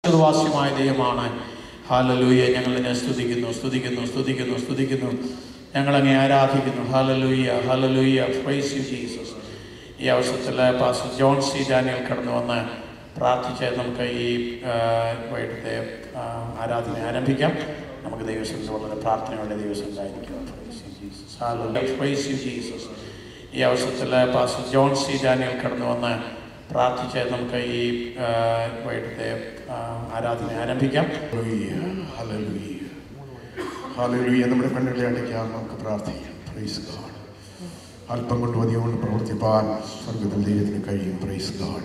വാസ്യമായ ദൈവമാണ് ഹാലലൂയ ഞങ്ങളിനെ സ്തുതിക്കുന്നു സ്തുതിക്കുന്നു സ്തുതിക്കുന്നു സ്തുതിക്കുന്നു ഞങ്ങളങ്ങെ ആരാധിക്കുന്നു hallelujah hallelujah praise you Jesus ഈ അവസരത്തിൽ പാസ്റ്റർ ജോൺ സി ഡാനിയൽ കടന്നു വന്ന് പ്രാർത്ഥിച്ച് നമുക്ക് ഈ ആ, വൈകിട്ടത്തെ ആ, ആരാധന ആരംഭിക്കാം നമുക്ക് ദൈവസ്ഥ വളരെ പ്രാർത്ഥനയോടെ ദിവസം ഉണ്ടായിരിക്കും Praise you, Jesus. Hallelujah. Praise you, Jesus. ഈ അവസരത്തിൽ പാസ്റ്റർ ജോൺ സി ഡാനിയൽ കടന്നു വന്ന് പ്രാർത്ഥിച്ച് നമുക്ക് ഈ ആ, വൈകിട്ടത്തെ ആ, ആരാധന ആരംഭിക്കാം ഹല്ലേലൂയ, ഹല്ലേലൂയ. ഹല്ലേലൂയ. നമ്മുടെ കണ്ണുകളെ അടയ്ക്കാം നമുക്ക് പ്രാർത്ഥിക്കാം പ്രൈസ് ഗാഡ് അല്പം കൊണ്ട് മതിയോ കൊണ്ട് പ്രവർത്തിപ്പാൻ സ്വർഗത്തിൽ ദൈവത്തിന് കഴിയും praise God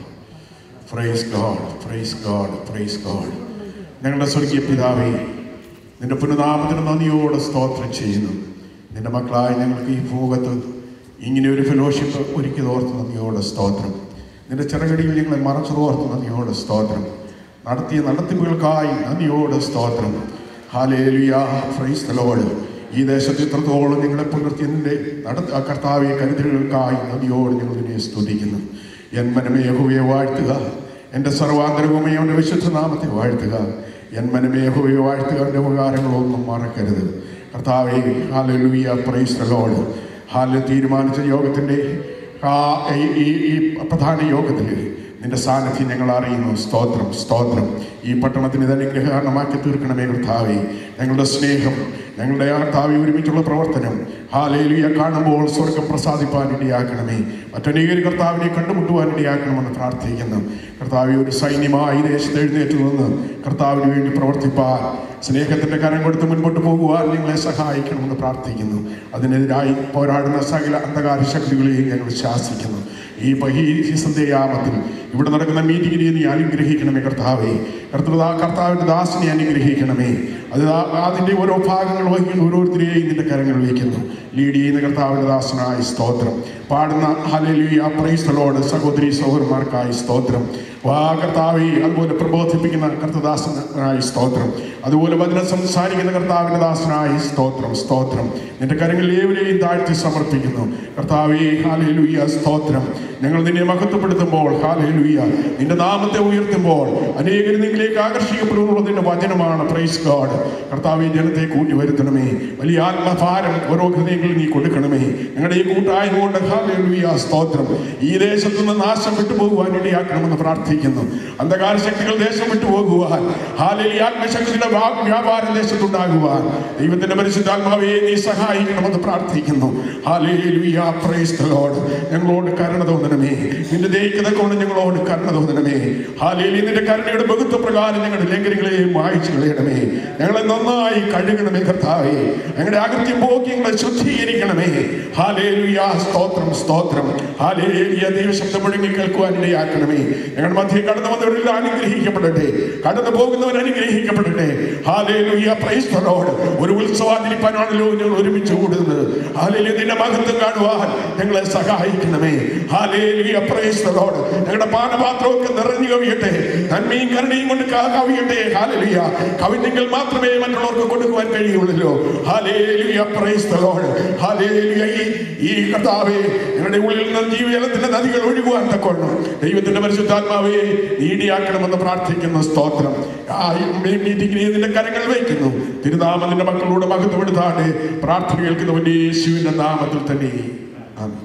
praise God praise God praise God ഞങ്ങളുടെ സ്വർഗീയ പിതാവേ നിന്റെ പുനനാമത്തിന് നന്ദിയോടെ സ്തോത്രം ചെയ്യുന്നു നിന്റെ മക്കളായ ഞങ്ങൾക്ക് ഈ ഭൂകത്ത് ഇങ്ങനെ ഒരു ഫെലോഷിപ്പ് ഒരുക്കി ഓർത്ത് നന്ദിയോടെ സ്തോത്രം നിന്റെ ചിറകടിയിൽ ഞങ്ങളെ മറച്ചു ഓർത്ത് നന്ദിയോടെ സ്തോത്രം നടത്തിയ നടത്തിപ്പുകൾക്കായി നന്ദിയോടെ സ്തോത്രം ഹാലേലുയ ഫ്രൈസ് തലോട് ഈ ദേശത്ത് ഇത്രത്തോളം നിങ്ങളെ പുലർത്തിയതിൻ്റെ നടത്ത ആ കർത്താവിയ കരുതലുകൾക്കായി നദിയോട് ഞങ്ങൾ നിന്നെ സ്തുതിക്കുന്നു എൻ മനമേ യഹോവയെ വാഴ്ത്തുക എൻ്റെ സർവാന്തരവുമേ അവൻ്റെ വിശുദ്ധ നാമത്തെ വാഴ്ത്തുക എൻ മനമേ യഹോവയെ വാഴ്ത്തുക അവൻ്റെ ഉപകാരങ്ങളൊന്നും മറക്കരുത് കർത്താവെ ഹാലലുയ പ്രൈസ് തലോട് ഹാലിൽ തീരുമാനിച്ച യോഗത്തിൻ്റെ ആ ഈ ഈ- ഈ പ്രധാന യോഗത്തിൽ നിന്റെ സാന്നിധ്യം ഞങ്ങൾ അറിയുന്നു സ്തോത്രം സ്തോത്രം ഈ പട്ടണത്തിന് ഇത് അനുഗ്രഹമാക്കി തീർക്കണമേ കർത്താവേ ഞങ്ങളുടെ സ്നേഹം ഞങ്ങളുടെ കർത്താവെ ഒരുമിച്ചുള്ള പ്രവർത്തനം ഹാലേലിയ കാണുമ്പോൾ സ്വർഗം പ്രസാദിപ്പാൻ ഇടയാക്കണമേ മറ്റനേക കർത്താവിനെ കണ്ടുമുട്ടുവാൻ ഇടയാക്കണമെന്ന് പ്രാർത്ഥിക്കുന്നു കർത്താവെ ഒരു സൈന്യമായി ദേശത്ത് എഴുന്നേറ്റ് നിന്ന് കർത്താവിന് വേണ്ടി പ്രവർത്തിപ്പാൻ സ്നേഹത്തിന്റെ കരം കൊടുത്ത് മുൻപോട്ട് പോകുവാൻ നിങ്ങളെ സഹായിക്കണമെന്ന് പ്രാർത്ഥിക്കുന്നു അതിനെതിരായി പോരാടുന്ന സകല അന്ധകാര ശക്തികളെയും ഞങ്ങൾ ശാസിക്കുന്നു ഈ ബഹീസന്ധ്യാമത്തിൽ ഇവിടെ നടക്കുന്ന മീറ്റിങ്ങിനെ നീ അനുഗ്രഹിക്കണമേ കർത്താവേ കർത്തൃദാ കർത്താവിൻ്റെ ദാസിനെ അനുഗ്രഹിക്കണമേ അത് ആ- അതിൻ്റെ ഓരോ ഭാഗങ്ങൾ വഹിക്കുന്ന ഓരോരുത്തരെയും നിന്റെ കരങ്ങൾ വയ്ക്കുന്നു ലീഡ് ചെയ്യുന്ന കർത്താവിൻ്റെ ദാസനായി സ്തോത്രം പാടുന്ന ഹലലുയ പ്രൈസ്തലോട് സഹോദരി സഹോദരന്മാർക്കായി സ്തോത്രം വാ കർത്താവെ അതുപോലെ പ്രബോധിപ്പിക്കുന്ന കർത്തദാസനായി സ്തോത്രം അതുപോലെ വചനം സംസാരിക്കുന്ന കർത്താവിൻ്റെ ദാസനായി സ്തോത്രം സ്തോത്രം നിന്റെ കരങ്ങളിൽ ഏവരെയും താഴ്ത്തി സമർപ്പിക്കുന്നു കർത്താവെ ഹാലേലുയ സ്തോത്രം ഞങ്ങൾ നിന്നെ മഹത്വപ്പെടുത്തുമ്പോൾ ഹാലേലുയ നിന്റെ നാമത്തെ ഉയർത്തുമ്പോൾ അനേകർ നിങ്ങളിലേക്ക് ആകർഷിക്കപ്പെടുന്നുള്ള നിന്റെ വചനമാണ് പ്രൈസ് ഗാഡ് കർത്താവെ ജനത്തെ കൂട്ടി വരുത്തണമേ വലിയ ആത്മഭാരം ഓരോ ഹൃദയങ്ങളിൽ നീ കൊടുക്കണമേ ഞങ്ങളുടെ ഈ കൂട്ടായ്മ കൊണ്ട് ഹാലേലുയ സ്തോത്രം ഈ ദേശത്തു നിന്ന് നാശം വിട്ടുപോകുവാൻ ഇടയാക്കണമെന്ന് പ്രാർത്ഥിക്കുന്നു അന്ധകാര ശക്തികൾ ദേശം വിട്ടുപോകുവാൻ ഹാലേലി ആത്മശക്തിയുടെ വ്യാ- വ്യാപാരം ദേശത്തുണ്ടാകുവാൻ ദൈവത്തിന്റെ പരിശുദ്ധാത്മാവെ നീ സഹായിക്കണമെന്ന് പ്രാർത്ഥിക്കുന്നു ഹാലേലുയ പ്രൈസ് ദ ലോർഡ് ഞങ്ങളോട് കരുണ തോന്നണമേ നിന്റെ ദൈഹികത കൊണ്ട് ഞങ്ങളോട് കരുണ തോന്നണമേ ഹാലേലി നിന്റെ കരുണയുടെ ബഹുത്വ പ്രകാരം ഞങ്ങളുടെ ലംഘനങ്ങളെയും മായച്ചു കളയണമേ ഞങ്ങളെ നന്നായി കഴുകണമേ കർത്താവേ ഞങ്ങളുടെ അകത്യം പോക്കി ഞങ്ങളെ ശുദ്ധീകരിക്കണമേ ഹാലേലുയ സ്തോത്രം സ്തോത്രം ഹാലേലിയ ദൈവശബ്ദം മുഴങ്ങി കേൾക്കുവാൻ ഇടയാക്കണമേ ഞങ്ങളുടെ മധ്യേ കടന്നു വന്നവരെല്ലാം അനുഗ്രഹിക്കപ്പെടട്ടെ കടന്നു പോകുന്നവർ അനുഗ്രഹിക്കപ്പെടട്ടെ ഹാലേലുയ പ്രൈസ് ദ ലോർഡ് ഒരു ഉത്സവാതിരിപ്പാനാണല്ലോ ഞങ്ങൾ ഒരുമിച്ച് കൂടുന്നത് ഹാലേലിയ നിന്റെ മഹത്വം കാണുവാൻ ഞങ്ങളെ സഹായിക്കണമേ ഹാലേലിയ പ്രൈസ് ദ ലോർഡ് ഞങ്ങളുടെ പാനപാത്രമൊക്കെ നിറഞ്ഞു കവിയട്ടെ നന്മയും കരുണയും കൊണ്ട് ക- കവിയട്ടെ ഹാലേലിയ കവിഞ്ഞെങ്കിൽ മാത്രമേ മറ്റുള്ളവർക്ക് കൊടുക്കുവാൻ കഴിയുള്ളൂ hallelujah praise the Lord hallelujah ഈ ഈ കർത്താവേ ഞങ്ങളുടെ ഉള്ളിൽ നിന്ന് ജീവജലത്തിന്റെ നദികൾ ഒഴുകുവാൻ തക്കോണം ദൈവത്തിന്റെ പരിശുദ്ധാത്മാവേ നീടിയാക്കണമെന്ന് പ്രാർത്ഥിക്കുന്ന സ്തോത്രം ആ ഈ മീറ്റിംഗിനെ നിന്റെ കരങ്ങൾ വയ്ക്കുന്നു തിരുനാമം നിന്റെ മക്കളോട് മഹത്വപ്പെടുത്താണ്ട് പ്രാർത്ഥന കേൾക്കുന്നവന്റെ യേശുവിന്റെ നാമത്തിൽ തന്നെ ആമേൻ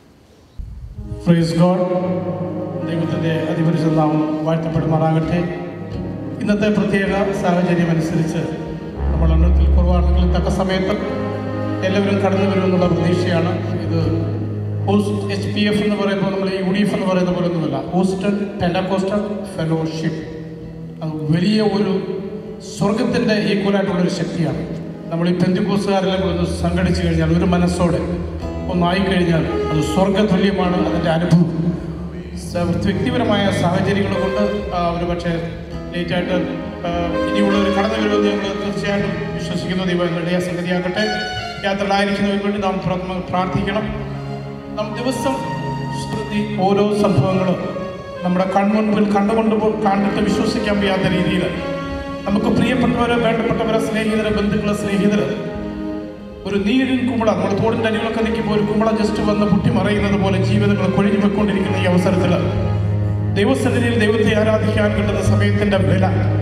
പ്രൈസ് ഗോഡ് ദൈവത്തിൻ്റെ അതിപരിശുദ്ധ നാമം വാഴ്ത്തപ്പെടുമാറാകട്ടെ ഇന്നത്തെ പ്രത്യേക സാഹചര്യം അനുസരിച്ച് നമ്മൾ എണ്ണത്തിൽ കുറവാണെങ്കിലും തക്ക സമയത്ത് എല്ലാവരും കടന്നു വരുമെന്നുള്ള പ്രതീക്ഷയാണ് ഇത് ഹോസ്റ്റ് എച്ച് പി എഫ് എന്ന് പറയുമ്പോൾ നമ്മൾ യു ഡി എഫ് എന്ന് പറയുന്ന പോലെ ഒന്നുമല്ല ഹോസ്റ്റൺ പെൻഡക്കോസ്റ്റൽ ഫെലോഷിപ്പ് അത് വലിയ ഒരു സ്വർഗത്തിൻ്റെ ഈക്വലായിട്ടുള്ളൊരു ശക്തിയാണ് നമ്മൾ ഈ പെന്തിക്കോസുകാരെല്ലാം കൂടെ ഒന്ന് സംഘടിച്ചു കഴിഞ്ഞാൽ ഒരു മനസ്സോടെ ഒന്നായി കഴിഞ്ഞാൽ അത് സ്വർഗതുല്യമാണ് അതിൻ്റെ അനുഭവം സ- വ്യക്തിപരമായ സാഹചര്യങ്ങൾ കൊണ്ട് ആ, ഒരു പക്ഷേ ലേറ്റായിട്ട് ആ, ഇനിയുള്ളവർ കടന്നു വരുമെന്ന് ഞങ്ങൾ തീർച്ചയായിട്ടും വിശ്വസിക്കുന്ന ദൈവം ഇടയ സംഗതിയാക്കട്ടെ യാത്രയിലായിരിക്കുന്നതിന് വേണ്ടി നാം പ്രഥമ പ്രാർത്ഥിക്കണം നാം ദിവസം ശ്രുതി ഓരോ സംഭവങ്ങളും നമ്മുടെ കൺമുൻപിൽ കണ്ടുകൊണ്ട് പോ- കണ്ടിട്ട് വിശ്വസിക്കാൻ വയ്യാത്ത രീതിയിൽ നമുക്ക് പ്രിയപ്പെട്ടവരെ വേണ്ടപ്പെട്ടവരെ സ്നേഹിതരെ ബന്ധുക്കളെ സ്നേഹിതരെ ഒരു നീരിൻ കുമ്പള നമ്മൾ തോടിൻ്റെ അരികളൊക്കെ നിൽക്കുമ്പോൾ ഒരു കുമ്പള ജസ്റ്റ് വന്ന് പൊട്ടി മറയുന്നത് പോലെ ജീവിതങ്ങൾ കൊഴിഞ്ഞു പോയിക്കൊണ്ടിരിക്കുന്ന ഈ അവസരത്തിൽ ദൈവസന്നിധിയിൽ ദൈവത്തെ ആരാധിക്കാൻ കിട്ടുന്ന സമയത്തിൻ്റെ വില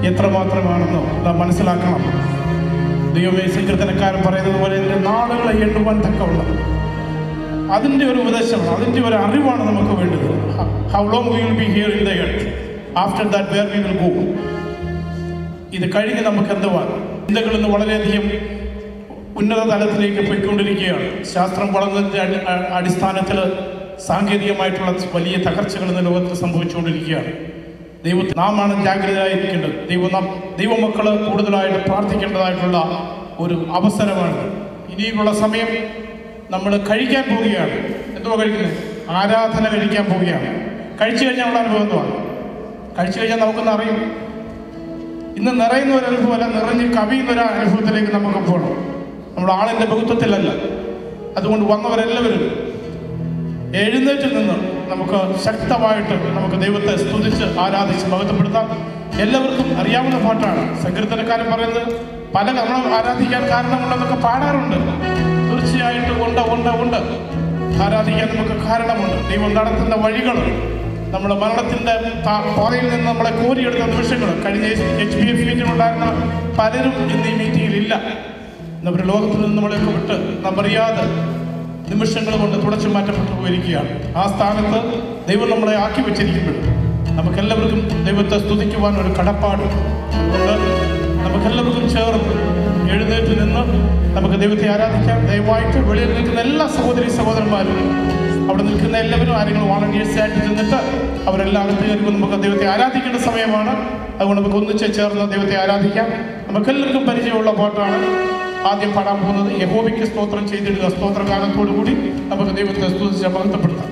എത്രമാത്രമാണെന്ന് നാം മനസ്സിലാക്കണം ദൈവമേ സങ്കീർത്തനക്കാരൻ പറയുന്നത് പോലെ എൻ്റെ നാളുകളെ എണ്ണുവാൻ തക്കവണ്ണം അതിൻ്റെ ഒരു ഉപദേശമാണ് അതിൻ്റെ ഒരു അറിവാണ് നമുക്ക് വേണ്ടത് how long we will be here in the earth after that where we will go ഇത് കഴിഞ്ഞ് നമുക്ക് എന്തുവാണ് ചിന്തകൾ ഇന്ന് വളരെയധികം ഉന്നത തലത്തിലേക്ക് പോയിക്കൊണ്ടിരിക്കുകയാണ് ശാസ്ത്രം വളർന്നതിൻ്റെ അടി അ- അടിസ്ഥാനത്തിൽ സാങ്കേതികമായിട്ടുള്ള വലിയ തകർച്ചകൾ ഇന്ന് ലോകത്തിൽ സംഭവിച്ചുകൊണ്ടിരിക്കുകയാണ് ദൈവത്തിൽ നാമാണ് ജാഗ്രതരായിരിക്കേണ്ടത് ദൈവം നാം ദൈവമക്കൾ കൂടുതലായിട്ട് പ്രാർത്ഥിക്കേണ്ടതായിട്ടുള്ള ഒരു അവസരമാണ് ഇനിയുള്ള സമയം നമ്മൾ കഴിക്കാൻ പോവുകയാണ് എന്തുവാ കഴിക്കുന്നത് ആരാധന കഴിക്കാൻ പോവുകയാണ് കഴിച്ചു കഴിഞ്ഞാൽ ഉള്ള അനുഭവം എന്തുവാണ് കഴിച്ചു കഴിഞ്ഞാൽ നമുക്കൊന്ന് അറിയും ഇന്ന് നിറയുന്ന ഒരു അനുഭവമല്ല നിറഞ്ഞ് കവിയുന്ന ഒരു അനുഭവത്തിലേക്ക് നമുക്ക് പോകണം നമ്മൾ ആളിൻ്റെ ബഹുത്വത്തിലല്ല അതുകൊണ്ട് വന്നവരെല്ലാവരും എഴുന്നേറ്റ് നിന്ന് നമുക്ക് ശക്തമായിട്ട് നമുക്ക് ദൈവത്തെ സ്തുതിച്ച് ആരാധിച്ച് മഹത്വപ്പെടുത്താം എല്ലാവർക്കും അറിയാവുന്ന പാട്ടാണ് സങ്കീർത്തനക്കാരൻ പറയുന്നത് പല നമ്മൾ ആരാധിക്കാൻ കാരണമുണ്ടെന്നൊക്കെ പാടാറുണ്ട് തീർച്ചയായിട്ടും ഉണ്ട് ഉണ്ട് ഉണ്ട് ആരാധിക്കാൻ നമുക്ക് കാരണമുണ്ട് ദൈവം നടത്തുന്ന വഴികൾ നമ്മുടെ മരണത്തിൻ്റെ താ- പാതയിൽ നിന്ന് നമ്മളെ കോരിയെടുത്ത നിമിഷങ്ങൾ കഴിഞ്ഞ എച്ച് പി എഫ് മീറ്റിംഗിലുണ്ടായിരുന്ന പലരും ഇന്ന് ഈ മീറ്റിംഗിൽ ഇല്ല നമ്മുടെ ലോകത്തിൽ നിന്ന് നമ്മളെയൊക്കെ വിട്ട് നാം അറിയാതെ നിമിഷങ്ങൾ കൊണ്ട് തുടച്ചു മാറ്റപ്പെട്ടു പോയിരിക്കുകയാണ് ആ സ്ഥാനത്ത് ദൈവം നമ്മളെ ആക്കി വെച്ചിരിക്കുമ്പോൾ നമുക്കെല്ലാവർക്കും ദൈവത്തെ സ്തുതിക്കുവാൻ ഒരു കടപ്പാട് അതുകൊണ്ട് നമുക്കെല്ലാവർക്കും ചേർന്ന് എഴുന്നേറ്റ് നിന്ന് നമുക്ക് ദൈവത്തെ ആരാധിക്കാം ദയവായിട്ട് വെളിയിൽ നിൽക്കുന്ന എല്ലാ സഹോദരി സഹോദരന്മാരും അവിടെ നിൽക്കുന്ന എല്ലാവരും ആരെങ്കിലും വാളണ്ടിയേഴ്സ് ആയിട്ട് ചെന്നിട്ട് അവരെല്ലാം അകത്ത് കയറുമ്പോൾ നമുക്ക് ദൈവത്തെ ആരാധിക്കേണ്ട സമയമാണ് അതുകൊണ്ട് നമുക്ക് ഒന്നിച്ച് ചേർന്ന് ദൈവത്തെ ആരാധിക്കാം നമുക്കെല്ലാവർക്കും പരിചയമുള്ള പാട്ടാണ് ആദ്യം പാടാൻ പോകുന്നത് യഹോവയ്ക്ക് സ്തോത്രം ചെയ്തിടുക സ്തോത്രഗാനത്തോടു കൂടി നമുക്ക് ദൈവത്തെ സ്തുതിച്ച് മഹത്വപ്പെടുത്താം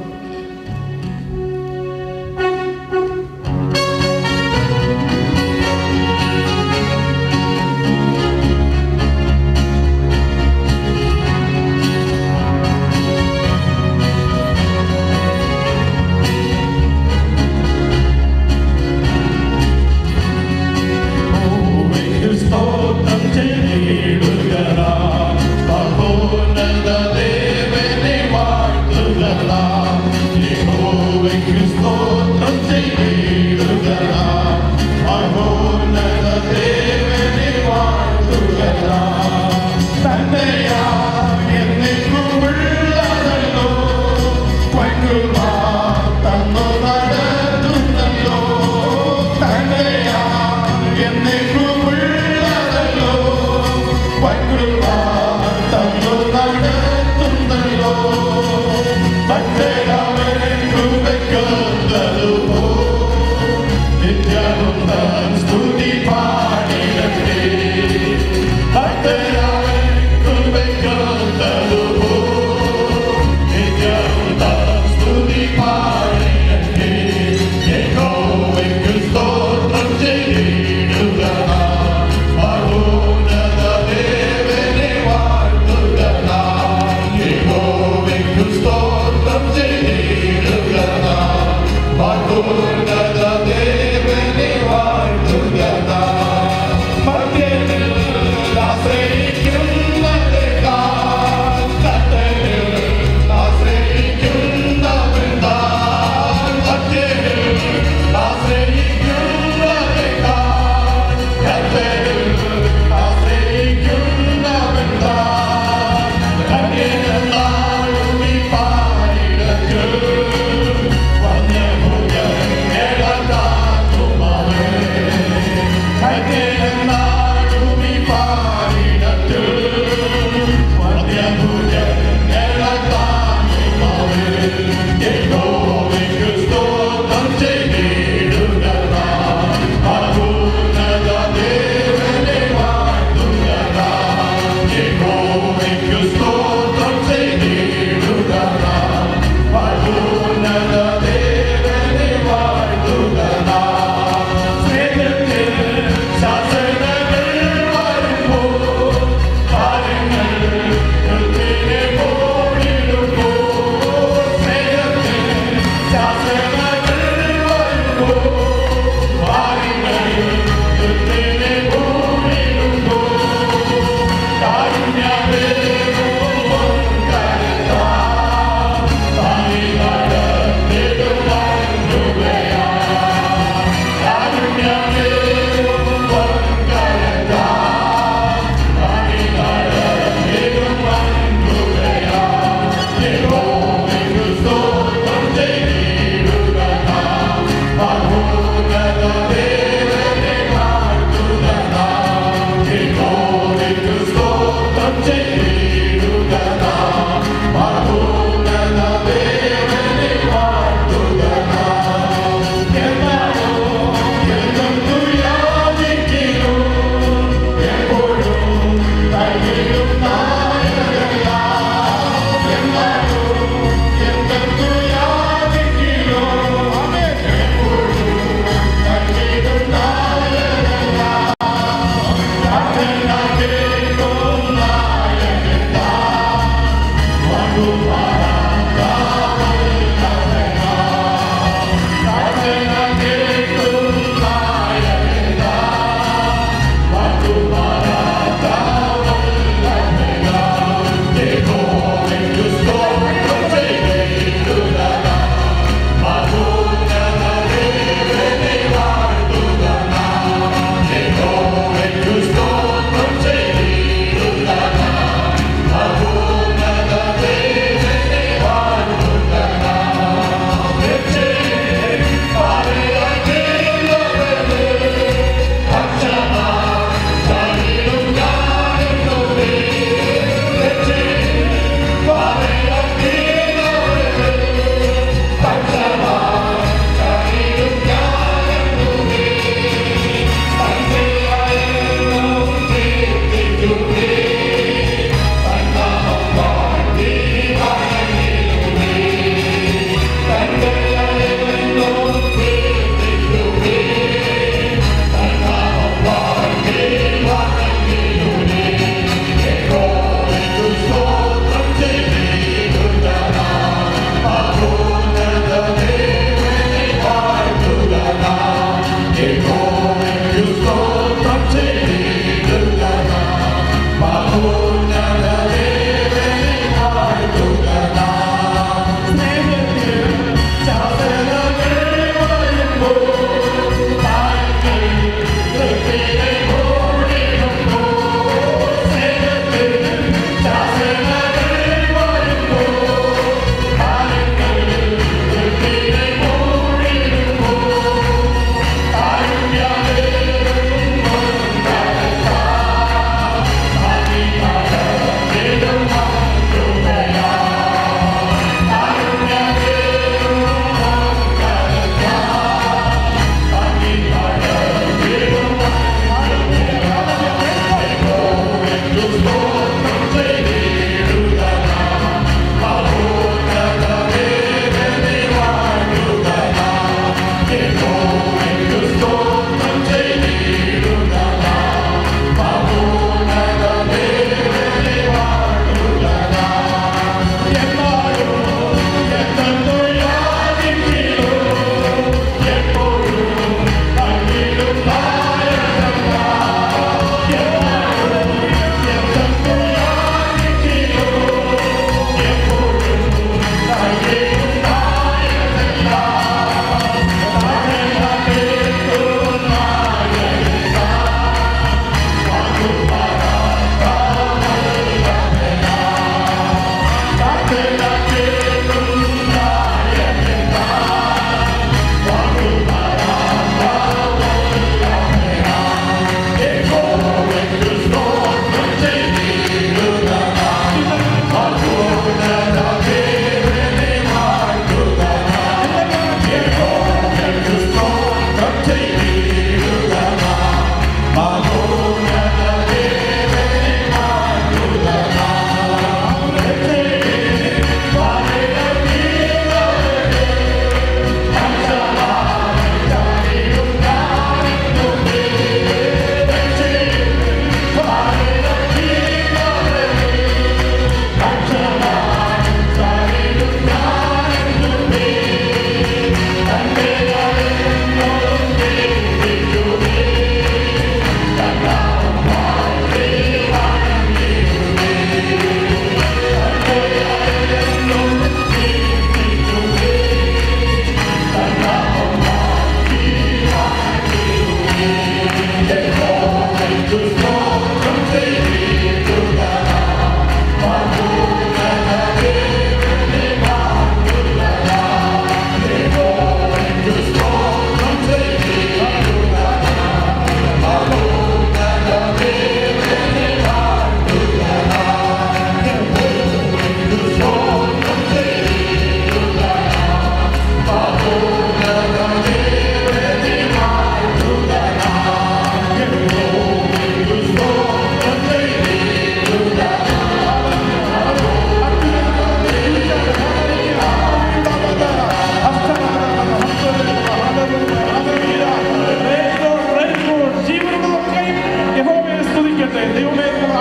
യഹോവയ്ക്ക് സ്തോത്രം ചെയ്തിടുക മഹോന്നത ദേവനെ വാഴ്ത്തുക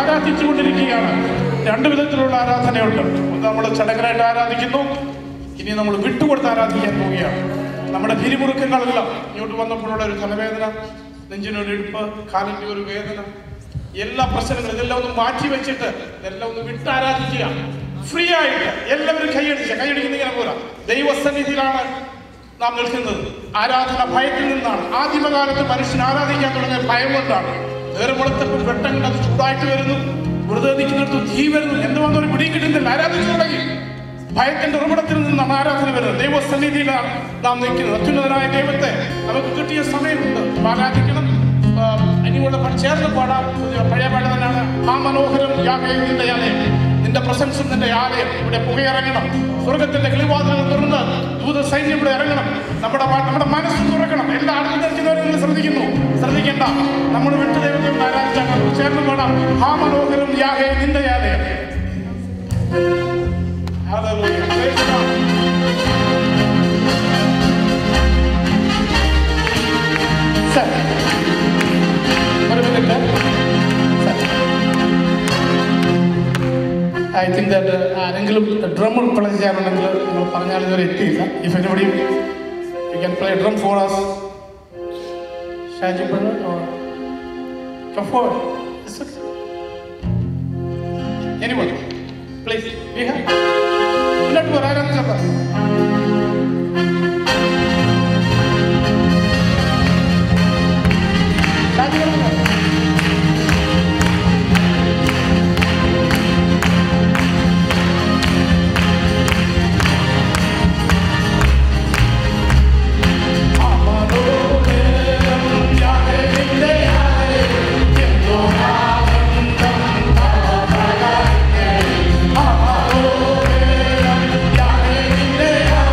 ആരാധിച്ചുകൊണ്ടിരിക്കുകയാണ് രണ്ട് വിധത്തിലുള്ള ആരാധനയുണ്ട് ഒന്ന് നമ്മൾ ചടങ്ങനായിട്ട് ആരാധിക്കുന്നു ഇനി നമ്മൾ വിട്ടുകൊടുത്ത് ആരാധിക്കാൻ പോവുകയാണ് നമ്മുടെ പിരിമുറുക്കങ്ങളെല്ലാം ഇങ്ങോട്ട് വന്നപ്പോഴുള്ള ഒരു തലവേദന നെഞ്ചിനൊരു ഇടുപ്പ് കാലിൻ്റെ ഒരു വേദന എല്ലാ പ്രശ്നങ്ങളും ഇതെല്ലാം ഒന്ന് മാറ്റി വെച്ചിട്ട് ഇതെല്ലാം ഒന്ന് വിട്ട് ആരാധിക്കുക ഫ്രീ ആയിട്ട് എല്ലാവരും കൈയടിച്ച കൈയടിക്കുന്ന ഇങ്ങനെ പോരാ ദൈവസന്നിധിയിലാണ് നാം നിൽക്കുന്നത് ആരാധന ഭയത്തിൽ നിന്നാണ് ആദിമകാലത്ത് മനുഷ്യൻ ആരാധിക്കാൻ തുടങ്ങിയ ഭയം കൊണ്ടാണ് ഏറുമുളത്തപ്പോൾ വെട്ടങ്ങൾ അത് ചൂടായിട്ട് വരുന്നു വെറുതെ നിൽക്കുന്നിടത്ത് തീ വരുന്നു എന്തുവന്നൊരു പിടിയും കിട്ടുന്നില്ല ആരാധിച്ചു തുടങ്ങി ഭയത്തിന്റെ ഉറവിടത്തിൽ നിന്നാണ് ആരാധന വരുന്നത് ദൈവസന്നിധിയിലാണ് നാം നിൽക്കുന്നത് അത്യുന്നതനായ ദൈവത്തെ നമുക്ക് കിട്ടിയ സമയമുണ്ട് ആരാധിക്കണം ആ, ഇനിയുള്ള പ- ചേർന്ന് പാടാം പുതിയ പഴയ പാട്ട് തന്നെയാണ് ആ മനോഹരം യാഗേ നിന്റെ ആലയം നിന്റെ പ്രശംസം നിന്റെ ആലയം ഇവിടെ പുകയിറങ്ങണം സ്വർഗത്തിന്റെ കിളിവാതിലുകൾ തുറന്ന് ദൂത സൈന്യം ഇവിടെ ഇറങ്ങണം നമ്മുടെ പാ- നമ്മുടെ മനസ്സ് തുറക്കണം എല്ലാ അടുത്ത് നിൽക്കുന്നവരും നിങ്ങൾ ശ്രദ്ധിക്കുന്നു ശ്രദ്ധിക്കേണ്ട നമ്മൾ വിട്ടു ദൈവത്തെ ഒന്ന് ആരാധിച്ചാൽ നമുക്ക് ചേർന്ന് പാടാം ആ മനോഹരം യാഗേ നിന്റെ ആലയം Hallelujah. Praise the Lord. Sir. ഒരു മിനിറ്റ് ഐ തിങ്ക് ദാറ്റ് ആരെങ്കിലും ഡ്രം പ്ലേ ചെയ്യാനുണ്ടെങ്കിൽ നിങ്ങൾ പറഞ്ഞാൽ ഇതുവരെ എത്തിയില്ല if anybody you can play drum for us Shaji brother or come forward It's okay. anyone please we have മുന്നോട്ട് വരാനും ചേർത്താ ഷാജി brother. ും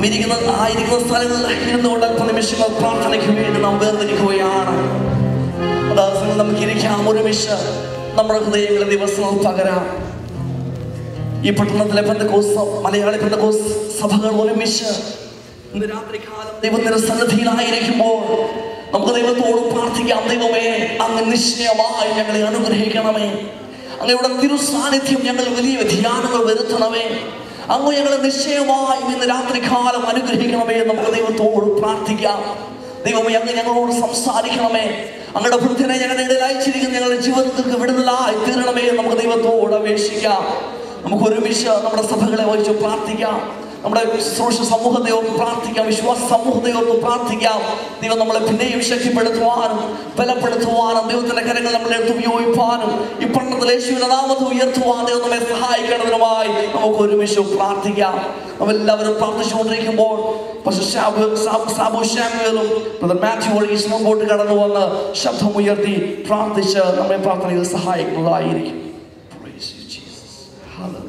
നാം ഇരിക്കുന്ന ആയിരിക്കുന്ന സ്ഥലങ്ങളിൽ ഇരുന്നുകൊണ്ട് അല്പ നിമിഷങ്ങൾ പ്രാർത്ഥനയ്ക്ക് വേണ്ടി നാം വേർതിരിക്കുകയാണ് അതാ നമുക്ക് ഇരിക്കാം ഒരുമിച്ച് നമ്മുടെ ഹൃദയങ്ങളെ ദിവസങ്ങൾ പകരാം ഈ പട്ടണത്തിലെ പെന്തക്കോസ് മലയാളി പെന്തക്കോസ് സഭകൾ ഒരുമിച്ച് ഇന്ന് രാത്രികാലം ദൈവത്തിന്റെ സന്നിധിയിലായിരിക്കുമ്പോൾ നമുക്ക് ദൈവത്തോട് പ്രാർത്ഥിക്കാം ദൈവമേ അങ്ങ് നിശ്ചയമായി ഞങ്ങളെ അനുഗ്രഹിക്കണമേ അങ്ങയുടെ തിരു സാന്നിധ്യം ഞങ്ങൾ വലിയ വ്യതിയാനങ്ങൾ വരുത്തണമേ അങ്ങ് ഞങ്ങളെ നിശ്ചയമായി ഇന്ന് രാത്രികാലം അനുഗ്രഹിക്കണമേ എന്ന് നമുക്ക് ദൈവത്തോട് പ്രാർത്ഥിക്കാം ദൈവമേ അങ്ങ് ഞങ്ങളോട് സംസാരിക്കണമേ അങ്ങയുടെ വൃത്തിനെ ഞങ്ങളുടെ ഇടയിൽ അയച്ചിരിക്കുന്ന ഞങ്ങളുടെ ജീവിതത്തിലേക്ക് വിടുതലായി തീരണമേ എന്ന് നമുക്ക് ദൈവത്തോട് അപേക്ഷിക്കാം നമുക്ക് ഒരുമിച്ച് നമ്മുടെ സഭകളെ വഹിച്ച് പ്രാർത്ഥിക്കാം നമ്മുടെ ശുശ്രൂഷ സമൂഹത്തെ ഓർത്ത് പ്രാർത്ഥിക്കാം വിശ്വാസ സമൂഹത്തെ ഓർത്ത് പ്രാർത്ഥിക്കാം ദൈവം നമ്മളെ പിന്നെയും ശക്തിപ്പെടുത്തുവാനും ബലപ്പെടുത്തുവാനും ദൈവത്തിന്റെ കരങ്ങൾ നമ്മളെ എടുത്ത് ഉപയോഗിപ്പാനും ഈ പണ്ടത്തിൽ യേശുവിന്റെ നാമത്തെ ഉയർത്തുവാൻ ദൈവം നമ്മെ സഹായിക്കേണ്ടതിനുമായി നമുക്ക് ഒരുമിച്ച് പ്രാർത്ഥിക്കാം നമ്മളെല്ലാവരും പ്രാർത്ഥിച്ചുകൊണ്ടിരിക്കുമ്പോൾ പക്ഷേ സാബു സാബു സാബു ശാമുവേലും ബ്രദർ മാത്യു വർഗീസ് മുമ്പോട്ട് കടന്നു വന്ന് ശബ്ദമുയർത്തി പ്രാർത്ഥിച്ച് നമ്മെ പ്രാർത്ഥനയിൽ സഹായിക്കുന്നതായിരിക്കും Praise you, Jesus. Hallelujah.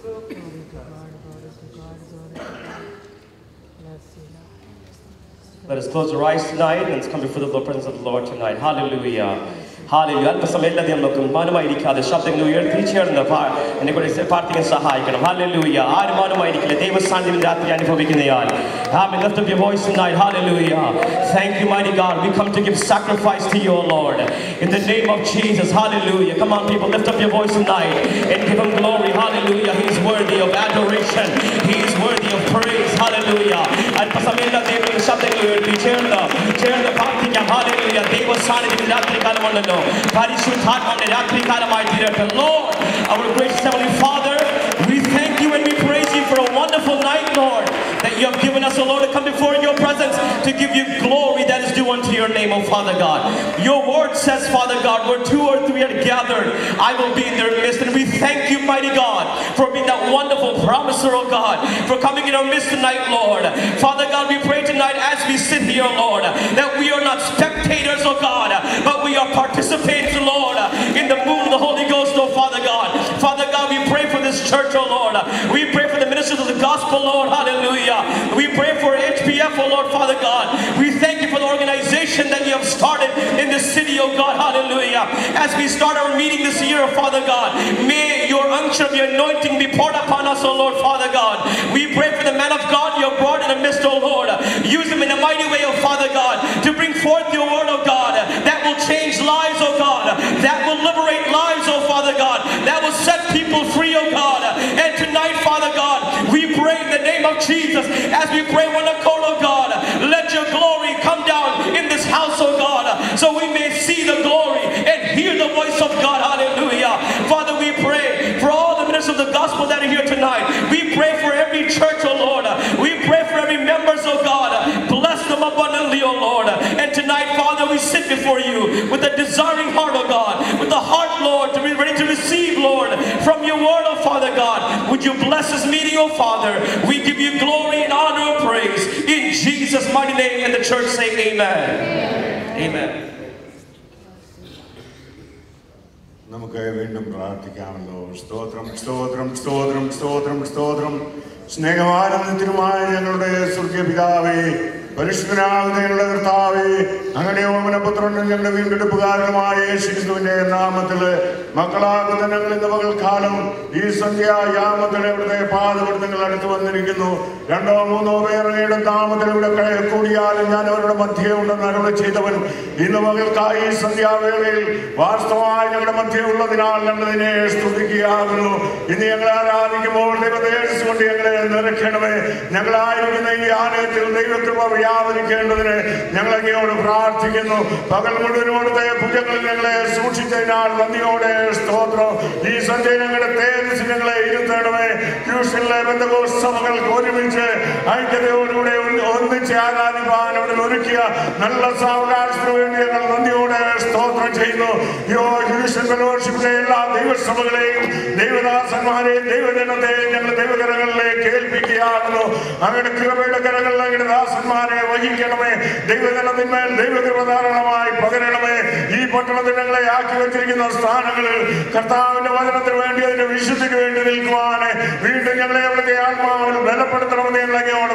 Let us close our eyes tonight and let's come before the Lord, presence of the Lord tonight. Hallelujah. ഹാലലു അല്പസമയം എല്ലാതെയും നമുക്ക് മാനമായിരിക്കാതെ ശബ്ദങ്ങൾ ഉയർത്തി ചേർന്ന് പാ- എന്നെ കൂടെ പ്രാർത്ഥിക്കാൻ സഹായിക്കണം ഹാലലൂയ ആരും മാനമായിരിക്കില്ല ദൈവസാന്നിധ്യം രാത്രി അനുഭവിക്കുന്നയാൾ Amen. Lift up your voice tonight. Hallelujah. Thank you, mighty God. We come to give sacrifice to you, O Lord. In the name of Jesus. Hallelujah. Come on, people. Lift up your voice tonight and give him glory. Hallelujah. He is worthy of adoration. He is worthy of praise. Hallelujah. അല്പസമയം എല്ലാതെയും ശബ്ദങ്ങൾ ഉയർത്തി ചേർന്ന് ചേർന്ന് പ്രാർത്ഥിക്കാം hallelujah ദൈവ സാന്നിധ്യം രാത്രികാലമുണ്ടല്ലോ പരിശുദ്ധാത്മാവിന്റെ രാത്രികാലമായി തീരട്ടെ Lord, our gracious heavenly Father, we thank you and we praise you for a wonderful night, Lord, that you have given us, O Lord, to come before your presence to give you glory that is due unto your name, O Father God. Your word says, Father God, where two or three are gathered, I will be in their midst. And we thank you, mighty God, for being that wonderful promiser, O God, for coming in our midst tonight, Lord. Father God, we pray tonight as we sit here, Lord, that we are not spectators, O God, but we are participants, Lord, in the move of the Holy Ghost, O Father God. Father God, we pray for this church, O Lord. We pray for the ministers of the gospel, Lord. Hallelujah. We pray for HPF, O Lord, Father God. We thank you for the organization that you have started in this city, O God. Hallelujah. As we start our meeting this year, Father God, may your unction of your anointing be poured upon us, O Lord, Father God. We pray for the man of God you have brought in the midst, O Lord. Use him in a mighty way, O Father God, to bring forth your word, O God, that will change lives, O God, that will liberate lives, O Father God, that will set people free, O God. And tonight, Father God, we pray in the name of Jesus, as we pray one accord, O God, let your glory come down in this house, O God, so we may see the glory and hear the voice of God. Hallelujah. Father, we pray for all the ministers of the gospel that are here tonight. We pray for every church, O Lord. We pray for every members, O God. Bless them abundantly, O Lord. And tonight, Father, we sit before you with a desiring heart, O God, with a heart, Lord, to be ready to receive, Lord, from your word, O Father God. Would you bless this meeting, O Father? We give you glory and honor and praise in Jesus' mighty name. And the church say, Amen. Amen. നമുക്ക് വീണ്ടും പ്രാർത്ഥിക്കാമല്ലോ സ്തോത്രം സ്തോത്രം സ്തോത്രം സ്തോത്രം സ്തോത്രം സ്നേഹമാനന്ദത്തിനുമായ ഞങ്ങളുടെ സ്വർഗീയ പിതാവേ പരിശുദ്ധനാകുന്ന ഞങ്ങളുടെ കർത്താവേ അങ്ങനെ ഓമനപുത്രനും ഞങ്ങളുടെ വീണ്ടെടുപ്പുകാരനുമായ യേശുക്രിസ്തുവിന്റെ നാമത്തിൽ മക്കളാകുന്ന ഞങ്ങൾ ഇന്ന് പകൽക്കാലം ഈ സന്ധ്യായാമത്തിൽ ഇവിടുത്തെ പാതപടുത്തങ്ങൾ അടുത്ത് വന്നിരിക്കുന്നു രണ്ടോ മൂന്നോ പേരുടെ നാമത്തിൽ ഇവിടെ ക- കൂടിയാലും ഞാൻ അവരുടെ മധ്യേ ഉണ്ടെന്ന് അരുളി ചെയ്തവൻ ഇന്ന് മകൾക്കായി ഈ സന്ധ്യാവേളയിൽ വാസ്തവമായി ഞങ്ങളുടെ മധ്യേ ഉള്ളതിനാൽ ഞങ്ങളിതിനെ സ്തുതിക്കുകയാകുന്നു ഇന്ന് ഞങ്ങൾ ആരാധിക്കുമ്പോൾ ദൈവദേശം കൊണ്ട് ഞങ്ങളെ നിറയ്ക്കണമേ ഞങ്ങളായിരിക്കുന്ന ഈ ആലയത്തിൽ ദൈവകൃപ വ്യാപരിക്കേണ്ടതിന് ഞങ്ങൾ അങ്ങയോട് പ്രാർത്ഥിക്കുന്നു പകൽ മുഴുവനോടത്തെ ഭുജങ്ങളിൽ ഞങ്ങളെ സൂക്ഷിച്ചതിനാൽ നന്ദിയോടെ സ്തോത്രം ഈ സന്ധ്യ ഞങ്ങളുടെ തേജസ് ഞങ്ങളെ ഇരുത്തണമേ ട്യൂഷനിലെ ബന്ധകോസ് സഭകൾക്ക് ഒരുമിച്ച് ഐക്യതയോടുകൂടെ ഒന്ന് ഒന്നിച്ച് ആരാധിപ്പാൻ അവിടെ ഒരുക്കിയ നല്ല സാവകാശത്തിന് വേണ്ടി ഞങ്ങൾ നന്ദിയോടെ സ്തോത്രം ചെയ്യുന്നു യോ ട്യൂഷൻ ഫെലോഷിപ്പിലെ എല്ലാ ദൈവസഭകളെയും ദൈവദാസന്മാരെയും ദൈവജനത്തെയും ഞങ്ങൾ ദൈവകരങ്ങളിലേക്ക് ഏൽപ്പിക്കുകയാകുന്നു അങ്ങയുടെ കൃപയുടെ കരങ്ങളിൽ അങ്ങയുടെ ദാസന്മാരെ വഹിക്കണമേ ദൈവജനത്തിന്മേൽ ദൈവകൃപ ധാരാളമായി പകരണമേ ഈ പട്ടണത്തിൽ ഞങ്ങളെ ആക്കി വെച്ചിരിക്കുന്ന സ്ഥാനങ്ങളിൽ കർത്താവിന്റെ വചനത്തിന് വേണ്ടി അതിന്റെ വിശുദ്ധിക്ക് വേണ്ടി നിൽക്കുവാണ് വീണ്ടും ഞങ്ങളെ അവിടുത്തെ ആത്മാവിൽ ബലപ്പെടുത്തണമെന്ന് ഞങ്ങൾ അങ്ങയോട് പ്രാർത്ഥിക്കുന്നു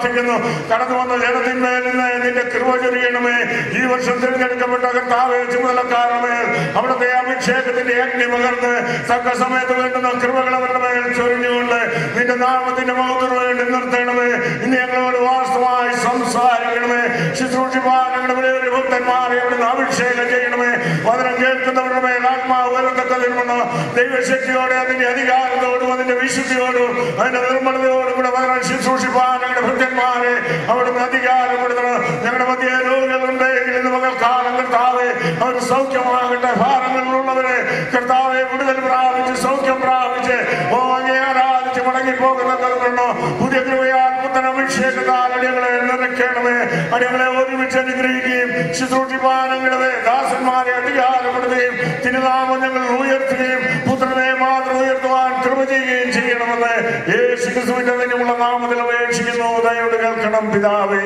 പ്രാർത്ഥിക്കുന്നു കടന്നു വന്ന ജനത്തിന്മേൽ നിന്ന് നിന്റെ കൃപ ചൊരിയണമേ ഈ വർഷം തിരഞ്ഞെടുക്കപ്പെട്ട കർത്താവെ ചുമതലക്കാരമേൽ അവിടുത്തെ അഭിഷേകത്തിന്റെ അഗ്നി പകർന്ന് തക്ക സമയത്ത് വേണ്ടുന്ന കൃപകൾ അവരുടെ മേൽ ചൊരിഞ്ഞുകൊണ്ട് നിന്റെ നാമത്തിന്റെ മഹത്വം വേണ്ടി നിർത്തണമേ ഇന്ന് ഞങ്ങളോട് വാസ്തവമായി സംസാരിക്കണമേ ശുശ്രൂഷിപ്പാൻ ഞങ്ങളുടെ വലിയ ഭക്തന്മാരെ അവിടുന്ന് അഭിഷേകം ചെയ്യണമേ വചനം കേൾക്കുന്നവരുടെ മേൽ ആത്മാവ് വരുത്തക്കതിരുമെന്ന് ദൈവശക്തിയോടെ അതിന്റെ അധികാരത്തോടും അതിന്റെ വിശുദ്ധിയോടും അതിന്റെ നിർമ്മലതയോടും കൂടെ വചനം ശുശ്രൂഷിപ്പാൻ ഞങ്ങളുടെ ഭക്തന്മാരെ അവിടുന്ന് അധികാരപ്പെടുത്തണം ഞങ്ങളുടെ മധ്യ രോഗികളുണ്ടെങ്കിൽ ഇന്ന് മകൾക്കാലം കർത്താവെ അവർ സൗഖ്യമാകട്ടെ ഭാരങ്ങളിലുള്ളവരെ കർത്താവെ വിടുതൽ പ്രാപിച്ച് സൗഖ്യം പ്രാപിച്ച് ഓ അങ്ങേ ആരാധിച്ച് മടങ്ങി പോകുന്നതോ പുതിയ കൃപയാൽ പുത്തൻ അഭിഷേകത്താൽ അടിയങ്ങളെ നിറയ്ക്കണമേ അടിയങ്ങളെ ഒരുമിച്ച് അനുഗ്രഹിക്കുകയും ശുശ്രൂഷിപ്പാനങ്ങളെ ദാസന്മാരെ അധികാരപ്പെടുത്തുകയും തിരുനാമം ഞങ്ങൾ ഉയർത്തുകയും പുത്രനെ മാത്രം ഉയർത്തുവാൻ കൃപ ചെയ്യുകയും ചെയ്യണമെന്ന് യേശു ക്രിസ്തുവിന്റെ തന്നെയുള്ള നാമത്തിൽ അപേക്ഷിക്കുന്നു ദയോട് കേൾക്കണം പിതാവേ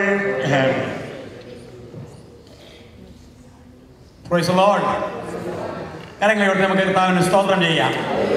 പ്രൈസ് ലോഡ് കരങ്ങളോട് നമുക്ക് കർത്താവിന് സ്തോത്രം ചെയ്യാം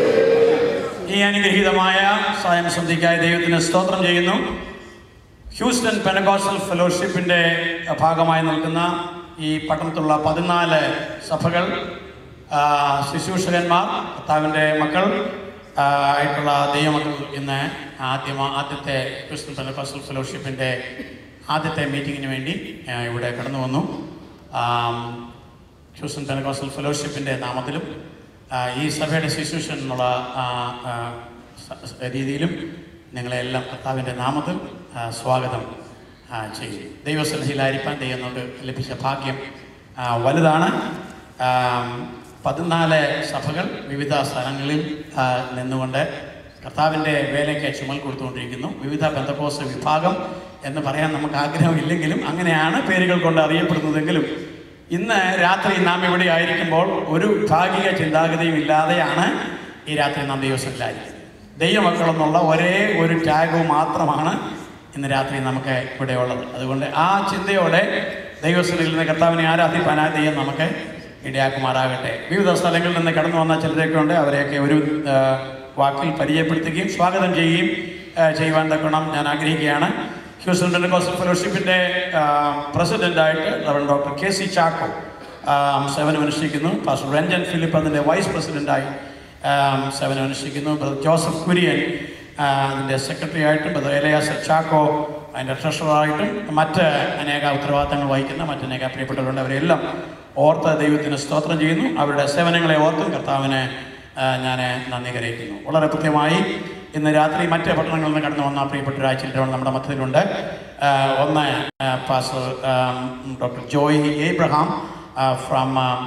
ഈ അനുഗ്രഹീതമായ സ്വയം സന്ധിക്കായി ദൈവത്തിന് സ്തോത്രം ചെയ്യുന്നു ഹ്യൂസ്റ്റൺ പെനഗോസ്റ്റൽ ഫെലോഷിപ്പിൻ്റെ ഭാഗമായി നിൽക്കുന്ന ഈ പട്ടണത്തിലുള്ള പതിനാല് സഭകൾ ആ, ശുശ്രൂഷകന്മാർ കർത്താവിൻ്റെ മക്കൾ ആ, ആയിട്ടുള്ള ദൈവമക്കൾ ഇന്ന് ആദ്യം ആദ്യത്തെ ഹ്യൂസ്റ്റൺ പെനഗോസ്റ്റൽ ഫെലോഷിപ്പിൻ്റെ ആദ്യത്തെ മീറ്റിങ്ങിന് വേണ്ടി ആ, ഇവിടെ കടന്നു വന്നു ആം, ഹ്യൂസ്റ്റൺ പെനഗോസ്റ്റൽ ഫെലോഷിപ്പിൻ്റെ നാമത്തിലും ആ, ഈ സഭയുടെ ശുശ്രൂഷൻ എന്നുള്ള ആ, ആ, സ- സ- രീതിയിലും നിങ്ങളെല്ലാം കർത്താവിൻ്റെ നാമത്തിൽ ആ, സ്വാഗതം ആ, ചെയ്യും ദൈവസന്നിധിയിലായിരിക്കാൻ ദൈവം നമുക്ക് ലഭിച്ച ഭാഗ്യം ആ, വലുതാണ് ആം, പതിനാല് സഭകൾ വിവിധ സ്ഥലങ്ങളിൽ ആ, നിന്നുകൊണ്ട് കർത്താവിൻ്റെ വേലയ്ക്ക് ചുമൽ കൊടുത്തുകൊണ്ടിരിക്കുന്നു വിവിധ ബന്ധക്കോസ വിഭാഗം എന്ന് പറയാൻ നമുക്ക് ആഗ്രഹമില്ലെങ്കിലും അങ്ങനെയാണ് പേരുകൾ കൊണ്ട് അറിയപ്പെടുന്നതെങ്കിലും ഇന്ന് രാത്രി നാം ഇവിടെ ആയിരിക്കുമ്പോൾ ഒരു ഭാഗിക ചിന്താഗതിയും ഇല്ലാതെയാണ് ഈ രാത്രി നാം ദൈവസ്ഥലായിരിക്കുന്നത് ദൈവമക്കളെന്നുള്ള ഒരേ ഒരു ടാഗ് മാത്രമാണ് ഇന്ന് രാത്രി നമുക്ക് ഇവിടെ ഉള്ളത് അതുകൊണ്ട് ആ ചിന്തയോടെ ദൈവസ്ഥലിൽ നിന്ന് കർത്താവിനെ ആരാധിപ്പാനായി ദൈവം നമുക്ക് ഇടയാക്കുമാറാകട്ടെ വിവിധ സ്ഥലങ്ങളിൽ നിന്ന് കടന്നു വന്ന ചിലരൊക്കെ ഉണ്ട് അവരെയൊക്കെ ഒരു ആ, വാക്കിൽ പരിചയപ്പെടുത്തുകയും സ്വാഗതം ചെയ്യുകയും ആ, ചെയ്യുവാൻ തക്കണം ഞാൻ ആഗ്രഹിക്കുകയാണ് ഹ്യൂസ്റ്റൺ ഡെൻകോസ്റ്റൽ ഫെലോഷിപ്പിൻ്റെ പ്രസിഡൻ്റായിട്ട് reverend doctor K C Chacko സേവനം അനുഷ്ഠിക്കുന്നു പാസ്റ്റർ രഞ്ജൻ ഫിലിപ്പ് അതിൻ്റെ വൈസ് പ്രസിഡൻ്റായി സേവനം അനുഷ്ഠിക്കുന്നു ബ്രദർ ജോസഫ് കുര്യൻ ആ, അതിൻ്റെ സെക്രട്ടറി ആയിട്ടും ബ്രദർ എലയാസർ ചാക്കോ അതിൻ്റെ ട്രഷററായിട്ടും മറ്റ് അനേക ഉത്തരവാദിത്തങ്ങൾ വഹിക്കുന്ന മറ്റനേക പ്രിയപ്പെട്ടവരുണ്ട് അവരെല്ലാം ഓർത്ത് ദൈവത്തിന് സ്തോത്രം ചെയ്യുന്നു അവരുടെ സേവനങ്ങളെ ഓർത്തും കർത്താവിനെ ഞാൻ നന്ദി കരയിക്കുന്നു വളരെ കൃത്യമായി ഇന്ന് രാത്രി മറ്റ് പട്ടണങ്ങളിൽ നിന്ന് കടന്നു വന്ന പ്രിയപ്പെട്ട രാജ്യത്തിലാണ് നമ്മുടെ മധ്യത്തിലുണ്ട് ആ, ഒന്ന് pastor doctor Joy Abraham from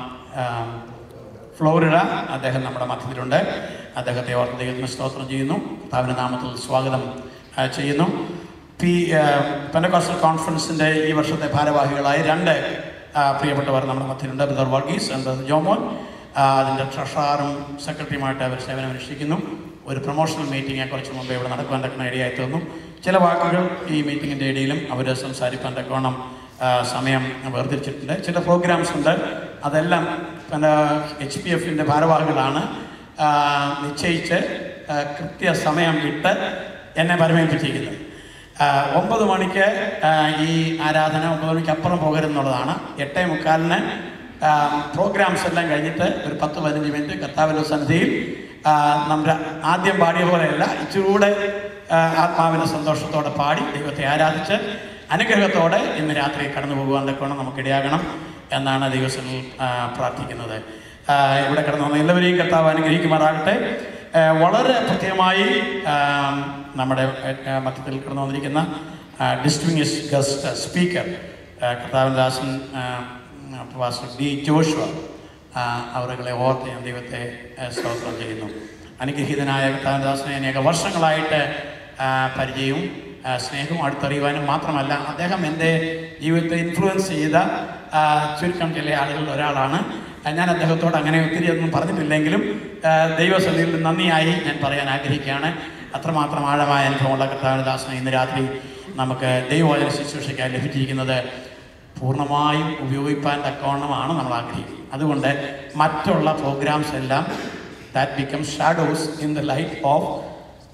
Florida അദ്ദേഹം നമ്മുടെ മധ്യത്തിലുണ്ട് അദ്ദേഹത്തെ ഓർത്ത് ദൈവത്തിന് സ്തോത്രം ചെയ്യുന്നു കർത്താവിൻ്റെ നാമത്തിൽ സ്വാഗതം ആ, ചെയ്യുന്നു പി പെനക്കോസ്റ്റൽ കോൺഫറൻസിൻ്റെ ഈ വർഷത്തെ ഭാരവാഹികളായ രണ്ട് ആ, പ്രിയപ്പെട്ടവർ നമ്മുടെ മധ്യത്തിലുണ്ട് brother Varghese and brother Jomon ആ, അതിൻ്റെ ട്രഷറാറും സെക്രട്ടറിയുമായിട്ട് അവർ സേവനം അനുഷ്ഠിക്കുന്നു ഒരു പ്രൊമോഷണൽ മീറ്റിംഗ് കുറച്ച് മുമ്പ് ഇവിടെ നടക്കുവാൻ തക്കുന്ന ഇടയായി തോന്നുന്നു ചില വാക്കുകൾ ഈ മീറ്റിങ്ങിൻ്റെ ഇടയിലും അവർ സംസാരിക്കാൻ തക്കോണം ആ, സമയം വേർതിരിച്ചിട്ടുണ്ട് ചില പ്രോഗ്രാംസ് ഉണ്ട് അതെല്ലാം പിന്നെ എച്ച് പി എഫിൻ്റെ ഭാരവാഹികളാണ് ആ, നിശ്ചയിച്ച് ആ, കൃത്യസമയം ഇട്ട് എന്നെ പരമേൽപ്പിച്ചിരിക്കുന്നത് ആ, ഒമ്പത് മണിക്ക് ആ, ഈ ആരാധന ഒമ്പത് മണിക്ക് അപ്പുറം പോകരുതെന്നുള്ളതാണ് എട്ടേ മുക്കാലിന് പ്രോഗ്രാംസ് എല്ലാം കഴിഞ്ഞിട്ട് ഒരു പത്ത് പതിനഞ്ച് മിനിറ്റ് കർത്താവിൻ്റെ സന്നിധിയിൽ ആ, നമ്മുടെ ആദ്യം പാടിയ പോലെയല്ല ഇച്ചിരൂടെ ആ, ആത്മാവിൻ്റെ സന്തോഷത്തോടെ പാടി ദൈവത്തെ ആരാധിച്ച് അനുഗ്രഹത്തോടെ ഇന്ന് രാത്രി കടന്നു പോകുവാൻ തക്കവണ്ണം നമുക്കിടയാകണം എന്നാണ് ദൈവത്തിൽ പ്രാർത്ഥിക്കുന്നത് ആ, ഇവിടെ കടന്നു വന്ന എല്ലാവരെയും കർത്താവ് അനുഗ്രഹിക്കുമാറാകട്ടെ ആ, വളരെ പ്രത്യേകമായി ആ, നമ്മുടെ ആ, മധ്യത്തിൽ കടന്നു വന്നിരിക്കുന്ന ഡിസ്റ്റിങ്സ് ഗസ്റ്റ് സ്പീക്കർ കർത്താവിൻ ദാസൻ പാസ്റ്റർ ഡി ജോഷുവ ആ, അവരുകളെ ഓർത്ത് ഞാൻ ദൈവത്തെ ആ, സ്തോത്രം ചെയ്യുന്നു അനുഗ്രഹീതനായ കർത്താവദാസനെ അനേക വർഷങ്ങളായിട്ട് ആ, പരിചയവും ആ, സ്നേഹവും അടുത്തറിയുവാനും മാത്രമല്ല അദ്ദേഹം എൻ്റെ ജീവിതത്തെ ഇൻഫ്ലുവൻസ് ചെയ്ത ആ, ചുരുക്കം ചില ആളുകളിൽ ഒരാളാണ് ആ, ഞാൻ അദ്ദേഹത്തോട് അങ്ങനെ ഒത്തിരി ഒന്നും പറഞ്ഞിട്ടില്ലെങ്കിലും ആ, ദൈവസന്നിധിയിൽ നന്ദിയായി ഞാൻ പറയാൻ ആഗ്രഹിക്കുകയാണ് അത്രമാത്രം ആഴമായ അനുഭവമുള്ള കർത്താവദാസനെ ഇന്ന് രാത്രി നമുക്ക് ദൈവവചന ശുശ്രൂഷയ്ക്കായി ലഭിച്ചിരിക്കുന്നത് പൂർണ്ണമായും ഉപയോഗിക്കാൻ തക്കവണ്ണമാണ് നമ്മൾ ആഗ്രഹിക്കുന്നത് അതുകൊണ്ട് മറ്റുള്ള പ്രോഗ്രാംസ് എല്ലാം that become shadows in the light of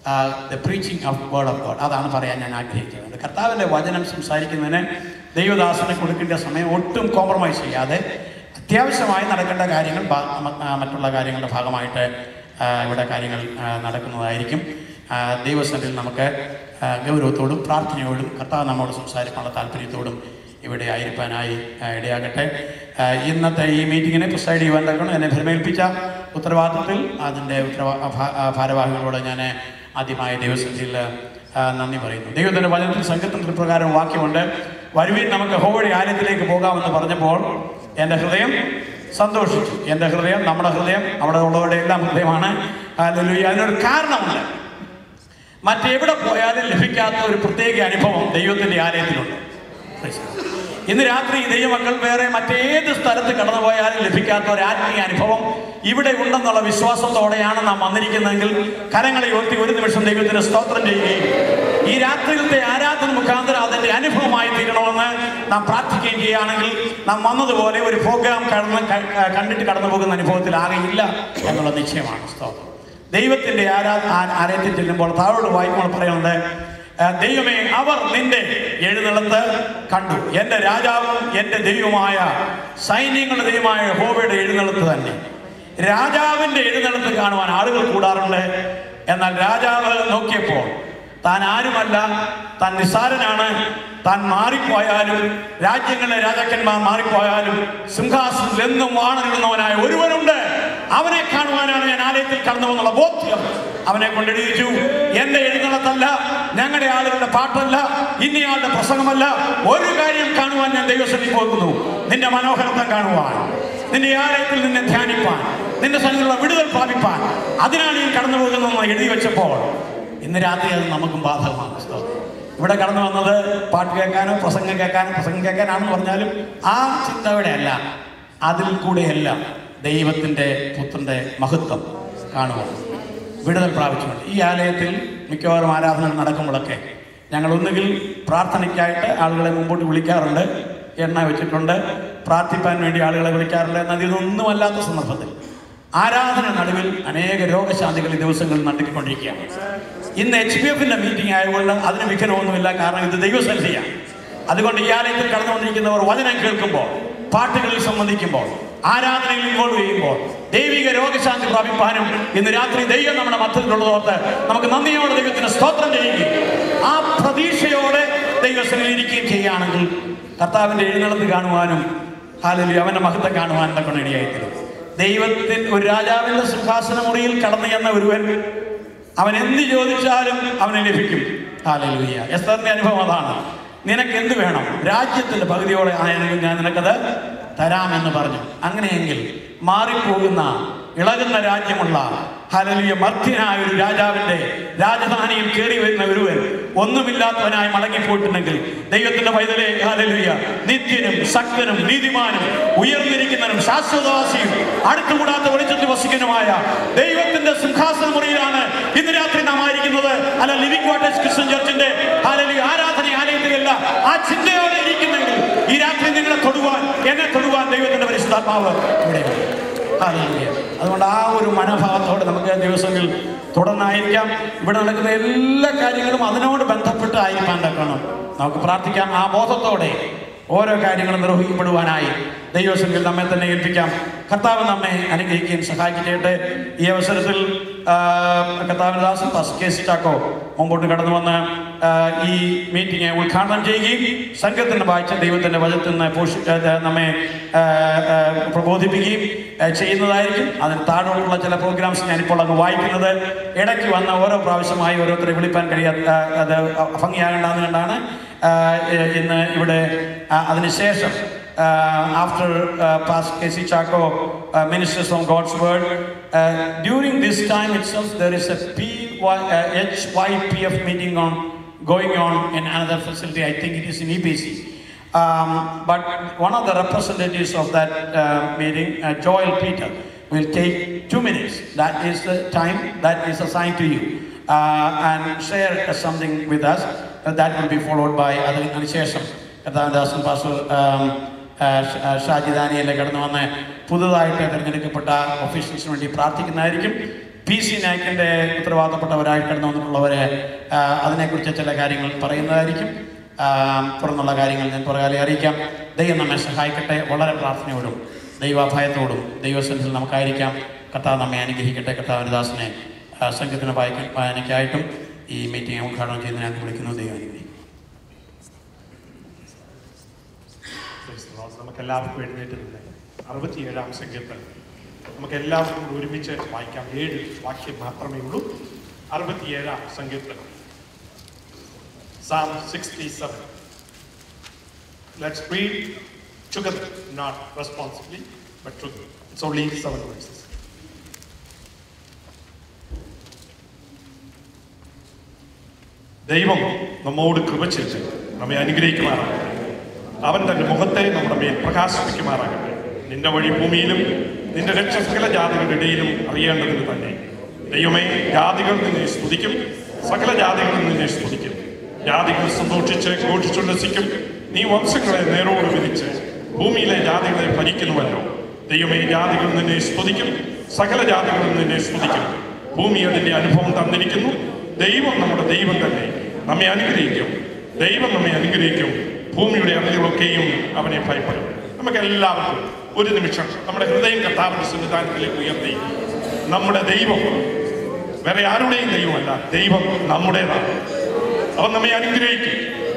the preaching of word of God അതാണ് പറയാൻ ഞാൻ ആഗ്രഹിക്കുന്നത് കർത്താവിൻ്റെ വചനം സംസാരിക്കുന്നതിന് ദൈവദാസനെ കൊടുക്കേണ്ട സമയം ഒട്ടും കോംപ്രമൈസ് ചെയ്യാതെ അത്യാവശ്യമായി നടക്കേണ്ട കാര്യങ്ങൾ ബാ- മ- ആ, മറ്റുള്ള കാര്യങ്ങളുടെ ഭാഗമായിട്ട് ആ, ഇവിടെ കാര്യങ്ങൾ ആ, നടക്കുന്നതായിരിക്കും ആ, ദൈവസന്നിധിയിൽ നമുക്ക് ആ, ഗൗരവത്തോടും പ്രാർത്ഥനയോടും കർത്താവ് നമ്മോട് സംസാരിക്കാനുള്ള താല്പര്യത്തോടും ഇവിടെ ആയിരിക്കാനായി ആ, ഇടയാകട്ടെ ആ, ഇന്നത്തെ ഈ മീറ്റിങ്ങിനെ പ്രിസൈഡ് ചെയ്യുവാൻ തക്കണം എന്നെ ഭരമേൽപ്പിച്ച ഉത്തരവാദിത്തത്തിൽ അതിൻ്റെ ഉത്തരവാ ഭാ- ആ, ഭാരവാഹികളോട് ഞാൻ ആദ്യമായ ദൈവസന്നിധിയിൽ ആ, നന്ദി പറയുന്നു ദൈവത്തിൻ്റെ വചനത്തിൽ സംഘത്തിൽ പ്രകാരം വാക്യമുണ്ട് വരുവിൻ നമുക്ക് ഹോവഴി ആലയത്തിലേക്ക് പോകാമെന്ന് പറഞ്ഞപ്പോൾ എൻ്റെ ഹൃദയം സന്തോഷിച്ചു എൻ്റെ ഹൃദയം നമ്മുടെ ഹൃദയം അവിടെ ഉള്ളവരുടെ എല്ലാം ഹൃദയമാണ് ഹല്ലേലൂയ. അതിനൊരു കാരണമുണ്ട് മറ്റെവിടെ പോയാലും ലഭിക്കാത്ത ഒരു പ്രത്യേക അനുഭവം ദൈവത്തിൻ്റെ ആലയത്തിലുണ്ട് Praise God. ഇന്ന് രാത്രി ഈ ദൈവമക്കൾ വേറെ മറ്റേത് സ്ഥലത്ത് കടന്നു പോയാലും ലഭിക്കാത്ത ഒരു ആത്മീയ അനുഭവം ഇവിടെ ഉണ്ടെന്നുള്ള വിശ്വാസത്തോടെയാണ് നാം വന്നിരിക്കുന്നതെങ്കിൽ കരങ്ങളെ ഉയർത്തി ഒരു നിമിഷം ദൈവത്തിന് സ്തോത്രം ചെയ്യുകയും ഈ രാത്രിയിലത്തെ ആരാധന മുഖാന്തരം അതിന്റെ അനുഭവമായി തീരണമെന്ന് നാം പ്രാർത്ഥിക്കുകയും ചെയ്യുകയാണെങ്കിൽ നാം വന്നതുപോലെ ഒരു പ്രോഗ്രാം കടന്ന് ക- കണ്ടിട്ട് കടന്നു പോകുന്ന അനുഭവത്തിൽ ആകെയില്ല എന്നുള്ള നിശ്ചയമാണ് സ്തോത്രം ദൈവത്തിന്റെ ആരാ ആ- ആലയത്തിൽ ചെല്ലുമ്പോൾ താഴോട് വായിക്കുമ്പോൾ പറയുന്നുണ്ട് ആ, ദൈവമേ അവർ നിന്റെ എഴുന്നള്ളത്ത് കണ്ടു എൻ്റെ രാജാവും എൻ്റെ ദൈവമായ സൈന്യങ്ങളുടെ ദൈവമായ ഹോവയുടെ എഴുന്നള്ളത്ത് തന്നെ രാജാവിന്റെ എഴുന്നള്ളത്ത് കാണുവാൻ ആളുകൾ കൂടാറുണ്ട് എന്നാൽ രാജാവ് നോക്കിയപ്പോൾ താൻ ആരുമല്ല താൻ നിസ്സാരനാണ് താൻ മാറിപ്പോയാലും രാജ്യങ്ങളിലെ രാജാക്കന്മാർ മാറിപ്പോയാലും സിംഹാസനത്തിൽ എന്നും വാണിടുന്നവനായ ഒരുവനുണ്ട് അവനെ കാണുവാനാണ് ഞാൻ ആലയത്തിൽ കടന്നു എന്നുള്ള ബോധ്യം അവനെ കൊണ്ടെഴുതിച്ചു എന്റെ എഴുന്നള്ളത്തല്ല ഞങ്ങളുടെ ആളുകളുടെ പാട്ടല്ല ഇന്നയാളുടെ പ്രസംഗമല്ല ഒരു കാര്യം കാണുവാൻ ഞാൻ ദൈവസഭയിൽ പോകുന്നു നിന്റെ മനോഹരത്വം കാണുവാൻ നിന്റെ ആലയത്തിൽ നിന്നെ ധ്യാനിപ്പാൻ നിന്റെ സ്ഥലത്തുള്ള വിടുതൽ പ്രാപിപ്പാൻ അതിനാണ് ഞാൻ കടന്നു പോകുന്നതെന്ന് എഴുതി വെച്ചപ്പോൾ ഇന്ന് രാത്രി അത് നമുക്കും ബാധകമാണ് സ്തോത്രം. ഇവിടെ കടന്നു വന്നത് പാട്ട് കേൾക്കാനോ പ്രസംഗം കേൾക്കാനോ പ്രസംഗം കേൾക്കാനാണെന്ന് പറഞ്ഞാലും ആ ചിന്തയുടെ അല്ല അതിൽ കൂടെയല്ല ദൈവത്തിൻ്റെ പുത്രൻ്റെ മഹത്വം കാണുക വിടുതൽ പ്രാപിച്ചുകൊണ്ട് ഈ ആലയത്തിൽ മിക്കവാറും ആരാധനകൾ നടക്കുമ്പോഴൊക്കെ ഞങ്ങൾ ഒന്നുകിൽ പ്രാർത്ഥനയ്ക്കായിട്ട് ആളുകളെ മുമ്പോട്ട് വിളിക്കാറുണ്ട് എണ്ണ വെച്ചിട്ടുണ്ട് പ്രാർത്ഥിപ്പാൻ വേണ്ടി ആളുകളെ വിളിക്കാറുണ്ട് എന്നാൽ ഇതൊന്നുമല്ലാത്ത സന്ദർഭത്തിൽ ആരാധന നടുവിൽ അനേക രോഗശാന്തികൾ ഈ ദിവസങ്ങളിൽ നടത്തിക്കൊണ്ടിരിക്കുകയാണ് ഇന്ന് എച്ച് പി എഫിന്റെ മീറ്റിംഗ് ആയതുകൊണ്ട് അതിന് വിഘ്നമൊന്നുമില്ല കാരണം ഇത് ദൈവസന്നിധിയാണ് അതുകൊണ്ട് ഈ ആലയത്തിൽ കടന്നുകൊണ്ടിരിക്കുന്നവർ വചനം കേൾക്കുമ്പോൾ പാട്ടുകളിൽ സംബന്ധിക്കുമ്പോൾ ആരാധനയിൽ ഇൻവോൾവ് ചെയ്യുമ്പോൾ ദൈവിക രോഗശാന്തി പ്രാപിപ്പാനും ഇന്ന് രാത്രി ദൈവം നമ്മുടെ മധ്യത്തിലുള്ളതോർത്ത് നമുക്ക് നന്ദിയോടെ ദൈവത്തിന് സ്തോത്രം ചെയ്യുകയും ആ പ്രതീക്ഷയോടെ ദൈവസന്നിധിയിൽ ഇരിക്കുകയും ചെയ്യുകയാണെങ്കിൽ കർത്താവിന്റെ എഴുന്നള്ളത്ത് കാണുവാനും ഹാലലി അവന്റെ മഹത്വം കാണുവാനും ഒക്കെ ഇടയായിത്തീരും ദൈവത്തിൽ ഒരു രാജാവിന്റെ സിംഹാസന മുറിയിൽ കടന്നു ചെന്ന ഒരുവൻ അവൻ എന്ത് ചോദിച്ചാലും അവന് ലഭിക്കും ഹാലലൂയ എസ്തറിന്റെ അനുഭവം അതാണ് നിനക്ക് എന്ത് വേണം രാജ്യത്തിന്റെ പകുതിയോടെ ആയെങ്കിൽ ഞാൻ നിനക്കത് തരാമെന്ന് പറഞ്ഞു അങ്ങനെയെങ്കിൽ മാറിപ്പോകുന്ന ഇളകുന്ന രാജ്യമുള്ള ഹലലിയ മർത്യനായ ഒരു രാജാവിന്റെ രാജധാനിയിൽ കയറി വരുന്ന ഒരുവൻ ഒന്നുമില്ലാത്തവനായി മടങ്ങിപ്പോയിട്ടുണ്ടെങ്കിൽ ദൈവത്തിന്റെ പൈതലെ ഹലലിയ നിത്യനും ശക്തനും നീതിമാനും ഉയർന്നിരിക്കുന്നവനും ശാശ്വതവാസിയും അടുത്തുകൂടാത്ത വെളിച്ചത്തിൽ വസിക്കുന്നതുമായ ദൈവത്തിന്റെ സിംഹാസന മുറിയിലാണ് ഇന്ന് രാത്രി നാം ആയിരിക്കുന്നത് അല്ല ലിവിംഗ് വാട്ടേഴ്സ് ക്രിസ്ത്യൻ ചർച്ചിന്റെ ഹലലിയ ആരാധന ആലയത്തിലല്ല ആ ചിന്തയോടെ ഇരിക്കുന്നെങ്കിൽ ഈ രാത്രി നിങ്ങളെ തൊടുവാൻ എന്നെ തൊടുവാൻ ദൈവത്തിന്റെ പരിശുദ്ധാത്മാവ് ഇവിടെയുണ്ട് ഹല്ലേലൂയ. അതുകൊണ്ട് ആ ഒരു മനോഭാവത്തോടെ നമുക്ക് ദിവസങ്ങളിൽ തുടർന്നായിരിക്കാം ഇവിടെ നടക്കുന്ന എല്ലാ കാര്യങ്ങളും അതിനോട് ബന്ധപ്പെട്ടായിരിക്കാൻ തക്കണം നമുക്ക് പ്രാർത്ഥിക്കാം ആ ബോധത്തോടെ ഓരോ കാര്യങ്ങളും നിർവഹിക്കപ്പെടുവാനായി ദൈവസംഘത്തിൽ നമ്മെ തന്നെ ഏൽപ്പിക്കാം കർത്താവ് നമ്മെ അനുഗ്രഹിക്കുകയും സഹായിക്കട്ടെ ഈ അവസരത്തിൽ ആ, കർത്താവിന്റെ ദാസൻ പാസ്റ്റർ കെ സി ചാക്കോ മുമ്പോട്ട് കടന്നു വന്ന് ആ, ഈ മീറ്റിംഗ് ഉദ്ഘാടനം ചെയ്യുകയും സംഘത്തിന് വായിച്ച ദൈവത്തിന്റെ വചനത്തിൽ നിന്ന് പോഷി ആ, നമ്മെ ആ, ആ, പ്രബോധിപ്പിക്കുകയും ആ, ചെയ്യുന്നതായിരിക്കും അതിന് താഴോട്ടുള്ള ചില പ്രോഗ്രാംസ് ഞാനിപ്പോൾ അങ്ങ് വായിക്കുന്നത് ഇടയ്ക്ക് വന്ന ഓരോ പ്രാവശ്യമായി ഓരോരുത്തരെ വിളിപ്പാൻ കഴിയാത്ത ആ, അത് ഭംഗിയാകേണ്ടത് കൊണ്ടാണ് ആ, ഇന്ന് ഇവിടെ ആ, അതിനുശേഷം uh, after uh, Pastor Casey Chaco uh, ministers from God's word. Uh, during this time itself, there is a PY, uh, HYPF meeting on going on in another facility. I think it is in EBC. Um, but one of the representatives of that uh, meeting, uh, Joel Peter, will take two minutes. That is the time that is assigned to you. Uh, and share uh, something with us. Uh, that will be followed by other Anishesham. കഥാദാസൻ pastor ആം, ആ, ഷ- ആ, ഷാജി ദാനിയല്ലേ കടന്നു വന്ന് പുതുതായിട്ട് തിരഞ്ഞെടുക്കപ്പെട്ട ഒഫീഷ്യൽസിന് വേണ്ടി പ്രാർത്ഥിക്കുന്നതായിരിക്കും പി സി നാക്കിൻ്റെ ഉത്തരവാദപ്പെട്ടവരായി കടന്നു വന്നിട്ടുള്ളവരെ ആ, അതിനെക്കുറിച്ച് ചില കാര്യങ്ങൾ പറയുന്നതായിരിക്കും ആ, തുടർന്നുള്ള കാര്യങ്ങൾ ഞാൻ പുറകാലെ അറിയിക്കാം ദൈവം നമ്മെ സഹായിക്കട്ടെ വളരെ പ്രാർത്ഥനയോടും ദൈവഭയത്തോടും ദൈവസനത്തിൽ നമുക്കായിരിക്കാം കർത്താവ് നമ്മെ അനുഗ്രഹിക്കട്ടെ കർത്താവിൻ്റെ ദാസനെ ആ, സംഘത്തിന് വായിക്ക വായനയ്ക്കായിട്ടും ഈ മീറ്റിംഗ് ഉദ്ഘാടനം ചെയ്യുന്ന ഞാൻ വിളിക്കുന്നു ദൈവം അനുഗ്രഹിക്കും നമുക്ക് എല്ലാവർക്കും എഴുന്നേറ്റ് നിന്ന് അറുപത്തിയേഴാം സങ്കീർത്തനം നമുക്ക് എല്ലാവർക്കും കൂടി ഒരുമിച്ച് വായിക്കാം ഏഴ് വാക്യം മാത്രമേ ഉള്ളൂ അറുപത്തിയേഴാം സങ്കീർത്തനം Psalm 67. Let's read together, not responsibly, but together. It's only seven verses. ദൈവം നമ്മോട് കൃപ ചെയ്ത് നമ്മെ അനുഗ്രഹിക്കുമാറാകട്ടെ അവൻ തന്റെ മുഖത്തെ നമ്മുടെ മേൽ പ്രകാശിപ്പിക്കുമാറാകട്ടെ നിന്റെ വഴി ഭൂമിയിലും നിന്റെ രക്ഷ സകല ജാതികളുടെ ഇടയിലും അറിയേണ്ടതിന് തന്നെ ദൈവമേ ജാതികൾ നിന്നെ സ്തുതിക്കും സകല ജാതികളും നിന്നെ സ്തുതിക്കും ജാതികൾ സന്തോഷിച്ച് ഘോഷിച്ചുല്ലസിക്കും നീ വംശങ്ങളെ നേരോട് വിധിച്ച് ഭൂമിയിലെ ജാതികളെ ഭരിക്കുന്നുവല്ലോ ദൈവമേ ജാതികൾ നിന്നെ സ്തുതിക്കും സകല ജാതികളും നിന്നെ സ്തുതിക്കും ഭൂമി അതിന്റെ അനുഭവം തന്നിരിക്കുന്നു ദൈവം നമ്മുടെ ദൈവം തന്നെ നമ്മെ അനുഗ്രഹിക്കും ദൈവം നമ്മെ അനുഗ്രഹിക്കും ഭൂമിയുടെ അതിരുകളൊക്കെയും അവനെ ഭയപ്പെടും നമുക്ക് എല്ലാവർക്കും ഒരു നിമിഷം നമ്മുടെ ഹൃദയം കർത്താവിന്റെ സംവിധാനത്തിലേക്ക് ഉയർത്തി നമ്മുടെ ദൈവം വേറെ ആരുടെയും ദൈവമല്ല ദൈവം നമ്മുടേതാണ് അവൻ നമ്മെ അനുഗ്രഹിക്കും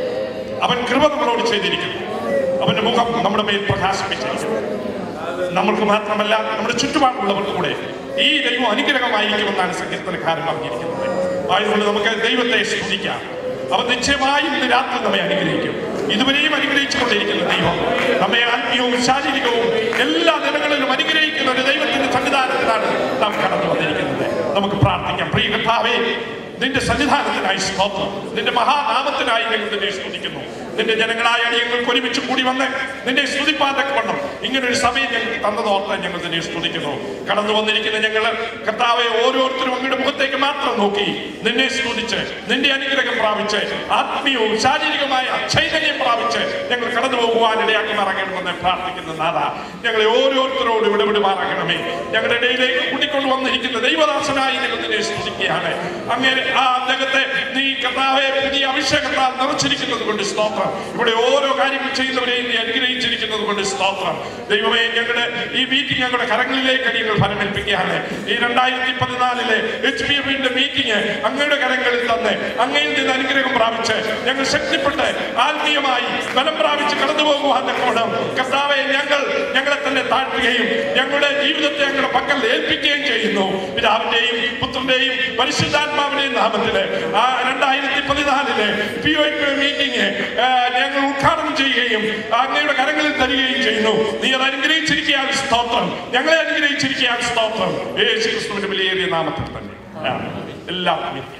അവൻ കൃപ നമ്മളോട് ചെയ്തിരിക്കുന്നു അവന്റെ മുഖം നമ്മുടെ മേൽ പ്രകാശിപ്പിച്ചിരിക്കുന്നു നമ്മൾക്ക് മാത്രമല്ല നമ്മുടെ ചുറ്റുപാടുള്ളവർക്ക് കൂടെ ഈ ദൈവം അനുഗ്രഹമായിരിക്കുമെന്നാണ് സങ്കീർത്തനക്കാരൻ പറഞ്ഞിരിക്കുന്നത് ആയതുകൊണ്ട് നമുക്ക് ദൈവത്തെ സ്തുതിക്കാം അവൻ നിശ്ചയമായും ഇന്ന് രാത്രി നമ്മെ അനുഗ്രഹിക്കും ഇതുവരെയും അനുഗ്രഹിച്ചുകൊണ്ടിരിക്കുന്ന ദൈവം നമ്മെ ആത്മീയവും ശാരീരികവും എല്ലാ ദിനങ്ങളിലും അനുഗ്രഹിക്കുന്ന ഒരു ദൈവത്തിന്റെ സംവിധാനത്തിലാണ് നാം കടന്നു വന്നിരിക്കുന്നത് നമുക്ക് പ്രാർത്ഥിക്കാം പ്രിയ കർത്താവേ നിന്റെ സന്നിധാനത്തിനായി സ്തോത്രം നിന്റെ മഹാനാമത്തിനായി ഞങ്ങൾ നിന്നെ സ്തുതിക്കുന്നു നിന്റെ ജനങ്ങളായ ഞങ്ങൾക്ക് ഒരുമിച്ച് കൂടി വന്ന് നിന്നെ സ്തുതിപ്പാതൊക്കെ വണ്ണം ഇങ്ങനെ ഒരു സമയം ഞങ്ങൾക്ക് തന്നതോർത്ത് ഞങ്ങൾ നിന്നെ സ്തുതിക്കുന്നു കടന്നു വന്നിരിക്കുന്ന ഞങ്ങൾ കർത്താവെ ഓരോരുത്തരും അങ്ങയുടെ മുഖത്തേക്ക് മാത്രം നോക്കി നിന്നെ സ്തുതിച്ച് നിന്റെ അനുഗ്രഹം പ്രാപിച്ച് ആത്മീയവും ശാരീരികമായ ചൈതന്യം പ്രാപിച്ച് ഞങ്ങൾ കടന്നു പോകുവാൻ ഇടയാക്കി മാറാകണമെന്ന് പ്രാർത്ഥിക്കുന്ന നാഥ ഞങ്ങളെ ഓരോരുത്തരോടും ഇടപെടുമാറാകണമേ ഞങ്ങളുടെ ഇടയിലേക്ക് കൂട്ടിക്കൊണ്ട് വന്നിരിക്കുന്ന ദൈവദാസനായി ഞങ്ങൾ നിന്നെ സ്തുതിക്കുകയാണ് അങ്ങനെ ആ അദ്ദേഹത്തെ നീ കർത്താവെ പുതിയ അഭിഷേകത്താൽ നിറച്ചിരിക്കുന്നത് കൊണ്ട് സ്തോത്രം ഇവിടെ ഓരോ കാര്യങ്ങൾ ചെയ്യുന്നവരെയും നീ അനുഗ്രഹിച്ചിരിക്കുന്നത് കൊണ്ട് സ്തോത്രം ദൈവമേ ഞങ്ങളുടെ ഈ മീറ്റിംഗ് ഞങ്ങളുടെ കരങ്ങളിലേക്ക് ഞങ്ങൾ ഫലമേൽപ്പിക്കുകയാണ് ഈ രണ്ടായിരത്തി പതിനാലിലെ എച്ച് പി എഫിന്റെ മീറ്റിംഗ് അങ്ങയുടെ കരങ്ങളിൽ തന്നെ അങ്ങയിൽ നിന്ന് അനുഗ്രഹം പ്രാപിച്ച് ഞങ്ങൾ ശക്തിപ്പെട്ട് ആത്മീയമായി ബലം പ്രാപിച്ച് കടന്നു പോകുവാൻ കോണം കർത്താവെ ഞങ്ങൾ ഞങ്ങളെ തന്നെ താഴ്ത്തുകയും ഞങ്ങളുടെ ജീവിതത്തെ ഞങ്ങളുടെ പക്കൽ ഏൽപ്പിക്കുകയും ചെയ്യുന്നു പിതാവിന്റെയും പുത്രന്റെയും പരിശുദ്ധാത്മാവിന്റെയും നാമത്തില് ആ രണ്ടായിരത്തി പതിനാലിലെ പി ഒ മീറ്റിംഗ് ഞങ്ങൾ ഉദ്ഘാടനം ചെയ്യുകയും അങ്ങയുടെ കരങ്ങളിൽ തരികയും ചെയ്യുന്നു നീ അത് അനുഗ്രഹിച്ചിരിക്കാൻ സ്തോത്രം ഞങ്ങളെ അനുഗ്രഹിച്ചിരിക്കാൻ സ്തോത്രം യേശു ക്രിസ്തുവിന്റെ വിലയേറിയ നാമത്തിൽ തന്നെ ആമേൻ. എല്ലാവർക്കും ഇരിക്കാം.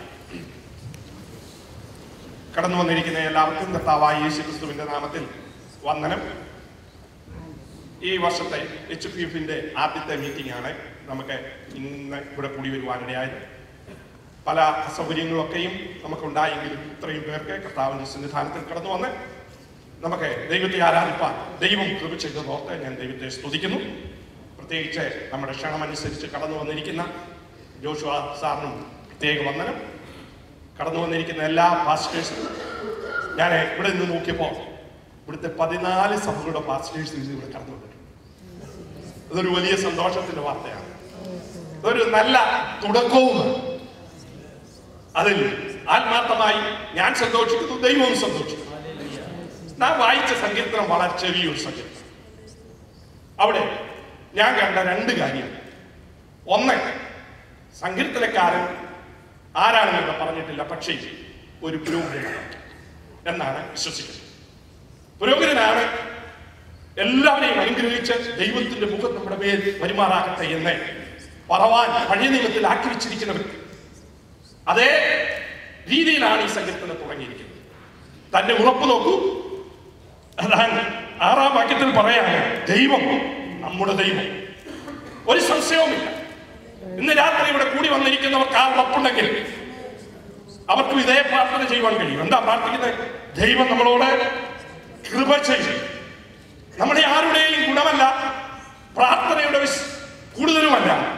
കടന്നു വന്നിരിക്കുന്ന എല്ലാവർക്കും കർത്താവായ യേശു ക്രിസ്തുവിന്റെ നാമത്തിൽ വന്ദനം ഈ വർഷത്തെ എച്ച് പി എഫിന്റെ ആദ്യത്തെ മീറ്റിംഗ് ആണ് നമുക്ക് ഇന്ന് ഇവിടെ കൂടി വരുവാനിടയായത് പല അസൗകര്യങ്ങളൊക്കെയും നമുക്കുണ്ടായെങ്കിലും ഇത്രയും പേർക്ക് കർത്താവിന്റെ സന്നിധാനത്തിൽ കടന്നു വന്ന് നമുക്ക് ദൈവത്തെ ആരാധിപ്പാൻ ദൈവം കൃപ ചെയ്തതോർത്ത് ഞാൻ ദൈവത്തെ സ്തുതിക്കുന്നു പ്രത്യേകിച്ച് നമ്മുടെ ക്ഷണമനുസരിച്ച് കടന്നു വന്നിരിക്കുന്ന ജോഷുവ സാറിനും പ്രത്യേക വന്ദനം കടന്നു വന്നിരിക്കുന്ന എല്ലാ പാസ്റ്റേഴ്സിനും ഞാൻ ഇവിടെ നിന്ന് നോക്കിയപ്പോൾ ഇവിടുത്തെ പതിനാല് സഭകളുടെ പാസ്റ്റേഴ്സ് ഇന്ന് ഇവിടെ കടന്നു വന്നിട്ടുണ്ട് അതൊരു വലിയ സന്തോഷത്തിന്റെ വാർത്തയാണ് അതൊരു നല്ല തുടക്കവുമാണ് അതിൽ ആത്മാർത്ഥമായി ഞാൻ സന്തോഷിക്കുന്നു ദൈവവും സന്തോഷിക്കുന്നു നാം വായിച്ച സങ്കീർത്തനം വളരെ ചെറിയൊരു സങ്കീർത്തനം അവിടെ ഞാൻ കണ്ട രണ്ട് കാര്യം ഒന്ന് സങ്കീർത്തനക്കാരൻ ആരാണെന്ന് പറഞ്ഞിട്ടില്ല പക്ഷേ ഒരു പുരോഹിതനാണ് എന്നാണ് വിശ്വസിക്കുന്നത് പുരോഹിതനാണ് എല്ലാവരെയും അനുഗ്രഹിച്ച് ദൈവത്തിന്റെ മുഖം നമ്മുടെ മേൽ പരിമാറാകട്ടെ എന്ന് പറവാൻ പഴയ നിയമത്തിൽ ആക്കി വെച്ചിരിക്കുന്ന വ്യക്തി അതേ രീതിയിലാണ് ഈ സങ്കീർത്തനം തുടങ്ങിയിരിക്കുന്നത് തന്റെ ഉറപ്പ് നോക്കൂ അതാണ് ആറാം വാക്യത്തിൽ പറയാണ് ദൈവം നമ്മുടെ ദൈവം ഒരു സംശയവുമില്ല ഇന്ന് രാത്രി ഇവിടെ കൂടി വന്നിരിക്കുന്നവർക്ക് ആ ഉറപ്പുണ്ടെങ്കിൽ അവർക്കും ഇതേ പ്രാർത്ഥന ചെയ്യുവാൻ കഴിയും എന്താ പ്രാർത്ഥിക്കുന്നത് ദൈവം നമ്മളോട് കൃപ ചെയ്യും നമ്മുടെ ആരുടെയും ഗുണമല്ല പ്രാർത്ഥനയുടെ വിശ്- കൂടുതലുമല്ല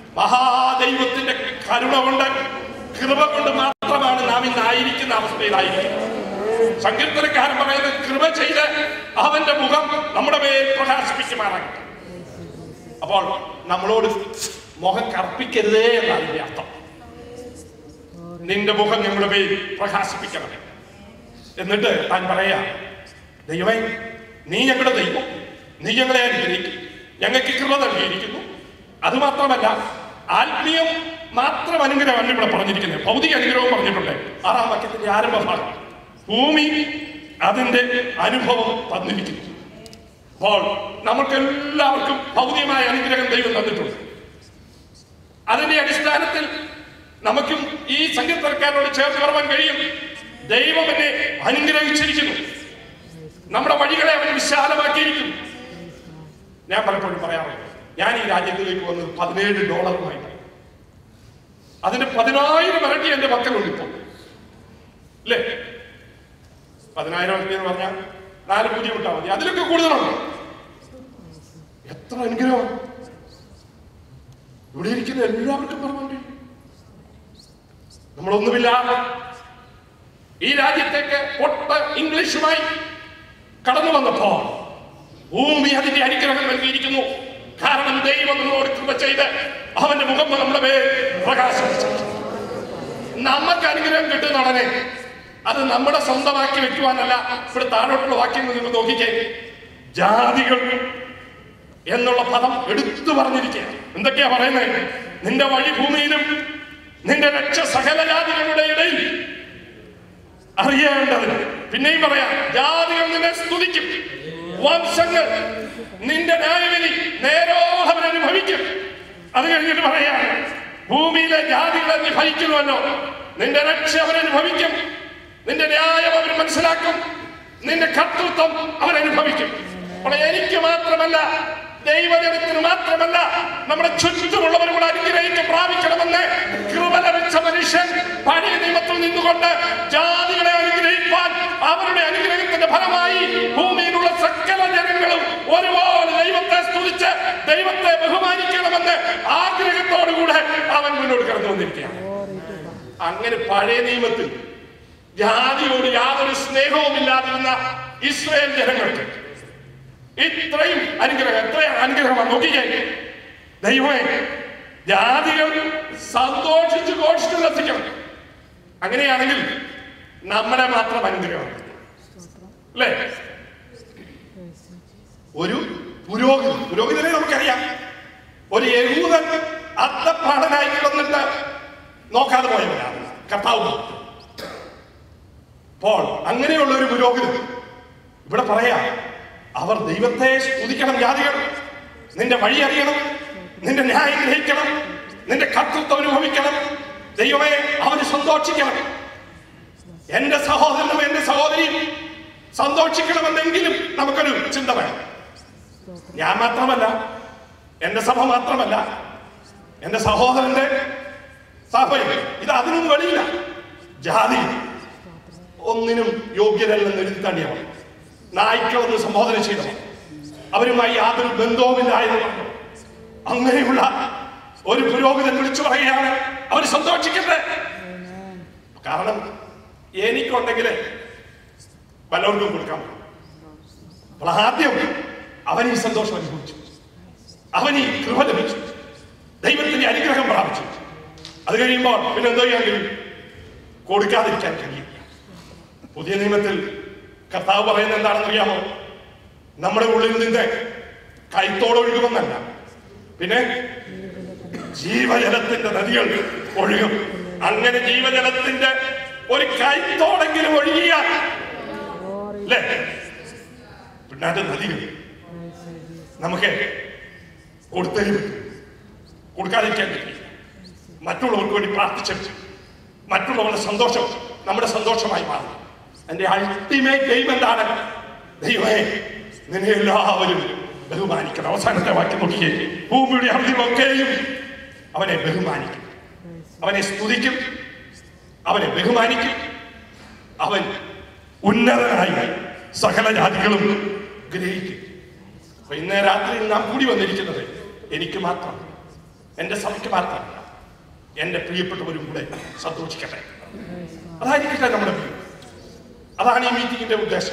മഹാദൈവത്തിന്റെ കരുണ കൊണ്ട് കൃപ കൊണ്ട് മാത്രമാണ് നാം ഇന്ന് ആയിരിക്കുന്ന അവസ്ഥയിലായിരിക്കുന്നത് സങ്കീർത്തനക്കാരൻ പറയുന്നത് കൃപ ചെയ്ത് അവന്റെ മുഖം നമ്മുടെ മേൽ പ്രകാശിപ്പിക്കുമാറാകട്ടെ അപ്പോൾ നമ്മളോട് മുഖം കർപ്പിക്കരുതേ എന്നാണ് ഇതിന്റെ അർത്ഥം നിന്റെ മുഖം ഞങ്ങളുടെ മേൽ പ്രകാശിപ്പിക്കണം എന്നിട്ട് താൻ പറയാ ദൈവമേ നീ ഞങ്ങളുടെ ദൈവം നീ ഞങ്ങളെ അനുഗ്രഹിക്കും ഞങ്ങൾക്ക് കൃപ നൽകിയിരിക്കുന്നു അത് മാത്രമല്ല ആത്മീയം മാത്രം അനുഗ്രഹമല്ല ഇവിടെ പറഞ്ഞിരിക്കുന്നത് ഭൗതിക അനുഗ്രഹവും പറഞ്ഞിട്ടുണ്ട് ആറാം വാക്യത്തിന്റെ ആരംഭ ഭാഗം ഭൂമി അതിന്റെ അനുഭവം തന്നിരിക്കുന്നു അപ്പോൾ നമുക്ക് എല്ലാവർക്കും ഭൗതികമായ അനുഗ്രഹം ദൈവം തന്നിട്ടുണ്ട് അതിന്റെ അടിസ്ഥാനത്തിൽ നമുക്കും ഈ സങ്കീർത്തനക്കാരോട് ചേർന്ന് പറയാൻ കഴിയും ദൈവം എന്നെ അനുഗ്രഹിച്ചിരിക്കുന്നു നമ്മുടെ വഴികളെ അവൻ വിശാലമാക്കിയിരിക്കുന്നു ഞാൻ പലപ്പോഴും പറയാറുണ്ട് ഞാൻ ഈ രാജ്യത്തിലേക്ക് വന്നത് പതിനേഴ് ഡോളറുമായിട്ട് അതിന്റെ പതിനായിരം ഇരട്ടി എന്റെ മക്കളുണ്ട് ഇപ്പോൾ അല്ലേ പതിനായിരം ഇരട്ടി എന്ന് പറഞ്ഞാൽ നാല് പൂജ്യം വിട്ടാൽ മതി അതിലൊക്കെ കൂടുതലുണ്ട് എത്ര അനുഗ്രഹം ഇവിടെ ഇരിക്കുന്ന എല്ലാവർക്കും പറഞ്ഞുണ്ട് നമ്മളൊന്നുമില്ലാതെ ഈ രാജ്യത്തേക്ക് ഒട്ട ഇംഗ്ലീഷുമായി കടന്നു വന്നപ്പോ ഭൂമി അതിന്റെ അനുഗ്രഹം നൽകിയിരിക്കുന്നു കാരണം ദൈവം നമ്മളോട് കൃപ ചെയ്ത് അവന്റെ മുഖം നമ്മുടെ മേൽ പ്രകാശിപ്പിച്ചു നമുക്ക് അനുഗ്രഹം കിട്ടുന്ന ഉടനെ അത് നമ്മുടെ സ്വന്തമാക്കി വെക്കുവാനല്ല ഇവിടെ താഴോട്ടുള്ള വാക്യങ്ങൾ നിങ്ങൾ നോക്കിക്കേ ജാതികൾ എന്നുള്ള പദം എടുത്തു പറഞ്ഞിരിക്കുക എന്തൊക്കെയാ പറയുന്നത് നിന്റെ വഴി ഭൂമിയിലും നിന്റെ രക്ഷ സകല ജാതികളുടെ ഇടയിൽ അറിയേണ്ടതിന് പിന്നെയും പറയാം ജാതികൾ നിന്നെ സ്തുതിക്കും വംശങ്ങൾ നിന്റെ ന്യായവിധി നേരോഹം അനുഭവിക്കും അത് കഴിഞ്ഞിട്ട് പറയാണ് ഭൂമിയിലെ ജാതികളെ നീ ഭരിക്കുന്നുവല്ലോ നിന്റെ രക്ഷ അവരനുഭവിക്കും നിന്റെ ന്യായം അവർ മനസ്സിലാക്കും നിന്റെ കർത്തൃത്വം അവരനുഭവിക്കും അപ്പോൾ എനിക്ക് മാത്രമല്ല ദൈവജനത്തിന് മാത്രമല്ല നമ്മുടെ ചുറ്റുമുള്ളവരും കൂടെ അനുഗ്രഹിച്ച് പ്രാപിക്കണമെന്ന് കൃപ ലഭിച്ച മനുഷ്യൻ പഴയ നിയമത്തിൽ നിന്നുകൊണ്ട് ജാതികളെ അനുഗ്രഹിക്കാൻ അവരുടെ അനുഗ്രഹത്തിന്റെ ഫലമായി ഭൂമിയിലുള്ള സകല ജനങ്ങളും ഒരുപോലെ ദൈവത്തെ സ്തുതിച്ച് ദൈവത്തെ ബഹുമാനിക്കണമെന്ന് ആഗ്രഹത്തോടുകൂടെ അവൻ മുന്നോട്ട് കടന്നു വന്നിരിക്കുകയാണ് അങ്ങനെ പഴയ നിയമത്തിൽ ജാതിയോട് യാതൊരു സ്നേഹവും ഇല്ലാതിരുന്ന ഇസ്രായേൽ ജനങ്ങൾക്ക് ഇത്രയും അനുഗ്രഹം എത്രയാണ് അനുഗ്രഹമാണ് നോക്കിക്കേ ദൈവമേ ജാതികൾ സന്തോഷിച്ച് ഘോഷിച്ച് രസിക്കണം അങ്ങനെയാണെങ്കിൽ നമ്മളെ മാത്രം അനുഗ്രഹം അല്ലേ ഒരു പുരോഹിതൻ പുരോഹിതനെ നമുക്കറിയാം ഒരു യഹൂദൻ അർത്ഥപ്രാണനായി കിടന്നിട്ട് നോക്കാതെ പോയവരാണ് കർത്താവ് അപ്പോൾ അങ്ങനെയുള്ള ഒരു പുരോഹിതൻ ഇവിടെ പറയാ അവർ ദൈവത്തെ സ്തുതിക്കണം ജാതികൾ നിന്റെ വഴി അറിയണം നിന്റെ ന്യായം ഗ്രഹിക്കണം നിന്റെ കർത്തൃത്വം അനുഭവിക്കണം ദൈവമേ അവന് സന്തോഷിക്കണം എന്റെ സഹോദരനും എന്റെ സഹോദരിയും സന്തോഷിക്കണമെന്നെങ്കിലും നമുക്കൊരു ചിന്ത വേണം ഞാൻ മാത്രമല്ല എന്റെ സഭ മാത്രമല്ല എന്റെ സഹോദരന്റെ സഭയിൽ ഇത് അതിനും വെളിയില്ല ജാതി ഒന്നിനും യോഗ്യരല്ലെന്ന് എഴുതി തള്ളിയവർ നായ്ക്കളെന്ന് സംബോധന ചെയ്തവർ അവരുമായി യാതൊരു ബന്ധവുമില്ലായിരുന്നു അങ്ങനെയുള്ള ഒരു പുരോഹിതൻ വിളിച്ചു പറയുകയാണ് അവർ സന്തോഷിക്കട്ടെ കാരണം എനിക്കുണ്ടെങ്കിൽ വല്ലവർക്കും കൊടുക്കാം അപ്പോൾ ആദ്യം അവൻ ഈ സന്തോഷം അനുഭവിച്ചു അവൻ ഈ കൃപ ലഭിച്ചു ദൈവത്തിന്റെ അനുഗ്രഹം പ്രാപിച്ചു അത് കഴിയുമ്പോൾ പിന്നെ എന്തോ ചെയ്യാൻ കഴിയും കൊടുക്കാതിരിക്കാൻ കഴിയില്ല പുതിയ നിയമത്തിൽ കർത്താവ് പറയുന്നത് എന്താണെന്ന് അറിയാമോ നമ്മുടെ ഉള്ളിൽ നിന്ന് കൈത്തോടൊഴുകുമെന്നല്ല പിന്നെ ജീവജലത്തിന്റെ നദികൾ ഒഴുകും അങ്ങനെ ജീവജലത്തിന്റെ ഒരു കൈത്തോടെങ്കിലും ഒഴുകിയാൽ അല്ലേ പിന്നെ അതിന്റെ നദികൾ നമുക്ക് കൊടുത്തേ പറ്റും കൊടുക്കാതിരിക്കാൻ പറ്റില്ല മറ്റുള്ളവർക്ക് വേണ്ടി പ്രാർത്ഥിച്ചു മറ്റുള്ളവരുടെ സന്തോഷം നമ്മുടെ സന്തോഷമായി മാറും എന്റെ അൾട്ടിമേറ്റ് ഗെയിം എന്താണ് ദൈവമേ നിന്നെ എല്ലാവരും ബഹുമാനിക്കണം അവസാനത്തെ വാക്യം നോക്കിയേ ഭൂമിയുടെ അറിവിലൊക്കെയും അവനെ ബഹുമാനിക്കും അവനെ സ്തുതിക്കും അവനെ ബഹുമാനിക്കും അവൻ ഉന്നതനായി സകല ജാതികളും ഗ്രഹിക്കും അപ്പൊ ഇന്ന് രാത്രി നാം കൂടി വന്നിരിക്കുന്നത് എനിക്ക് മാത്രം എൻ്റെ സഭയ്ക്ക് മാത്രമല്ല എൻ്റെ പ്രിയപ്പെട്ടവരും കൂടെ സന്തോഷിക്കട്ടെ അതായിരിക്കട്ടെ നമ്മുടെ വ്യൂ അതാണ് ഈ മീറ്റിംഗിന്റെ ഉദ്ദേശം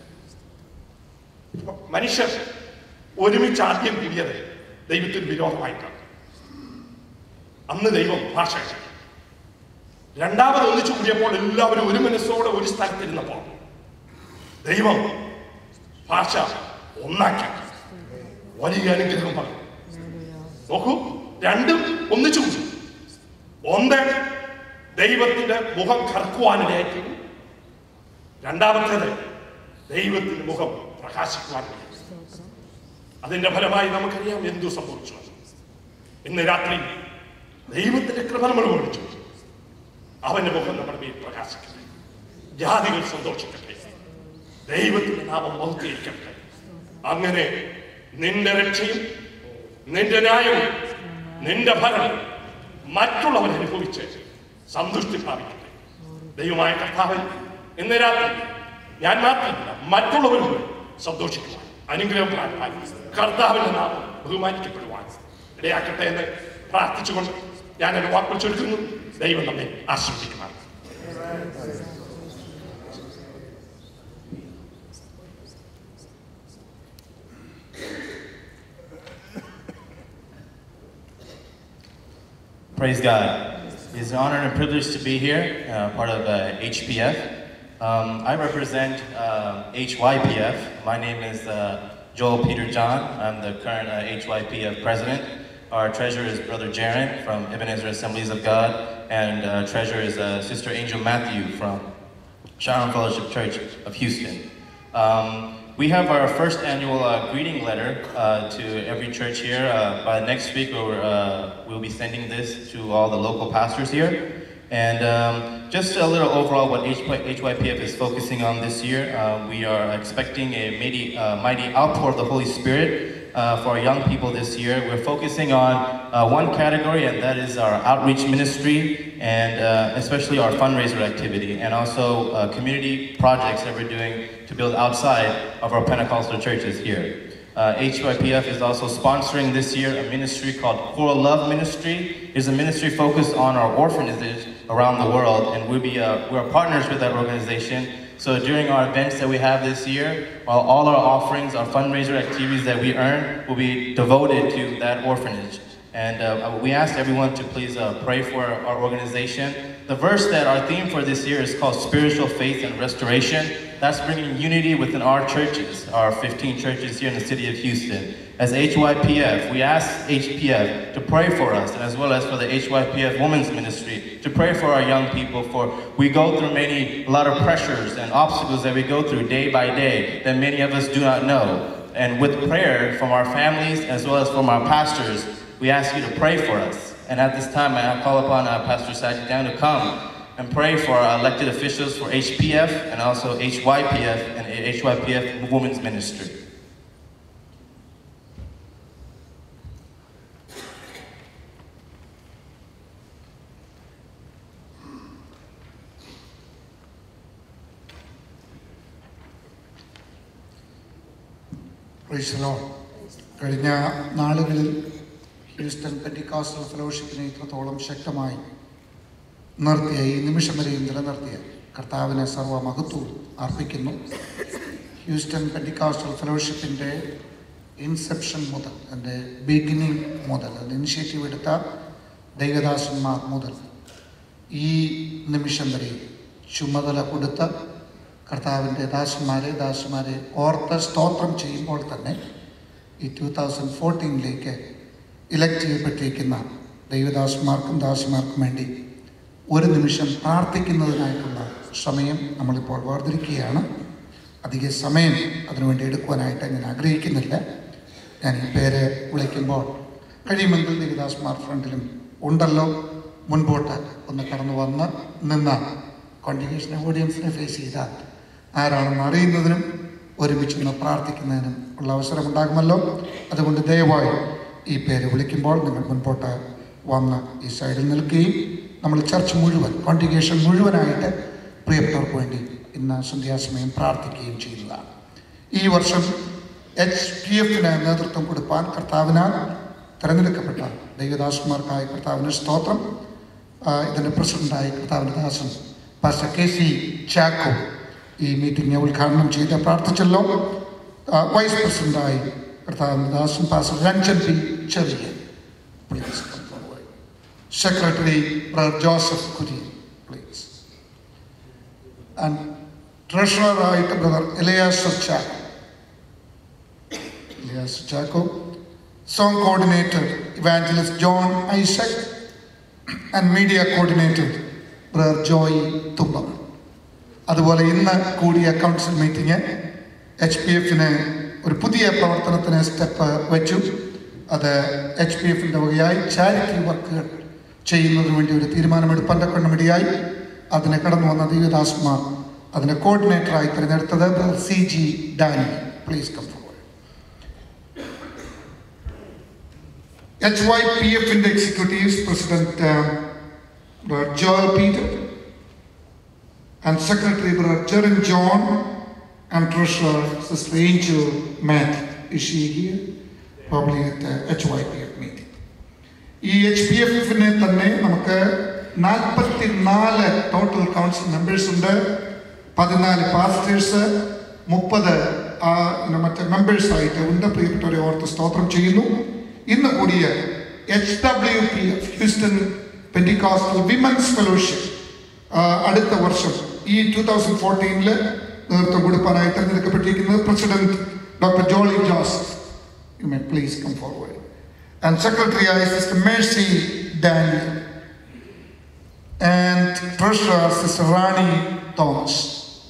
മനുഷ്യർ ഒരുമിച്ച് ആദ്യം കൂടിയത് ദൈവത്തിന് വിരോധമായിട്ടാണ് അന്ന് ദൈവം ഭാഷ രണ്ടാമത് ഒന്നിച്ചു കൂടിയപ്പോൾ എല്ലാവരും ഒരു മനസ്സോടെ ഒരു സ്ഥലത്തിരുന്നപ്പോൾ ദൈവം ഭാഷ ഒന്നാക്കി വലിയ അനുഗ്രഹം പറഞ്ഞു നോക്കൂ രണ്ടും ഒന്നിച്ചു കൂടി ഒന്ന് ദൈവത്തിന്റെ മുഖം കറക്കുവാനിടയാക്കി രണ്ടാമത്തേത് ദൈവത്തിന്റെ മുഖം പ്രകാശിക്കുവാനിടയാക്കി അതിന്റെ ഫലമായി നമുക്കറിയാം എന്തു സംഭവിച്ചു ഇന്ന് രാത്രി ദൈവത്തിന്റെ കൃപ നമ്മൾ മേടിച്ചു അവന്റെ മുഖം നമ്മുടെ മേൽ പ്രകാശിക്കട്ടെ ജാതികൾ സന്തോഷിക്കട്ടെ ദൈവത്തിന്റെ നാമം മഹത്വീകരിക്കട്ടെ അങ്ങനെ നിന്റെ രക്ഷയും നിന്റെ ന്യായവും നിന്റെ ഭരണം മറ്റുള്ളവർ അനുഭവിച്ച് സന്തുഷ്ടി പ്രാപിക്കട്ടെ ദൈവമായ കർത്താവൻ ഇന്ന് രാത്രി ഞാൻ മാത്രമല്ല മറ്റുള്ളവരും സന്തോഷിക്കുവാൻ അനുഗ്രഹം പ്രാപിക്കാൻ കർത്താവിന്റെ നാമം ബഹുമാനിക്കപ്പെടുവാൻ ഇടയാക്കട്ടെ എന്ന് പ്രാർത്ഥിച്ചുകൊണ്ട് ഞാൻ എന്റെ വാക്കുകൾ ചൊല്ലുന്നു ദൈവം നമ്മെ ആശ്രയിക്കുമാണ് Praise God. It's an honor and a privilege to be here, uh, part of uh, HPF. Um, I represent uh, HYPF. My name is uh, Joel Peter John. I'm the current uh, HYPF president. Our treasurer is Brother Jaron from Ebenezer Assemblies of God, and uh, treasurer is uh, Sister Angel Matthew from Sharon Fellowship Church of Houston. Um, we have our first annual uh, greeting letter uh, to every church here. Uh, by next week, we'll, uh, we'll be sending this to all the local pastors here. And um, just a little overall what HYPF is focusing on this year. Uh, we are expecting a mighty, uh, mighty outpour of the Holy Spirit uh, for our young people this year. We're focusing on uh, one category, and that is our outreach ministry, and uh, especially our fundraiser activity, and also uh, community projects that we're doing to build outside of our Pentecostal churches here. Uh, HYPF is also sponsoring this year a ministry called Coral Love Ministry. It's a ministry focused on our orphanages around the world, and we'll be, uh, we're partners with that organization. So during our events that we have this year, while all our offerings, our fundraiser activities that we earn will be devoted to that orphanage. And uh, we ask everyone to please uh, pray for our organization. The verse that our theme for this year is called Spiritual Faith and Restoration. That's bringing unity within our churches, our 15 churches here in the city of Houston. As HYPF, we ask HPF to pray for us, and as well as for the HYPF Women's Ministry, to pray for our young people, for we go through many, a lot of pressures and obstacles that we go through day by day that many of us do not know. And with prayer from our families, as well as from our pastors, we ask you to pray for us. And at this time, I call upon uh, Pastor Sajid down to come and pray for our elected officials for HPF and also HYPF and HYPF Women's Ministry. പ്രൈസലോ കഴിഞ്ഞ നാളുകളിൽ Houston പെറ്റിക്കാസ്റ്റൽ ഫെലോഷിപ്പിനെ ഇത്രത്തോളം ശക്തമായി നിർത്തിയ ഈ നിമിഷം വരെയും നിലനിർത്തിയ കർത്താവിനെ സർവ്വമഹത്വവും അർപ്പിക്കുന്നു ഹ്യൂസ്റ്റൺ പെറ്റിക്കാസ്റ്റൽ ഫെലോഷിപ്പിൻ്റെ ഇൻസെപ്ഷൻ മുതൽ എൻ്റെ ബിഗിനിങ് മുതൽ അത് ഇനിഷ്യേറ്റീവ് എടുത്ത ദൈവദാസന്മാർ മുതൽ ഈ നിമിഷം വരെ ചുമതല കൊടുത്ത കർത്താവിൻ്റെ ദാസന്മാരെ ദാസന്മാരെ ഓർത്ത് സ്തോത്രം ചെയ്യുമ്പോൾ തന്നെ ഈ ടു തൗസൻഡ് ഫോർട്ടീനിലേക്ക് ഇലക്ട് ചെയ്യപ്പെട്ടിരിക്കുന്ന ദൈവദാസന്മാർക്കും ദാസന്മാർക്കും വേണ്ടി ഒരു നിമിഷം പ്രാർത്ഥിക്കുന്നതിനായിട്ടുള്ള സമയം നമ്മളിപ്പോൾ വേർതിരിക്കുകയാണ് അധിക സമയം അതിനുവേണ്ടി എടുക്കുവാനായിട്ട് ഞാൻ ആഗ്രഹിക്കുന്നില്ല ഞാൻ ഈ പേര് വിളിക്കുമ്പോൾ കഴിയുമെങ്കിൽ ദേവദാസ്മാർ ഫ്രണ്ടിലും ഉണ്ടല്ലോ മുൻപോട്ട് ഒന്ന് കടന്നു വന്ന് നിന്ന് കോൺട്രിബ്യൂഷൻ ഓഡിയൻസിനെ ഫേസ് ചെയ്താൽ ആരാണെന്ന് അറിയുന്നതിനും ഒരുമിച്ചൊന്ന് പ്രാർത്ഥിക്കുന്നതിനും ഉള്ള അവസരം ഉണ്ടാകുമല്ലോ അതുകൊണ്ട് ദയവായി ഈ പേര് വിളിക്കുമ്പോൾ നിങ്ങൾ മുൻപോട്ട് വന്ന് ഈ സൈഡിൽ നിൽക്കുകയും നമ്മൾ ചർച്ച് മുഴുവൻ കോൺട്രിബ്യൂഷൻ മുഴുവനായിട്ട് പ്രിയപ്പെട്ടവർക്ക് വേണ്ടി ഇന്ന് സന്ധ്യാസമയം പ്രാർത്ഥിക്കുകയും ചെയ്യുന്നതാണ് ഈ വർഷം എച്ച് പി എഫിന് നേതൃത്വം കൊടുപ്പാൻ കർത്താവിനാൽ തിരഞ്ഞെടുക്കപ്പെട്ട ദൈവദാസന്മാർക്കായി കർത്താവിന് സ്തോത്രം ആ, ഇതിൻ്റെ പ്രസിഡൻ്റായി കർത്താവിൻ്റെ ദാസൻ പാസ്റ്റർ കെ സി ചാക്കോ ഈ മീറ്റിംഗ് ഉദ്ഘാടനം ചെയ്ത് പ്രാർത്ഥിച്ചല്ലോ ആ, വൈസ് പ്രസിഡൻ്റായി കർത്താവിൻ്റെ ദാസൻ പാസ്റ്റർ രഞ്ജൻ പി ചെറിയ please secretary brother Joseph Kurian please and ട്രഷററായിട്ട് brother Eleazar Chacko Eleazar Chacko song coordinator evangelist John Isaac and media coordinator brother Joy തുമ്പം അതുപോലെ ഇന്ന് കൂടിയ കൗൺസിൽ മീറ്റിംഗ് എച്ച് പി എഫിന് ഒരു പുതിയ പ്രവർത്തനത്തിന് സ്റ്റെപ്പ് വെച്ചു അത് എച്ച് പി എഫിൻ്റെ വകയായി ചാരിറ്റി വർക്കുകൾ ചെയ്യുന്നതിന് വേണ്ടി ഒരു തീരുമാനമെടുപ്പാൻ്റെ കണ്ണുമിടിയായി അതിന് കടന്നു വന്ന ദൈവദാസ്മാർ അതിൻ്റെ കോർഡിനേറ്ററായി തിരഞ്ഞെടുത്തത് brother C G Danny please come forward H Y P എഫിൻ്റെ executives president Joel Peter and Secretary Brother Jaren John and Treasurer Sister Angel Matt. Is she here? Probably at the HYPF meeting. ഈ H P എഫിനെ തന്നെ നമുക്ക് നാൽപ്പത്തി നാല് total council members ഉണ്ട് പതിനാല് pastors മുപ്പത് മറ്റേ മെമ്പേഴ്സ് ആയിട്ട് ഉണ്ട് പ്രിയപ്പെട്ടവരെ ഓർത്ത് സ്തോത്രം ചെയ്യുന്നു ഇന്ന് കൂടിയ H W P F Houston Pentecostal women's fellowship അടുത്ത വർഷം ഈ ടൂ തൗസൻഡ് ഫോർട്ടീനില് നേതൃത്വം കൊടുക്കാനായി തെരഞ്ഞെടുക്കപ്പെട്ടിരിക്കുന്നത് president doctor Jolly Joseph you may please come forward and secretary ആയ sister Mercy Daniel and treasurer sister Rani Thomas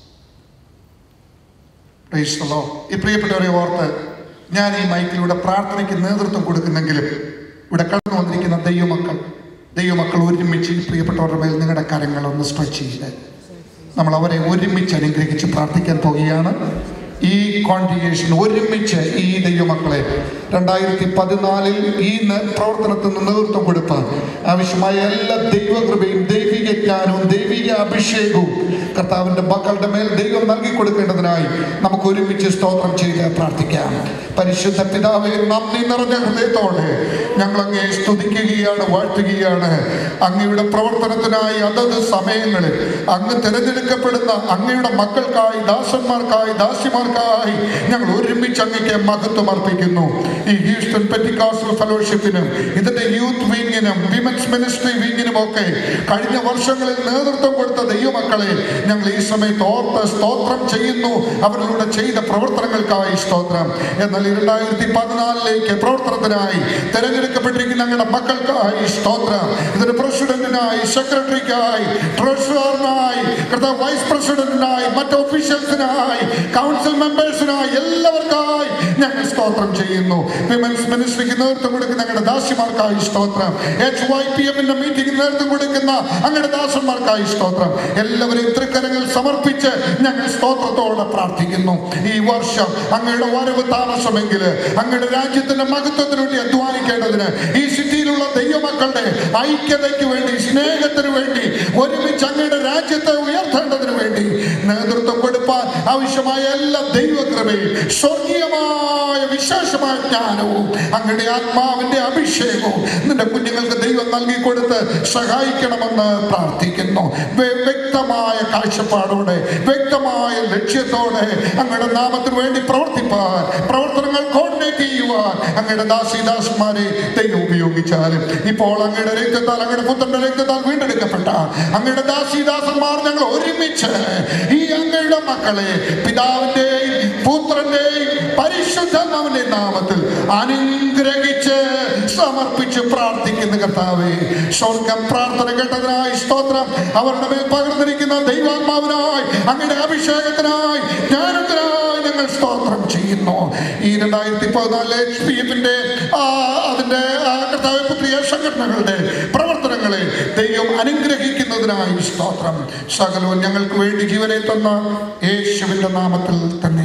Praise the Lord. ഈ പ്രിയപ്പെട്ടവരെ ഓർത്ത് ഞാൻ ഈ മൈക്കിലൂടെ പ്രാർത്ഥനയ്ക്ക് നേതൃത്വം കൊടുക്കുന്നെങ്കിലും ഇവിടെ കടന്നു വന്നിരിക്കുന്ന ദൈവമക്കൾ ദൈവമക്കൾ ഒരുമിച്ച് ഈ പ്രിയപ്പെട്ടവരുടെ മേൽ നിങ്ങളുടെ കരങ്ങൾ ഒന്ന് സ്ട്രെച്ച് ചെയ്ത് നമ്മൾ അവരെ ഒരുമിച്ച് അനുഗ്രഹിച്ച് പ്രാർത്ഥിക്കാൻ പോവുകയാണ് ഈ കോൺട്രിഗേഷൻ ഒരുമിച്ച് ഈ ദൈവമക്കളെ രണ്ടായിരത്തി പതിനാലിൽ ഈ ന- പ്രവർത്തനത്തിന് നേതൃത്വം കൊടുത്താൽ ആവശ്യമായ എല്ലാ ദൈവകൃപയും ദൈവിക ജ്ഞാനവും ദൈവിക അഭിഷേകവും കർത്താവിന്റെ മക്കളുടെ മേൽ ദൈവം നൽകി കൊടുക്കേണ്ടതിനായി നമുക്ക് ഒരുമിച്ച് സ്തോത്രം ചെയ്ത് പ്രാർത്ഥിക്കാം പരിശുദ്ധ പിതാവെ നന്ദി നിറഞ്ഞ ഹൃദയത്തോടെ ഞങ്ങൾ അങ്ങേ സ്തുതിക്കുകയാണ് വാഴ്ത്തുകയാണ് അങ്ങയുടെ പ്രവർത്തനത്തിനായി അതത് സമയങ്ങളിൽ അങ്ങ് തിരഞ്ഞെടുക്കപ്പെടുന്ന അങ്ങയുടെ മക്കൾക്കായി ദാസന്മാർക്കായി ദാസിമാർക്കായി ഞങ്ങൾ ഒരുമിച്ച് അങ്ങയ്ക്ക് മഹത്വം അർപ്പിക്കുന്നു ഈ ഹ്യൂസ്റ്റൺ പെറ്റിക്കാസ്റ്റൽ ഫെലോഷിപ്പിനും ഇതിന്റെ യൂത്ത് വിങ്ങിനും വിമൻസ് മിനിസ്ട്രി വിങ്ങിനും ഒക്കെ കഴിഞ്ഞ വർഷങ്ങളിൽ നേതൃത്വം കൊടുത്ത ദൈവമക്കളെ ഞങ്ങൾ ഈ സമയത്ത് ഓർത്ത് സ്തോത്രം ചെയ്യുന്നു അവരിലൂടെ ചെയ്ത പ്രവർത്തനങ്ങൾക്കായി സ്തോത്രം എന്നാൽ രണ്ടായിരത്തി പതിനാലിലേക്ക് പ്രവർത്തനത്തിനായി തെരഞ്ഞെടുക്കപ്പെട്ടിരിക്കുന്ന ഞങ്ങളുടെ മക്കൾക്കായി സ്തോത്രം ഇതിന് പ്രസിഡന്റിനായി സെക്രട്ടറിക്കായി ട്രഷററിനായി കർത്താവ് വൈസ് പ്രസിഡന്റിനായി മറ്റ് ഒഫീഷ്യൽസിനായി കൗൺസിൽ മെമ്പേഴ്സിനായി എല്ലാവർക്കായി ഞങ്ങൾ സ്തോത്രം ചെയ്യുന്നു വിമൻസ് മിനിസ്ട്രിക്ക് നേതൃത്വം കൊടുക്കുന്ന ഞങ്ങളുടെ ദാസിമാർക്കായി സ്തോത്രം എച്ച് വൈ പി എമ്മിന്റെ മീറ്റിംഗിന് നേതൃത്വം കൊടുക്കുന്ന അങ്ങയുടെ ദാസന്മാർക്കായി സ്തോത്രം എല്ലാവരെയും തൃക്കരങ്ങൾ സമർപ്പിച്ച് ഞങ്ങൾ സ്തോത്രത്തോടെ പ്രാർത്ഥിക്കുന്നു ഈ വർഷം അങ്ങയുടെ വരവ് താമസമെങ്കിൽ അങ്ങയുടെ രാജ്യത്തിന്റെ മഹത്വത്തിന് വേണ്ടി അധ്വാനിക്കേണ്ടതിന് ഈ സിറ്റിയിലുള്ള ദൈവമക്കളുടെ ഐക്യതയ്ക്ക് വേണ്ടി സ്നേഹത്തിന് വേണ്ടി ഒരുമിച്ച് അങ്ങയുടെ രാജ്യത്തെ ഉയർത്തേണ്ടതിന് വേണ്ടി നേതൃത്വം കൊടുപ്പാൻ ആവശ്യമായ എല്ലാ ദൈവകൃപയും സ്വർഗീയമായ വിശേഷമായ ജ്ഞാനവും അങ്ങയുടെ ആത്മാവിന്റെ അഭിഷേകവും നിന്റെ കുഞ്ഞുങ്ങൾക്ക് ദൈവം നൽകി കൊടുത്ത് സഹായിക്കണമെന്ന് പ്രാർത്ഥിക്കുന്നു വ്യ- വ്യക്തമായ കാഴ്ചപ്പാടോടെ വ്യക്തമായ ലക്ഷ്യത്തോടെ അങ്ങയുടെ നാമത്തിന് വേണ്ടി പ്രവർത്തിപ്പാൻ പ്രവർത്തനങ്ങൾ കോർഡിനേറ്റ് ചെയ്യുവാൻ അങ്ങയുടെ ദാസിദാസന്മാരെ ദൈവം ഉപയോഗിച്ചാലും ഇപ്പോൾ അങ്ങയുടെ രക്തത്താൽ അങ്ങയുടെ പുത്രന്റെ രക്തത്താൽ വീണ്ടെടുക്കപ്പെട്ട അങ്ങയുടെ ദാസിദാസന്മാർ ഞങ്ങൾ ഒരുമിച്ച് ഈ അങ്ങയുടെ മക്കളെ പിതാവിന്റെയും പുത്രന്റെയും പരിശുദ്ധമാവിന്റെ നാമത്തിൽ അനുഗ്രഹിച്ച് സമർപ്പിച്ച് പ്രാർത്ഥിക്കുന്ന കർത്താവേ സ്വർഗം പ്രാർത്ഥന കേട്ടതിനായി സ്തോത്രം അവരുടെ മേൽ പകർന്നിരിക്കുന്ന ദൈവാത്മാവിനായി അങ്ങയുടെ അഭിഷേകത്തിനായി ജ്ഞാനത്തിനായി ഞങ്ങൾ സ്തോത്രം ചെയ്യുന്നു ഈ രണ്ടായിരത്തി പതിനാല് എച്ച് പി എഫിന്റെ അതിന്റെ ആ, കർത്താവേ പുത്രിയ സംഘടനകളുടെ പ്രവർത്തനങ്ങളെ ദൈവം അനുഗ്രഹിക്കുന്നതിനായി സ്തോത്രം സകലവും ഞങ്ങൾക്ക് വേണ്ടി ജീവനെ തന്ന യേശുവിന്റെ നാമത്തിൽ തന്നെ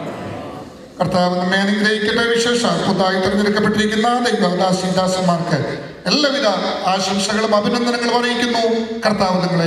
കർത്താവ് നമ്മെ അനുഗ്രഹിക്കട്ടെ വിശേഷ പുതുതായി തിരഞ്ഞെടുക്കപ്പെട്ടിരിക്കുന്ന ദൈവദാസിദാസന്മാർക്ക് എല്ലാവിധ ആശംസകളും അഭിനന്ദനങ്ങളും അറിയിക്കുന്നു കർത്താവ് നിങ്ങളെ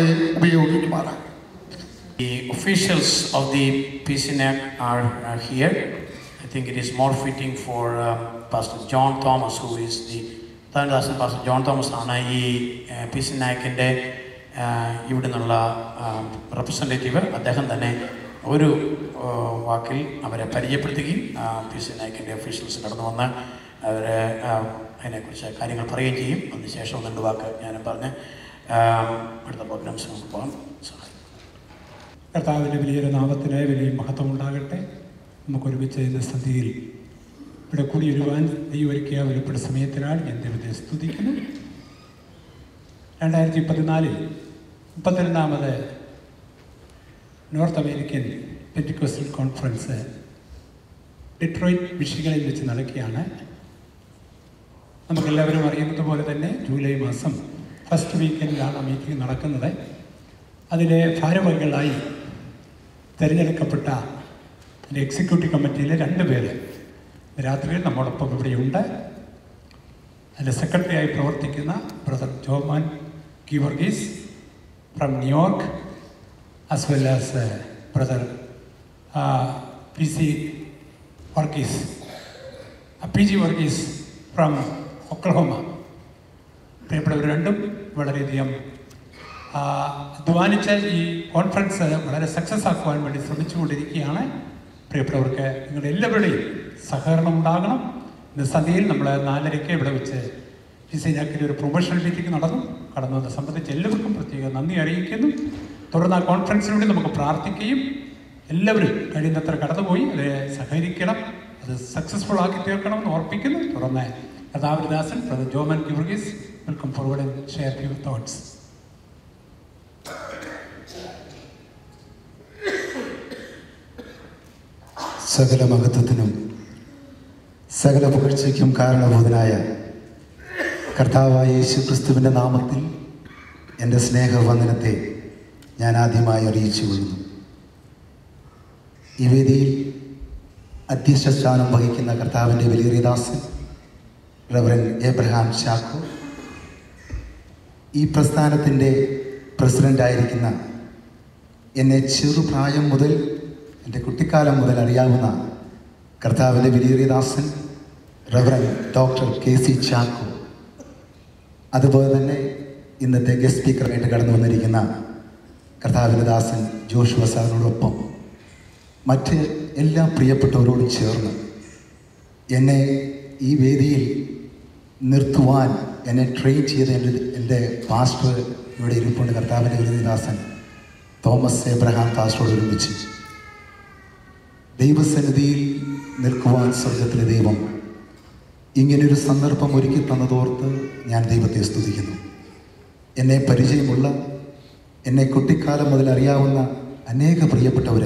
ഉപയോഗിക്കുമാറാണ് The officials of the PCNAC are, are here. I think it is more fitting for uh, Pastor John Thomas, who is the താൻദാസൻ പാസ്റ്റർ ജോൺ തോമസ് ആണ് ഈ ഏഹ്, പി സി നായക്കിൻ്റെ ഏഹ്, ഇവിടെ നിന്നുള്ള റെപ്രസെൻറ്റേറ്റീവ് അദ്ദേഹം തന്നെ ഒരു ഏഹ്, വാക്കിൽ അവരെ പരിചയപ്പെടുത്തുകയും ആ, പി സി നായക്കിൻ്റെ ഒഫീഷ്യൽസ് കടന്നു വന്ന് അവരെ ഏഹ്, അതിനെക്കുറിച്ച് കാര്യങ്ങൾ പറയുകയും ചെയ്യും അതിനുശേഷം ഒന്ന് രണ്ട് വാക്ക് ഞാനും പറഞ്ഞ് ഏഹ്, അടുത്ത പ്രോഗ്രാംസ് നമുക്ക് പോകാം സഹായിക്കും കർത്താവിൻ്റെ വലിയൊരു നാമത്തിന് വലിയ മഹത്വം ഉണ്ടാകട്ടെ നമുക്ക് ഒരുമിച്ച് ഇന്ന് സന്ധിയിൽ ഇവിടെ കൂടി വരുവാൻ ദൈവം ഒരുക്കിയ വെളിപ്പെട്ട സമയത്തിനാണ് ഞാൻ ദൈവത്തെ സ്തുതിക്കുന്നു രണ്ടായിരത്തി പതിനാലിൽ മുപ്പത്തിരണ്ടാമത് North American Pentecostal conference Detroit മിഷികളിൽ വെച്ച് നടക്കുകയാണ് നമുക്കെല്ലാവരും അറിയുന്നത് പോലെ തന്നെ ജൂലൈ മാസം ഫസ്റ്റ് വീക്കെൻഡിലാണ് ആ മീറ്റിംഗ് നടക്കുന്നത് അതിലെ ഭാരവാഹികളായി തിരഞ്ഞെടുക്കപ്പെട്ട അതിൻ്റെ എക്സിക്യൂട്ടീവ് കമ്മിറ്റിയിലെ രണ്ട് പേര് രാത്രിയിൽ നമ്മോടൊപ്പം ഇവിടെയുണ്ട് അതിൻ്റെ സെക്രട്ടറിയായി പ്രവർത്തിക്കുന്ന brother Jomon K Varghese from New York as well as brother P C Varghese P G Varghese from Oklahoma പ്രിയപ്പെട്ടവർ രണ്ടും വളരെയധികം ആ, അധ്വാനിച്ച് ഈ കോൺഫറൻസ് വളരെ സക്സസ് ആക്കുവാൻ വേണ്ടി ശ്രമിച്ചുകൊണ്ടിരിക്കുകയാണ് പ്രിയപ്പെട്ടവർക്ക് നിങ്ങളുടെ എല്ലാവരുടെയും സഹകരണം ഉണ്ടാകണം ഇന്ന് സന്ധ്യയിൽ നമ്മൾ നാലരയ്ക്ക് ഇവിടെ വെച്ച് ഡിസൈനാക്കിൽ ഒരു പ്രൊമോഷണൽ മീറ്റിംഗ് നടന്നു കടന്നു വന്ന സംബന്ധിച്ച് എല്ലാവർക്കും പ്രത്യേക നന്ദി അറിയിക്കുന്നു തുടർന്ന് ആ കോൺഫറൻസിലൂടെ നമുക്ക് പ്രാർത്ഥിക്കുകയും എല്ലാവരും കഴിയുന്നത്ര കടന്നുപോയി അത് സഹകരിക്കണം അത് സക്സസ്ഫുൾ ആക്കി തീർക്കണമെന്ന് ഓർപ്പിക്കുന്നു തുടർന്ന് കഥാവിദാസൻ ബ്രദർ ജോമൻ ക്യൂർഗീസ് welcome forward and share your thoughts സകല മഹത്വത്തിനും സകല പുകഴ്ചയ്ക്കും കാരണഭൂതനായ കർത്താവായ യേശു ക്രിസ്തുവിൻ്റെ നാമത്തിൽ എൻ്റെ സ്നേഹവന്ദനത്തെ ഞാൻ ആദ്യമായി അറിയിച്ചു കൊള്ളുന്നു ഈ വേദിയിൽ അധ്യക്ഷ സ്ഥാനം വഹിക്കുന്ന കർത്താവിൻ്റെ വലിയറിയദാസൻ റവറൻ എബ്രഹാം ചാക്കോ ഈ പ്രസ്ഥാനത്തിൻ്റെ പ്രസിഡൻ്റായിരിക്കുന്ന എന്നെ ചെറുപ്രായം മുതൽ എൻ്റെ കുട്ടിക്കാലം മുതൽ അറിയാവുന്ന കർത്താവിൻ്റെ വലിയറിയദാസൻ reverend doctor K C Chacko അതുപോലെ തന്നെ ഇന്നത്തെ ഗസ്റ്റ് സ്പീക്കറായിട്ട് കടന്നു വന്നിരിക്കുന്ന കർത്താവിൻ്റെ ദാസൻ ജോഷുവ സാറിനോടൊപ്പം മറ്റ് എല്ലാ പ്രിയപ്പെട്ടവരോടും ചേർന്ന് എന്നെ ഈ വേദിയിൽ നിർത്തുവാൻ എന്നെ ട്രെയിൻ ചെയ്ത എൻ്റെ എൻ്റെ പാസ്റ്റർ ഇവിടെ ഇരിപ്പുണ്ട് കർത്താവിൻ്റെ വിരുദാസൻ തോമസ് എബ്രഹാം പാസ്റ്ററോട് ഒരുമിച്ച് ദൈവസന്നിധിയിൽ നിൽക്കുവാൻ സ്വർഗത്തിലെ ദൈവം ഇങ്ങനൊരു സന്ദർഭം ഒരുക്കി തന്നതോർത്ത് ഞാൻ ദൈവത്തെ സ്തുതിക്കുന്നു എന്നെ പരിചയമുള്ള എന്നെ കുട്ടിക്കാലം മുതൽ അറിയാവുന്ന അനേക പ്രിയപ്പെട്ടവർ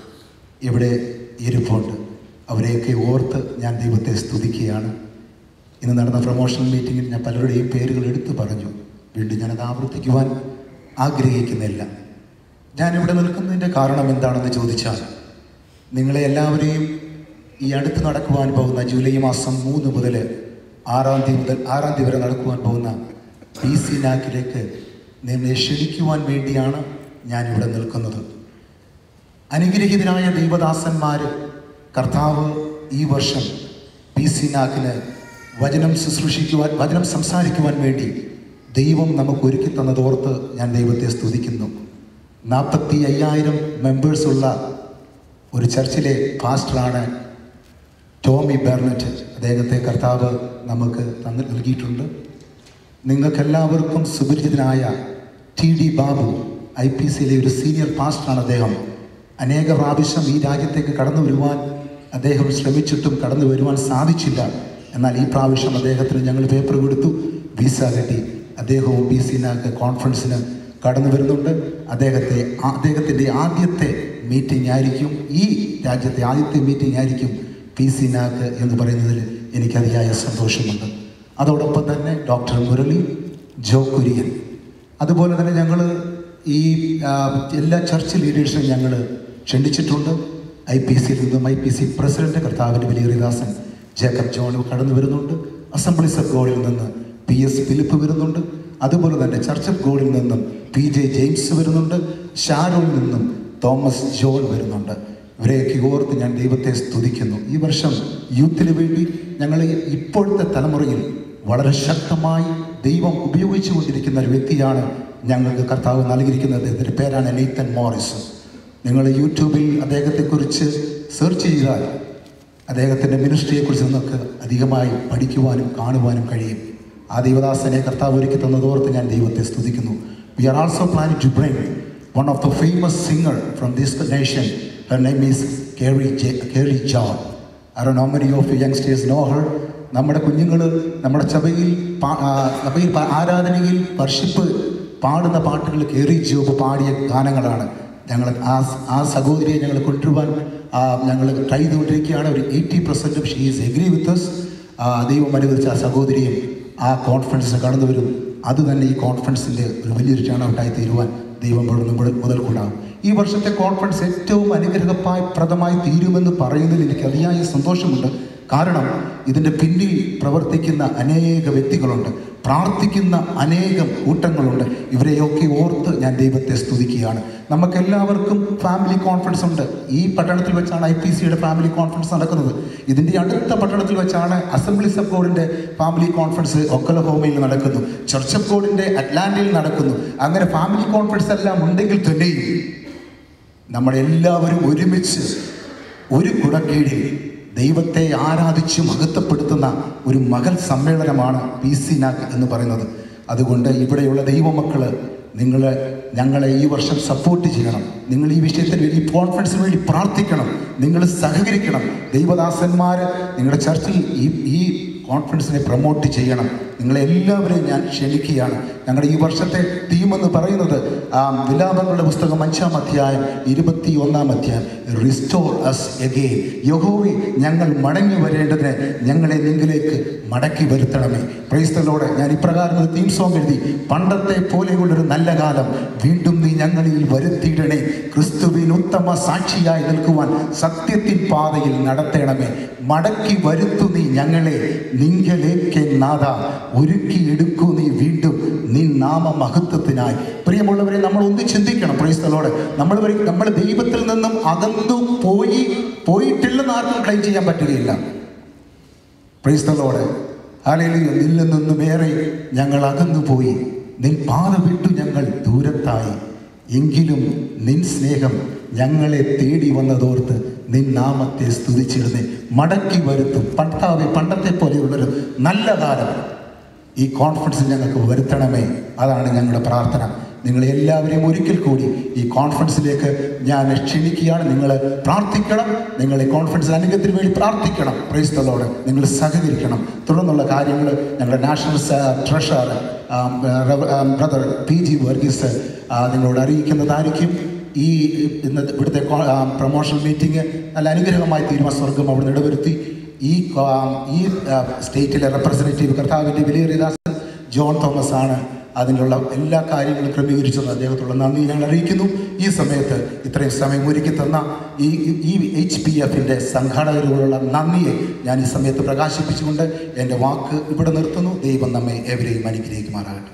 ഇവിടെ ഇരിപ്പുണ്ട് അവരെയൊക്കെ ഓർത്ത് ഞാൻ ദൈവത്തെ സ്തുതിക്കുകയാണ് ഇന്ന് നടന്ന പ്രൊമോഷണൽ മീറ്റിങ്ങിൽ ഞാൻ പലരുടെയും പേരുകൾ എടുത്തു പറഞ്ഞു വീണ്ടും ഞാനത് ആവർത്തിക്കുവാൻ ആഗ്രഹിക്കുന്നില്ല ഞാനിവിടെ നിൽക്കുന്നതിൻ്റെ കാരണം എന്താണെന്ന് ചോദിച്ചാൽ നിങ്ങളെ എല്ലാവരെയും ഈ അടുത്ത് നടക്കുവാൻ പോകുന്ന ജൂലൈ മാസം മൂന്ന് മുതൽ ആറാം തീയതി മുതൽ ആറാം തീയതി വരെ നടക്കുവാൻ പോകുന്ന പി സി നാക്കിലേക്ക് നിന്നെ ക്ഷണിക്കുവാൻ വേണ്ടിയാണ് ഞാനിവിടെ നിൽക്കുന്നത് അനുഗ്രഹീതരായ ദൈവദാസന്മാർ കർത്താവ് ഈ വർഷം പി സി നാക്കിന് വചനം ശുശ്രൂഷിക്കുവാൻ വചനം സംസാരിക്കുവാൻ വേണ്ടി ദൈവം നമുക്ക് ഒരുക്കി തന്നതോർത്ത് ഞാൻ ദൈവത്തെ സ്തുതിക്കുന്നു നാൽപ്പത്തി അയ്യായിരം മെമ്പേഴ്സുള്ള ഒരു ചർച്ചിലെ പാസ്റ്ററാണ് ടോമി ബെർണറ്റ് അദ്ദേഹത്തെ കർത്താവ് നമുക്ക് തന്നു നൽകിയിട്ടുണ്ട് നിങ്ങൾക്കെല്ലാവർക്കും സുപരിചിതനായ T D Babu I P സിയിലെ ഒരു സീനിയർ പാസ്റ്ററാണ് അദ്ദേഹം അനേക പ്രാവശ്യം ഈ രാജ്യത്തേക്ക് കടന്നു വരുവാൻ അദ്ദേഹം ശ്രമിച്ചിട്ടും കടന്നു വരുവാൻ സാധിച്ചില്ല എന്നാൽ ഈ പ്രാവശ്യം അദ്ദേഹത്തിന് ഞങ്ങൾ പേപ്പർ കൊടുത്തു വിസ കിട്ടി അദ്ദേഹവും ബി സിനാക്ക് കോൺഫറൻസിന് കടന്നു വരുന്നുണ്ട് അദ്ദേഹത്തെ ആ- അദ്ദേഹത്തിൻ്റെ ആദ്യത്തെ മീറ്റിംഗ് ആയിരിക്കും ഈ രാജ്യത്തെ ആദ്യത്തെ മീറ്റിംഗ് ആയിരിക്കും പി സി നാക്ക് എന്ന് പറയുന്നതിൽ എനിക്ക് അതിയായ സന്തോഷമുണ്ട് അതോടൊപ്പം തന്നെ ഡോക്ടർ മുരളി ജോ കുര്യൻ അതുപോലെ തന്നെ ഞങ്ങൾ ഈ ആ, എല്ലാ ചർച്ച് ലീഡേഴ്സിനും ഞങ്ങൾ ക്ഷണിച്ചിട്ടുണ്ട് ഐ പി സിയിൽ നിന്നും ഐ പി സി പ്രസിഡന്റ് കർത്താവിൻ്റെ വലിയറിദാസൻ ജേക്കബ് ജോൺ കടന്നു വരുന്നുണ്ട് അസംബ്ലീസ് ഓഫ് ഗോഡിൽ നിന്ന് പി എസ് ഫിലിപ്പ് വരുന്നുണ്ട് അതുപോലെ തന്നെ ചർച്ച് ഓഫ് ഗോഡിൽ നിന്നും പി ജെ ജെയിംസ് വരുന്നുണ്ട് ഷാരോണിൽ നിന്നും തോമസ് ജോൺ വരുന്നുണ്ട് ഇവരെയൊക്കെ ഓർത്ത് ഞാൻ ദൈവത്തെ സ്തുതിക്കുന്നു ഈ വർഷം യൂത്തിന് വേണ്ടി ഞങ്ങൾ ഇപ്പോഴത്തെ തലമുറയിൽ വളരെ ശക്തമായി ദൈവം ഉപയോഗിച്ചു കൊണ്ടിരിക്കുന്ന ഒരു വ്യക്തിയാണ് ഞങ്ങൾക്ക് കർത്താവ് നൽകിയിരിക്കുന്നത് ഇതിൻ്റെ പേരാണ് നെയ്ത്തൻ മോറിസ് നിങ്ങൾ യൂട്യൂബിൽ അദ്ദേഹത്തെക്കുറിച്ച് സെർച്ച് ചെയ്താൽ അദ്ദേഹത്തിൻ്റെ മിനിസ്ട്രിയെക്കുറിച്ച് നിങ്ങൾക്ക് അധികമായി പഠിക്കുവാനും കാണുവാനും കഴിയും ആ ദൈവദാസനെ കർത്താവ് ഒരുക്കി തന്നതോർത്ത് ഞാൻ ദൈവത്തെ സ്തുതിക്കുന്നു we are also planning to bring one of the famous singer from this nation her name is Carrie Carrie John I do know many of youngsters know her നമ്മുടെ കുഞ്ഞുങ്ങൾ നമ്മുടെ സഭയിൽ പാ- ആ, സഭയിൽ പ- ആരാധനയിൽ വർഷിപ്പ് പാടുന്ന പാട്ടുകൾ കേറി ജോബ് പാടിയ ഗാനങ്ങളാണ് ഞങ്ങൾ ആ ആ സഹോദരിയെ ഞങ്ങൾ കൊണ്ടുവരുവാൻ ഞങ്ങൾ ട്രൈ ചെയ്തുകൊണ്ടിരിക്കുകയാണ് ഒരു എയ്റ്റി പെർസെൻറ്റും she is agree with us ദൈവം അനുവദിച്ച ആ സഹോദരിയും ആ കോൺഫറൻസിന് കടന്നു വരും അത് തന്നെ ഈ കോൺഫറൻസിൻ്റെ ഒരു വലിയൊരു ടേണൗട്ടായി തീരുവാൻ ദൈവം മുഴുവൻ മുതൽ മുതൽ കൂടാവും ഈ വർഷത്തെ കോൺഫറൻസ് ഏറ്റവും അനുഗ്രഹമായി പ്രദമായി തീരുമെന്ന് പറയുന്നതിൽ എനിക്ക് അതിയായ സന്തോഷമുണ്ട് കാരണം ഇതിൻ്റെ പിന്നിൽ പ്രവർത്തിക്കുന്ന അനേക വ്യക്തികളുണ്ട് പ്രാർത്ഥിക്കുന്ന അനേകം കൂട്ടങ്ങളുണ്ട് ഇവരെയൊക്കെ ഓർത്ത് ഞാൻ ദൈവത്തെ സ്തുതിക്കുകയാണ് നമുക്കെല്ലാവർക്കും ഫാമിലി കോൺഫറൻസ് ഉണ്ട് ഈ പട്ടണത്തിൽ വെച്ചാണ് ഐ പി സിയുടെ ഫാമിലി കോൺഫറൻസ് നടക്കുന്നത് ഇതിൻ്റെ അടുത്ത പട്ടണത്തിൽ വെച്ചാണ് അസംബ്ലീസ് ഓഫ് ഗോഡിൻ്റെ ഫാമിലി കോൺഫറൻസ് ഒക്കലഹോമയിൽ നടക്കുന്നു ചർച്ച് ഓഫ് ഗോഡിൻ്റെ അറ്റ്ലാന്റയിൽ നടക്കുന്നു അങ്ങനെ ഫാമിലി കോൺഫറൻസ് എല്ലാം ഉണ്ടെങ്കിൽ തന്നെയും നമ്മളെല്ലാവരും ഒരുമിച്ച് ഒരു കുടക്കീഴിൽ ദൈവത്തെ ആരാധിച്ച് മഹത്വപ്പെടുത്തുന്ന ഒരു മകൽ സമ്മേളനമാണ് പി സി നാക്ക് എന്ന് പറയുന്നത് അതുകൊണ്ട് ഇവിടെയുള്ള ദൈവമക്കൾ നിങ്ങൾ ഞങ്ങളെ ഈ വർഷം സപ്പോർട്ട് ചെയ്യണം നിങ്ങൾ ഈ വിഷയത്തിൽ ഈ കോൺഫറൻസിന് വേണ്ടി പ്രാർത്ഥിക്കണം നിങ്ങൾ സഹകരിക്കണം ദൈവദാസന്മാർ നിങ്ങളുടെ ചർച്ചിൽ ഈ ഈ കോൺഫറൻസിനെ പ്രൊമോട്ട് ചെയ്യണം നിങ്ങളെല്ലാവരെയും ഞാൻ ക്ഷണിക്കുകയാണ് ഞങ്ങളുടെ ഈ വർഷത്തെ തീം എന്ന് പറയുന്നത് ആ വിലാപങ്ങളുടെ പുസ്തകം അഞ്ചാം അധ്യായം ഇരുപത്തി ഒന്നാം അധ്യായം റിസ്റ്റോർ അസ് എഗെയിൻ യഹോവി ഞങ്ങൾ മടങ്ങി വരേണ്ടതിന് ഞങ്ങളെ നിങ്ങളിലേക്ക് മടക്കി വരുത്തണമേ പ്രൈസ്തലോടെ ഞാൻ ഇപ്രകാരം ഒരു തീം സോങ് എഴുതി പണ്ടത്തെ പോലെയുള്ളൊരു നല്ല കാലം വീണ്ടും നീ ഞങ്ങളിൽ വരുത്തിയിടണേ ക്രിസ്തുവിൻ ഉത്തമ സാക്ഷിയായി നിൽക്കുവാൻ സത്യത്തിൻ പാതയിൽ നടത്തണമേ മടക്കി വരുത്തു നീ ഞങ്ങളെ നിങ്കലേക്ക് നാഥ ഒരുക്കിയെടുക്കൂ നീ വീണ്ടും നീ നാമ മഹത്വത്തിനായി പ്രിയമുള്ളവരെ നമ്മൾ ഒന്ന് ചിന്തിക്കണം പ്രൈസ്തലോട് നമ്മൾ വരെ- നമ്മൾ ദൈവത്തിൽ നിന്നും അകന്നു പോയി പോയിട്ടില്ലെന്ന് ആർക്കും ക്ലെയിം ചെയ്യാൻ പറ്റുകയില്ല പ്രൈസ്തലോട് ആലയിലും നിൽ നിന്നും ഏറെ ഞങ്ങൾ അകന്നു പോയി നിൻ പാത വിട്ടു ഞങ്ങൾ ദൂരത്തായി എങ്കിലും നിൻ സ്നേഹം ഞങ്ങളെ തേടി വന്നതോർത്ത് നിൻ നാമത്തെ സ്തുതിച്ചിരുന്നേ മടക്കി വരുത്തും പണ്ടാവെ പണ്ടത്തെ പോലെയുള്ളൊരു നല്ല കാലം ഈ കോൺഫറൻസിൽ ഞങ്ങൾക്ക് വരുത്തണമേ അതാണ് ഞങ്ങളുടെ പ്രാർത്ഥന നിങ്ങളെ എല്ലാവരെയും ഒരിക്കൽ കൂടി ഈ കോൺഫറൻസിലേക്ക് ഞാൻ ക്ഷണിക്കുകയാണ് നിങ്ങൾ പ്രാർത്ഥിക്കണം നിങ്ങൾ ഈ കോൺഫറൻസ് അനുഗ്രഹത്തിന് വേണ്ടി പ്രാർത്ഥിക്കണം പ്രൈസ്തലോട് നിങ്ങൾ സഹകരിക്കണം തുടർന്നുള്ള കാര്യങ്ങൾ ഞങ്ങളുടെ national treasurer brother P G Varghese ആ, നിങ്ങളോട് അറിയിക്കുന്നതായിരിക്കും ഈ ഇന്നത്തെ ഇവിടുത്തെ പ്രൊമോഷൻ മീറ്റിംഗ് നല്ല അനുഗ്രഹമായി തീരുമാന സ്വർഗം അവിടെ ഇടവരുത്തി ഈ ആ, ഈ ആ, സ്റ്റേറ്റിലെ റെപ്രസെൻറ്റേറ്റീവ് കർത്താവിൻ്റെ വിലയേറിയദാസൻ ജോൺ തോമസ് ആണ് അതിനുള്ള എല്ലാ കാര്യങ്ങളും ക്രമീകരിച്ചത് അദ്ദേഹത്തുള്ള നന്ദി ഞങ്ങൾ അറിയിക്കുന്നു ഈ സമയത്ത് ഇത്രയും സമയം ഒരുക്കി തന്ന ഈ ഈ എച്ച് പി എഫിൻ്റെ സംഘാടകരോടുള്ള നന്ദിയെ ഞാൻ ഈ സമയത്ത് പ്രകാശിപ്പിച്ചുകൊണ്ട് എൻ്റെ വാക്ക് ഇവിടെ നിർത്തുന്നു ദൈവം നമ്മെ എവരെയും അനുഗ്രഹിക്കുമാറാകട്ടെ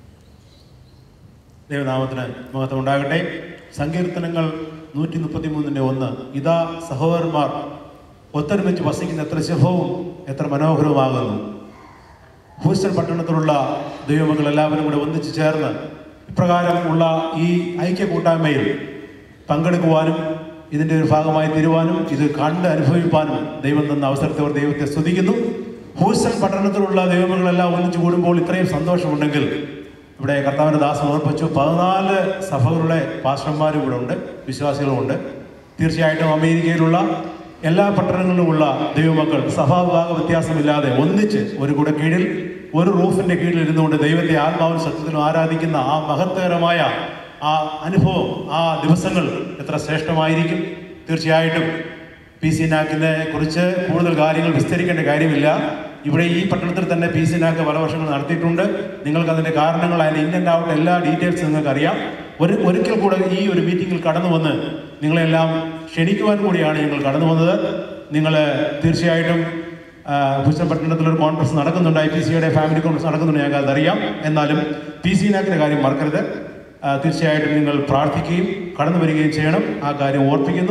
ദൈവനാമത്തിന് മഹത്വം ഉണ്ടാകട്ടെ സങ്കീർത്തനങ്ങൾ നൂറ്റി മുപ്പത്തി മൂന്നിൻ്റെ ഒന്ന് ഇതാ സഹോദരന്മാർ ഒത്തൊരുമിച്ച് വസിക്കുന്ന എത്ര ശുഭവും എത്ര മനോഹരവുമാകുന്നു ഹൂസ്റ്റൺ പട്ടണത്തിലുള്ള ദൈവമക്കൾ എല്ലാവരും കൂടെ ഒന്നിച്ചു ചേർന്ന് ഇപ്രകാരം ഉള്ള ഈ ഐക്യ കൂട്ടായ്മയിൽ പങ്കെടുക്കുവാനും ഇതിൻ്റെ ഒരു ഭാഗമായി തീരുവാനും ഇത് കണ്ട് അനുഭവിപ്പാനും ദൈവം തന്ന അവസരത്തെ അവർ ദൈവത്തെ സ്തുതിക്കുന്നു ഹൂസ്റ്റൺ പട്ടണത്തിലുള്ള ദൈവമക്കളെല്ലാം ഒന്നിച്ചു കൂടുമ്പോൾ ഇത്രയും സന്തോഷമുണ്ടെങ്കിൽ ഇവിടെ കർത്താവിൻ്റെ ദാസം ഓർപ്പിച്ചു പതിനാല് സഭകളുടെ പാസ്റ്റർമാരും ഇവിടെ ഉണ്ട് വിശ്വാസികളുമുണ്ട് തീർച്ചയായിട്ടും അമേരിക്കയിലുള്ള എല്ലാ പട്ടണങ്ങളിലുമുള്ള ദൈവമക്കൾ സഭാവിഭാഗ വ്യത്യാസമില്ലാതെ ഒന്നിച്ച് ഒരു കൂടെ കീഴിൽ ഒരു റൂഫിന്റെ കീഴിൽ ഇരുന്നുകൊണ്ട് ദൈവത്തെ ആത്മാവും സത്യത്തിലും ആരാധിക്കുന്ന ആ മഹത്വകരമായ ആ അനുഭവം ആ ദിവസങ്ങൾ എത്ര ശ്രേഷ്ഠമായിരിക്കും തീർച്ചയായിട്ടും പി സി നാക്കിനെ കുറിച്ച് കൂടുതൽ കാര്യങ്ങൾ വിസ്തരിക്കേണ്ട കാര്യമില്ല ഇവിടെ ഈ പട്ടണത്തിൽ തന്നെ പി സി നാക്ക് പല വർഷങ്ങൾ നടത്തിയിട്ടുണ്ട് നിങ്ങൾക്ക് അതിൻ്റെ കാരണങ്ങൾ അതിൻ്റെ ഇൻ ആൻഡ് ഔട്ട് എല്ലാ ഡീറ്റെയിൽസും നിങ്ങൾക്ക് അറിയാം ഒരു ഒരിക്കൽ കൂടെ ഈ ഒരു മീറ്റിംഗിൽ കടന്നു വന്ന് നിങ്ങളെല്ലാം ക്ഷണിക്കുവാൻ കൂടിയാണ് ഞങ്ങൾ കടന്നു വന്നത് നിങ്ങൾ തീർച്ചയായിട്ടും ഭൂഷൺ പട്ടണത്തിൽ ഒരു കോൺഫറൻസ് നടക്കുന്നുണ്ട് ഐ പി സിയുടെ ഫാമിലി കോൺഫറൻസ് നടക്കുന്നുണ്ട് ഞങ്ങൾക്ക് അതറിയാം എന്നാലും പി സി നാക്കിൻ്റെ കാര്യം മറക്കരുത് ആ, തീർച്ചയായിട്ടും നിങ്ങൾ പ്രാർത്ഥിക്കുകയും കടന്നു വരികയും ചെയ്യണം ആ കാര്യം ഓർപ്പിക്കുന്നു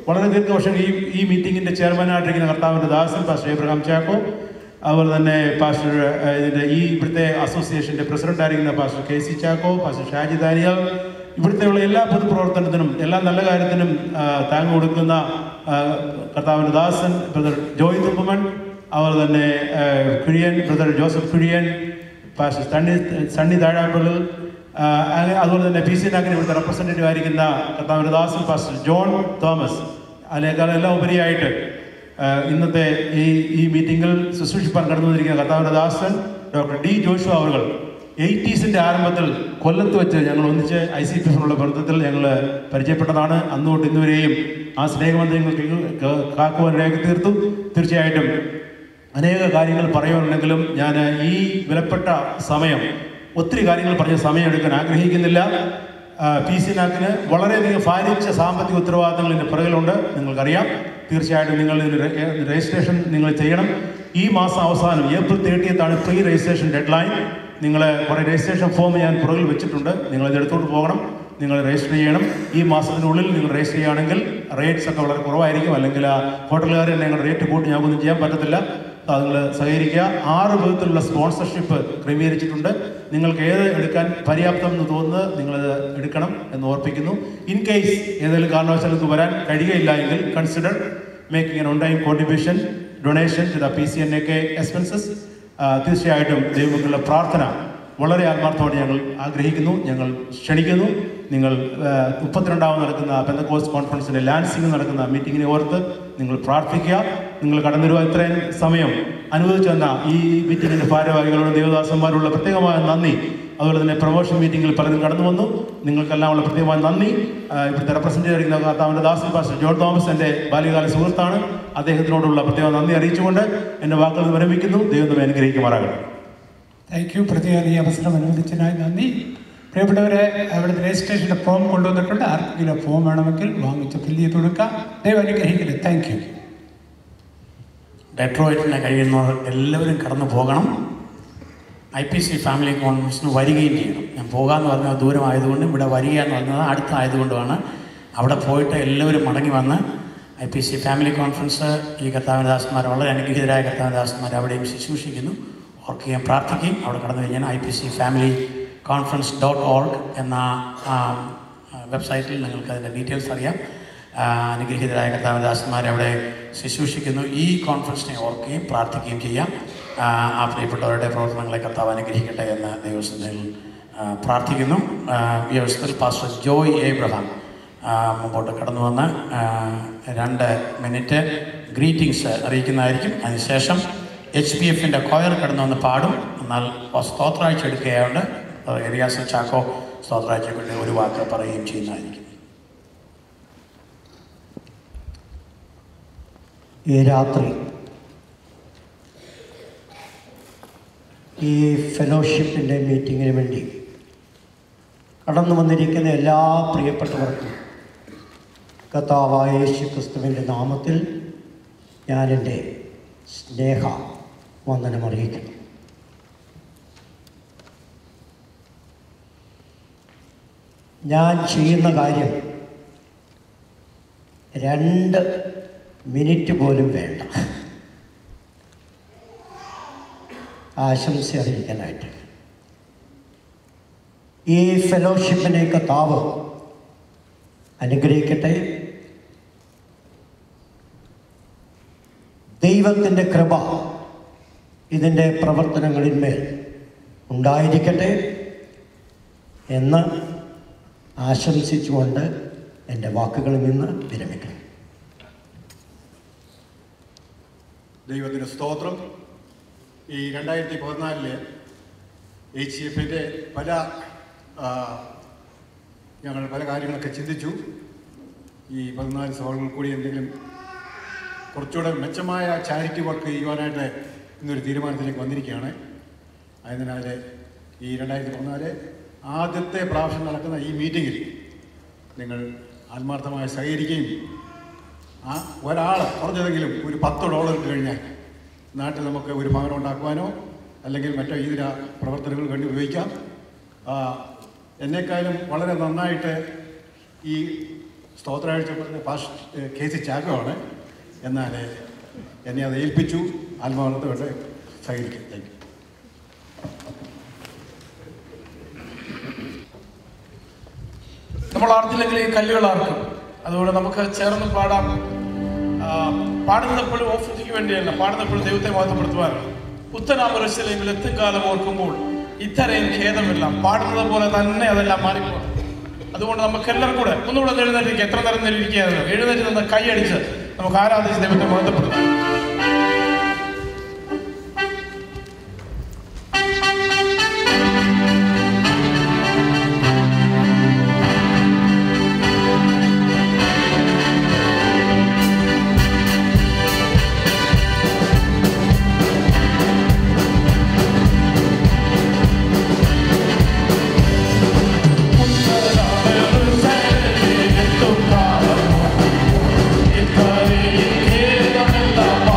വളരെ ദീർഘവർഷം ഈ ഈ മീറ്റിങ്ങിൻ്റെ ചെയർമാനായിട്ടിരിക്കുന്ന കർത്താവിൻ്റെ ദാസൻ പാസ്റ്റർ എബ്രഹാം ചാക്കോ അതുപോലെ തന്നെ പാസ്റ്റർ ഏഹ്, ഇതിൻ്റെ ഈ ഇവിടുത്തെ അസോസിയേഷൻ്റെ പ്രസിഡന്റായിരിക്കുന്ന pastor K C Chacko pastor Shaji Daniel ഇവിടുത്തെയുള്ള എല്ലാ പൊതുപ്രവർത്തനത്തിനും എല്ലാ നല്ല കാര്യത്തിനും ആ, താങ്ങ് കൊടുക്കുന്ന ആ, കർത്താവിൻ്റെ ദാസൻ ബ്രദർ ജോയ് തുമ്പമൺ അതുപോലെ തന്നെ ആ, Kurian brother Joseph Kurian pastor Sunny Sunny Thazhampally ആ, അങ്ങനെ അതുപോലെ തന്നെ പി സി നാക്കിന് ഇവിടുത്തെ റെപ്രസെൻറ്റേറ്റീവ് ആയിരിക്കുന്ന കർത്താവിൻ്റെ ദാസൻ പാസ്റ്റർ ജോൺ തോമസ് അതിനേക്കാളെല്ലാം ഉപരിയായിട്ട് ആ, ഇന്നത്തെ ഈ ഈ മീറ്റിംഗിൽ ശുശ്രൂഷിപ്പാൻ കടന്നു വന്നിരിക്കുന്ന കർത്താവിൻ്റെ ദാസൻ ഡോക്ടർ ഡി ജോഷു അവർ എയ്റ്റീസിൻ്റെ ആരംഭത്തിൽ കൊല്ലത്ത് വെച്ച് ഞങ്ങൾ ഒന്നിച്ച് ഐ സി പി എഫിനുള്ള ബന്ധത്തിൽ ഞങ്ങൾ പരിചയപ്പെട്ടതാണ് അന്ന് തൊട്ട് ഇന്നുവരെയും ആ സ്നേഹബന്ധം ഞങ്ങൾ കാക്കുവാൻ രേഖ തീർത്തു തീർച്ചയായിട്ടും അനേക കാര്യങ്ങൾ പറയുന്നുണ്ടെങ്കിലും ഞാൻ ഈ വിലപ്പെട്ട സമയം ഒത്തിരി കാര്യങ്ങൾ പറഞ്ഞ സമയം എടുക്കാൻ ആഗ്രഹിക്കുന്നില്ല ആ, പി സി നാക്കിന് വളരെയധികം ഭാരിച്ച സാമ്പത്തിക ഉത്തരവാദിത്തങ്ങൾ ഇതിൻ്റെ പിറകിലുണ്ട് നിങ്ങൾക്കറിയാം തീർച്ചയായിട്ടും നിങ്ങൾ ഇതിന് രെ- ഏ, രജിസ്ട്രേഷൻ നിങ്ങൾ ചെയ്യണം ഈ മാസം അവസാനം ഏപ്രിൽ തേർട്ടിയത്താണ് പ്രീ രജിസ്ട്രേഷൻ ഡെഡ് ലൈൻ നിങ്ങൾ കുറേ രജിസ്ട്രേഷൻ ഫോം ഞാൻ പുറകിൽ വെച്ചിട്ടുണ്ട് നിങ്ങൾ ഇത് എടുത്തുകൊണ്ട് പോകണം നിങ്ങൾ രജിസ്റ്റർ ചെയ്യണം ഈ മാസത്തിനുള്ളിൽ നിങ്ങൾ രജിസ്റ്റർ ചെയ്യുകയാണെങ്കിൽ റേറ്റ്സ് ഒക്കെ വളരെ കുറവായിരിക്കും അല്ലെങ്കിൽ ആ ഹോട്ടലുകാർ തന്നെ ഞങ്ങളുടെ റേറ്റ് കൂട്ടി ഞങ്ങൾക്കൊന്നും ചെയ്യാൻ പറ്റത്തില്ല അത് നിങ്ങൾ സഹകരിക്കുക ആറ് വിധത്തിലുള്ള സ്പോൺസർഷിപ്പ് ക്രമീകരിച്ചിട്ടുണ്ട് നിങ്ങൾക്ക് ഏത് എടുക്കാൻ പര്യാപ്തം എന്ന് തോന്നുന്നത് നിങ്ങളത് എടുക്കണം എന്ന് ഓർപ്പിക്കുന്നു ഇൻ കേസ് ഏതെങ്കിലും കാരണവശാൽ നിങ്ങൾക്ക് വരാൻ കഴിയുകയില്ല എങ്കിൽ consider making an on time contribution donation to the P C N A K expenses തീർച്ചയായിട്ടും ദൈവങ്ങളുടെ പ്രാർത്ഥന വളരെ ആത്മാർത്ഥമായിട്ട് ഞങ്ങൾ ആഗ്രഹിക്കുന്നു ഞങ്ങൾ ക്ഷണിക്കുന്നു നിങ്ങൾ ആ, മുപ്പത്തിരണ്ടാമത് നടക്കുന്ന പെന്തക്കോസ് കോൺഫറൻസിൻ്റെ ലാൻസിംഗ് നടക്കുന്ന മീറ്റിങ്ങിനെ ഓർത്ത് നിങ്ങൾ പ്രാർത്ഥിക്കുക നിങ്ങൾ കടന്നു വരുവാൻ ഇത്രയും സമയം അനുവദിച്ചു തന്ന ഈ മീറ്റിങ്ങിൻ്റെ ഭാരവാഹികളോടും ദേവദാസന്മാരോടുള്ള പ്രത്യേകമായ നന്ദി അതുപോലെ തന്നെ പ്രൊമോഷൻ മീറ്റിങ്ങിൽ പലരും കടന്നു വന്നു നിങ്ങൾക്കെല്ലാം ഉള്ള പ്രത്യേകമായ നന്ദി ആ, ഇവിടുത്തെ റെപ്രസെൻ്റ് ചെയ്യുന്ന കർത്താവിൻ്റെ ദാസൻ പാസ്റ്റർ ജോൺ തോമസ് എൻ്റെ ബാല്യകാല സുഹൃത്താണ് അദ്ദേഹത്തിനോടുള്ള പ്രത്യേക നന്ദി അറിയിച്ചുകൊണ്ട് എൻ്റെ വാക്കുകൾ വിരമിക്കുന്നു ദൈവം നമ്മെ അനുഗ്രഹിക്കുമാറാകട്ടെ താങ്ക് യു പ്രത്യേകം ഈ അവസരം അനുവദിച്ചതിനായി നന്ദി പ്രിയപ്പെട്ടവരെ അവിടുത്തെ രജിസ്ട്രേഷൻ്റെ ഫോം കൊണ്ടുവന്നിട്ടുണ്ട് ആർക്കെങ്കിലും ഫോം വേണമെങ്കിൽ വാങ്ങിച്ച് ഫില്ല് ചെയ്ത് കൊടുക്കാം ദൈവം അനുഗ്രഹിക്കട്ടെ താങ്ക് യു ഡെട്രോയിറ്റിനെ കഴിയുന്നവർ എല്ലാവരും കടന്നു പോകണം ഐ പി സി ഫാമിലി കോൺഫറൻസിന് വരികയും ചെയ്യണം ഞാൻ പോകാമെന്ന് പറഞ്ഞാൽ ദൂരമായതുകൊണ്ടും ഇവിടെ വരിക എന്ന് പറഞ്ഞത് അടുത്തായതുകൊണ്ടുമാണ് അവിടെ പോയിട്ട് എല്ലാവരും മടങ്ങി വന്ന് I P C family conference ഈ കർത്താവദാസന്മാർ വളരെ അനുഗ്രഹീതരായ കർത്താവദാസന്മാർ അവിടെയും ശുശ്രൂഷിക്കുന്നു ഓർക്കുകയും പ്രാർത്ഥിക്കുകയും അവിടെ കടന്നു കഴിഞ്ഞാൽ I P C family conference dot org എന്ന ആ, വെബ്സൈറ്റിൽ നിങ്ങൾക്ക് അതിൻ്റെ ഡീറ്റെയിൽസ് അറിയാം ആ, അനുഗ്രഹീതരായ കർത്താവദാസന്മാർ അവിടെ ശുശ്രൂഷിക്കുന്നു ഈ കോൺഫറൻസിനെ ഓർക്കുകയും പ്രാർത്ഥിക്കുകയും ചെയ്യാം ആ, ആ പ്രിയപ്പെട്ടവരുടെ പ്രവർത്തനങ്ങളെ കർത്താവ് അനുഗ്രഹിക്കട്ടെ എന്ന് ദൈവസന്നിധിയിൽ ആ, പ്രാർത്ഥിക്കുന്നു ആ, ഈ അവസരത്തിൽ പാസ്റ്റർ ജോയ് എബ്രഹാം ആ, മുമ്പോട്ട് കടന്നു വന്ന് ആ, രണ്ട് മിനിറ്റ് ഗ്രീറ്റിംഗ്സ് അറിയിക്കുന്നതായിരിക്കും അതിനുശേഷം എച്ച് പി എഫിൻ്റെ കോയർ കടന്നു വന്ന് പാടും എന്നാൽ സ്തോത്രാഴ്ച എടുക്കുകയാണ്ട് എറിയാസ് ചാക്കോ സ്തോത്രാഴ്ചയ്ക്ക് വേണ്ടി ഒരു വാക്ക് പറയുകയും ചെയ്യുന്നതായിരിക്കും ഈ രാത്രി ഈ ഫെലോഷിപ്പിൻ്റെ മീറ്റിങ്ങിന് വേണ്ടി കടന്നു വന്നിരിക്കുന്ന എല്ലാ പ്രിയപ്പെട്ടവർക്കും കർത്താവായ യേശു ക്രിസ്തുവിൻ്റെ നാമത്തിൽ ഞാൻ എൻ്റെ സ്നേഹ വന്ദനം അറിയിക്കുന്നു ഞാൻ ചെയ്യുന്ന കാര്യം രണ്ട് മിനിറ്റ് പോലും വേണ്ട ആശംസ അറിയിക്കാനായിട്ട് ഈ ഫെലോഷിപ്പിനെ കർത്താവ് അനുഗ്രഹിക്കട്ടെ ദൈവത്തിൻ്റെ കൃപ ഇതിൻ്റെ പ്രവർത്തനങ്ങളിന്മേൽ ഉണ്ടായിരിക്കട്ടെ എന്ന് ആശംസിച്ചുകൊണ്ട് എൻ്റെ വാക്കുകളിൽ നിന്ന് വിരമിക്കണം ദൈവത്തിന് സ്തോത്രം ഈ രണ്ടായിരത്തി പതിനാലില് എച്ച് സി എഫിൻ്റെ പല ആ, ഞങ്ങൾ പല കാര്യങ്ങളൊക്കെ ചിന്തിച്ചു ഈ പതിനാല് സഭകൾ കൂടി എന്തെങ്കിലും കുറച്ചുകൂടെ മെച്ചമായ ചാരിറ്റി വർക്ക് ചെയ്യുവാനായിട്ട് ഇന്നൊരു തീരുമാനത്തിലേക്ക് വന്നിരിക്കുകയാണ് അതിനാൽ ഈ രണ്ടായിരത്തി പതിനാല് ആദ്യത്തെ പ്രാവശ്യം നടക്കുന്ന ഈ മീറ്റിങ്ങിൽ നിങ്ങൾ ആത്മാർത്ഥമായി സഹകരിക്കുകയും ആ ഒരാൾ കുറഞ്ഞതെങ്കിലും ഒരു പത്ത് ഡോളർ ഇട്ട് കഴിഞ്ഞാൽ നാട്ടിൽ നമുക്ക് ഒരു ഭവനം ഉണ്ടാക്കുവാനോ അല്ലെങ്കിൽ മറ്റോ ഇതിന പ്രവർത്തനങ്ങൾക്ക് വേണ്ടി ഉപയോഗിക്കാം ആ, എന്നെക്കാളും വളരെ നന്നായിട്ട് ഈ സ്തോത്രാഴ്ച പറഞ്ഞ പാഷ് കെ സി ചാക്കമാണ് എന്നാൽ എന്നെ അത് ഏൽപ്പിച്ചു ആത്മാർത്ഥത്തോടെ സഹകരിക്കും താങ്ക് യു നമ്മൾ ആർത്തില്ലെങ്കിൽ ഈ കല്ലുകൾ ആർക്കും അതുകൊണ്ട് നമുക്ക് ചേർന്ന് പാടാം ആ, പാടുന്നപ്പോഴും ഓഫീസിക്ക് വേണ്ടിയല്ല പാടുന്നപ്പോഴും ദൈവത്തെ മഹത്വപ്പെടുത്തുവാനാണ് പുത്തനാമരശലയിൽ എത്തും കാലം ഓർക്കുമ്പോൾ ഇത്രയും ഖേദമില്ല പാടുന്നത് പോലെ തന്നെ അതെല്ലാം മാറിപ്പോകും അതുകൊണ്ട് നമുക്ക് എല്ലാവരും കൂടെ ഒന്നുകൂടെ ഒന്ന് എഴുന്നേറ്റിരിക്കുക എത്ര നേരം നിന്നിരിക്കുകയായിരുന്നു എഴുന്നേറ്റ് നിന്ന് കൈയടിച്ച് നമുക്ക് ആരാധിച്ച് ദൈവത്തെ മഹത്വപ്പെടുത്താം Thank you.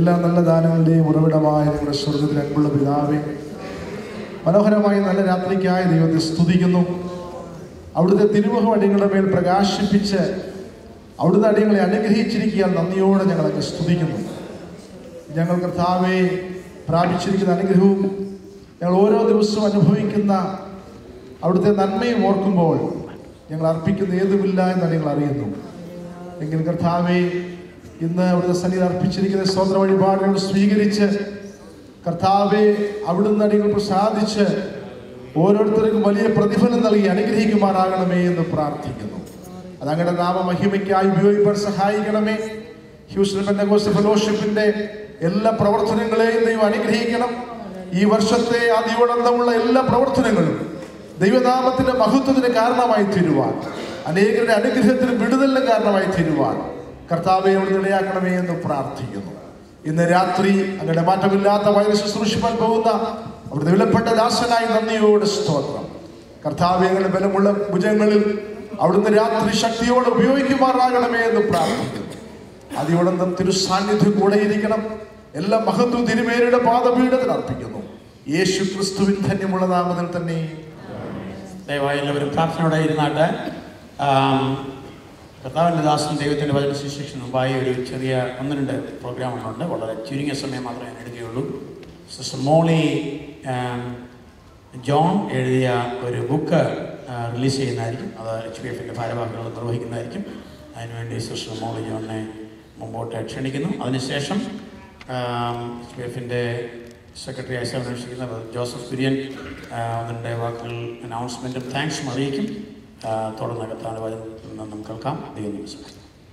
എല്ലാ നല്ല ദാനങ്ങളുടെയും ഉറവിടമായ ഞങ്ങളുടെ സ്വർഗത്തിൽ അൻപുള്ള പിതാവേ മനോഹരമായ നല്ല രാത്രിക്കായി ദൈവത്തെ സ്തുതിക്കുന്നു അവിടുത്തെ തിരുമുഖം അടിയങ്ങളുടെ മേൽ പ്രകാശിപ്പിച്ച് അവിടുത്തെ അടിയങ്ങളെ അനുഗ്രഹിച്ചിരിക്കാൻ നന്ദിയോടെ ഞങ്ങളൊക്കെ സ്തുതിക്കുന്നു ഞങ്ങൾ കർത്താവെ പ്രാപിച്ചിരിക്കുന്ന അനുഗ്രഹവും ഞങ്ങൾ ഓരോ ദിവസവും അനുഭവിക്കുന്ന അവിടുത്തെ നന്മയും ഓർക്കുമ്പോൾ ഞങ്ങൾ അർപ്പിക്കുന്ന ഏതുമില്ല എന്ന് ഞങ്ങൾ അറിയുന്നു എങ്കിൽ കർത്താവെ ഇന്ന് അവിടുത്തെ സന്നിധി അർപ്പിച്ചിരിക്കുന്ന സ്വതന്ത്ര വഴിപാടുകൾ സ്വീകരിച്ച് കർത്താവെ അവിടുന്ന് അടികൾ പ്രസാദിച്ച് ഓരോരുത്തർക്കും വലിയ പ്രതിഫലം നൽകി അനുഗ്രഹിക്കുമാറാകണമേ എന്ന് പ്രാർത്ഥിക്കുന്നു അത് അങ്ങയുടെ നാമമഹിമയ്ക്കായി ഉപയോഗിക്കാൻ സഹായിക്കണമേ ഹ്യൂസ്റ്റൺ പെന്തകോസ്റ്റ് ഫെലോഷിപ്പിന്റെ എല്ലാ പ്രവർത്തനങ്ങളെയും ദൈവം അനുഗ്രഹിക്കണം ഈ വർഷത്തെ അതിയോടന്തമുള്ള എല്ലാ പ്രവർത്തനങ്ങളും ദൈവനാമത്തിന്റെ മഹത്വത്തിന് കാരണമായി തീരുവാൻ അനേകരുടെ അനുഗ്രഹത്തിന് വിടുതലിന് കാരണമായി തീരുവാൻ കർത്താവെ അവിടുന്ന് ഇടയാക്കണമേ എന്ന് പ്രാർത്ഥിക്കുന്നു ഇന്ന് രാത്രി അങ്ങയുടെ മാറ്റമില്ലാത്ത വൈദ്യ ശുശ്രൂഷിപ്പാൻ പോകുന്ന അവിടുത്തെ വിലപ്പെട്ട ദാസനായി നന്ദിയോട് സ്തോത്രം കർത്താവെ ഞങ്ങളുടെ ബലമുള്ള ഭുജങ്ങളിൽ അവിടുന്ന് രാത്രി ശക്തിയോടെ ഉപയോഗിക്കുമാറാകണമേ എന്ന് പ്രാർത്ഥിക്കുന്നു അതിയോടന്തം തിരുസാന്നിധ്യം കൂടെ ഇരിക്കണം എല്ലാ മഹത്വം തിരുമേരുടെ പാദപീഠത്തിൽ അർപ്പിക്കുന്നു യേശു ക്രിസ്തുവിൻ ധന്യമുള്ള നാമത്തിൽ തന്നെ ദയവായി എല്ലാവരും പ്രാർത്ഥനയോടെ ഇരുന്നാട്ട് ആം, കർത്താവിൻ്റെ ദാസൻ ദൈവത്തിൻ്റെ വചന ശിക്ഷയ്ക്ക് മുമ്പായി ഒരു ചെറിയ ഒന്ന് രണ്ട് പ്രോഗ്രാമുകളുണ്ട് വളരെ ചുരുങ്ങിയ സമയം മാത്രമേ ഞാൻ എടുക്കുകയുള്ളൂ സിസ്റ്റർ മോളി ആം, ജോൺ എഴുതിയ ഒരു ബുക്ക് റിലീസ് ചെയ്യുന്നതായിരിക്കും അത് എച്ച് പി എഫിൻ്റെ ഭാരവാഹികൾ നിർവഹിക്കുന്നതായിരിക്കും അതിനുവേണ്ടി സിസ്റ്റർ മോളി ജോണിനെ മുമ്പോട്ട് ക്ഷണിക്കുന്നു അതിനുശേഷം എച്ച് പി എഫിൻ്റെ സെക്രട്ടറി സേവനം അനുഷ്ഠിക്കുന്ന ജോസഫ് കുര്യൻ ആ, അതിൻ്റെ വാക്കുകൾ അനൗൺസ്മെൻറ്റും താങ്ക്സും അറിയിക്കും ആ, തുടർന്ന് കത്താൻ്റെ വചനം നമുക്ക് കേൾക്കാം ദൈവം നമസ്കാരം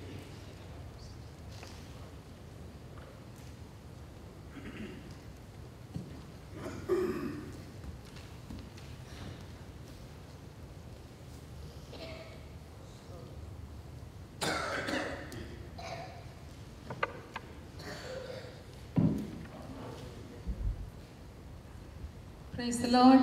Praise the Lord.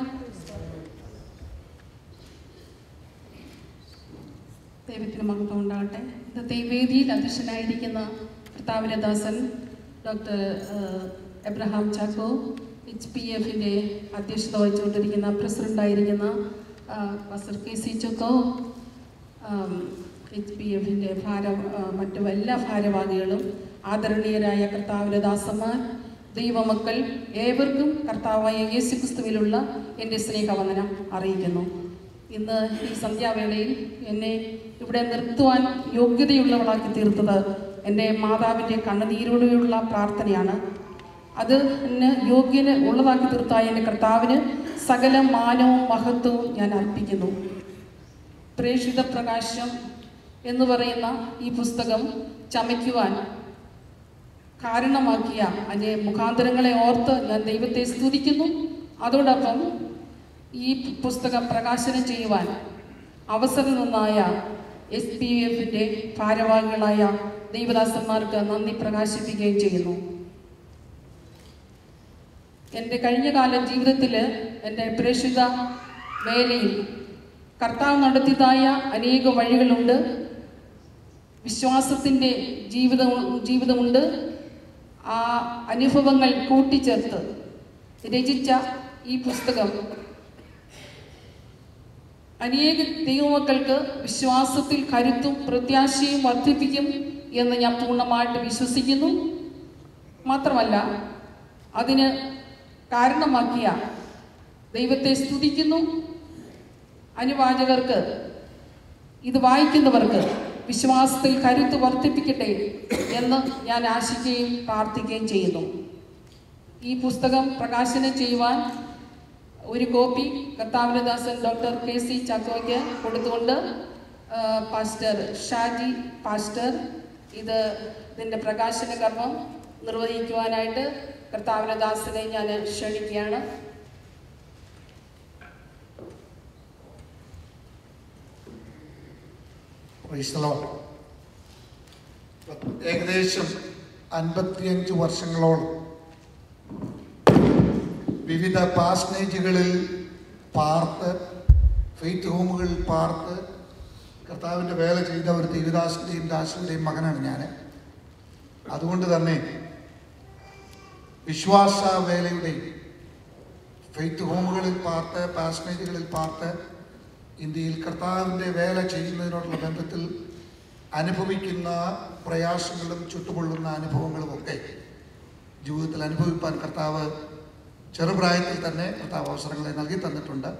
ദൈവത്തിന് മഹത്വം ഉണ്ടാകട്ടെ ഇന്നത്തെ ഈ വേദിയിൽ അധ്യക്ഷനായിരിക്കുന്ന കർത്താവിൻ്റെ ദാസൻ doctor Abraham Chacko H P എഫിൻ്റെ അധ്യക്ഷത വഹിച്ചുകൊണ്ടിരിക്കുന്ന പ്രസിഡൻ്റായിരിക്കുന്ന pastor K C Chacko H P എഫിൻ്റെ ഭാര ആ, മറ്റു എല്ലാ ഭാരവാഹികളും ആദരണീയരായ കർത്താവിൻ്റെ ദാസന്മാർ ദൈവമക്കൾ ഏവർക്കും കർത്താവായ യേശു ക്രിസ്തുവിലുള്ള എൻ്റെ സ്നേഹവന്ദനം അറിയിക്കുന്നു ഇന്ന് ഈ സന്ധ്യാവേളയിൽ എന്നെ ഇവിടെ നിർത്തുവാൻ യോഗ്യതയുള്ളവളാക്കി തീർത്തത് എൻ്റെ മാതാവിൻ്റെ കണ്ണുനീരോടെയുള്ള പ്രാർത്ഥനയാണ് അത് എന്നെ യോഗ്യന് ഉള്ളതാക്കി തീർത്തായ എൻ്റെ കർത്താവിന് സകല മാനവും മഹത്വവും ഞാൻ അർപ്പിക്കുന്നു പ്രേക്ഷിത പ്രകാശം എന്ന് പറയുന്ന ഈ പുസ്തകം ചമയ്ക്കുവാൻ കാരണമാക്കിയ അതിൻ്റെ മുഖാന്തരങ്ങളെ ഓർത്ത് ഞാൻ ദൈവത്തെ സ്തുതിക്കുന്നു അതോടൊപ്പം ഈ പുസ്തകം പ്രകാശനം ചെയ്യുവാൻ അവസരം നന്നായ എസ് പി എഫിൻ്റെ ഭാരവാഹികളായ ദൈവദാസന്മാർക്ക് നന്ദി പ്രകാശിപ്പിക്കുകയും ചെയ്യുന്നു എൻ്റെ കഴിഞ്ഞകാല ജീവിതത്തിൽ എൻ്റെ പ്രേക്ഷിത വേലയിൽ കർത്താവ് നടത്തിയതായ അനേക വഴികളുണ്ട് വിശ്വാസത്തിൻ്റെ ജീവിതം ജീവിതമുണ്ട് ആ അനുഭവങ്ങൾ കൂട്ടിച്ചേർത്ത് രചിച്ച ഈ പുസ്തകം അനേക ദൈവമക്കൾക്ക് വിശ്വാസത്തിൽ കരുത്തും പ്രത്യാശയും വർദ്ധിപ്പിക്കും എന്ന് ഞാൻ പൂർണ്ണമായിട്ട് വിശ്വസിക്കുന്നു മാത്രമല്ല അതിന് കാരണമാക്കിയ ദൈവത്തെ സ്തുതിക്കുന്നു അനുവാചകർക്ക് ഇത് വായിക്കുന്നവർക്ക് വിശ്വാസത്തിൽ കരുത്ത് വർദ്ധിപ്പിക്കട്ടെ എന്ന് ഞാൻ ആശിക്കുകയും പ്രാർത്ഥിക്കുകയും ചെയ്യുന്നു ഈ പുസ്തകം പ്രകാശനം ചെയ്യുവാൻ ഒരു കോപ്പി കർത്താവിൻ്റെ ദാസൻ ഡോക്ടർ കെ സി ചാക്കോയ്ക്ക് കൊടുത്തുകൊണ്ട് ആ, പാസ്റ്റർ ഷാജി പാസ്റ്റർ ഇത് ഇതിൻ്റെ പ്രകാശന കർമ്മം നിർവഹിക്കുവാനായിട്ട് കർത്താവിൻ്റെ ദാസനെ ഞാൻ ക്ഷണിക്കുകയാണ് Praise the Lord. ഏകദേശം അൻപത്തിയഞ്ച് വർഷങ്ങളോളം വിവിധ പാസ്നേജുകളിൽ പാർത്ത് ഫെയ്ത്ത് ഹോമുകളിൽ പാർത്ത് കർത്താവിൻ്റെ വേല ചെയ്ത ഒരു ദേവിദാസിൻ്റെയും ദാസിൻ്റെയും മകനാണ് ഞാൻ അതുകൊണ്ട് തന്നെ വിശ്വാസ വേലയുടെയും ഫെയ്ത്ത് ഹോമുകളിൽ പാർത്ത് പാസനേജുകളിൽ പാർത്ത് ഇന്ത്യയിൽ കർത്താവിൻ്റെ വേല ചെയ്യുന്നതിനോടുള്ള ബന്ധത്തിൽ അനുഭവിക്കുന്ന പ്രയാസങ്ങളും ചുട്ടുപൊള്ളുന്ന അനുഭവങ്ങളുമൊക്കെ ജീവിതത്തിൽ അനുഭവിപ്പാൻ കർത്താവ് ചെറുപ്രായത്തിൽ തന്നെ കർത്താവ് അവസരങ്ങളെ നൽകി തന്നിട്ടുണ്ട്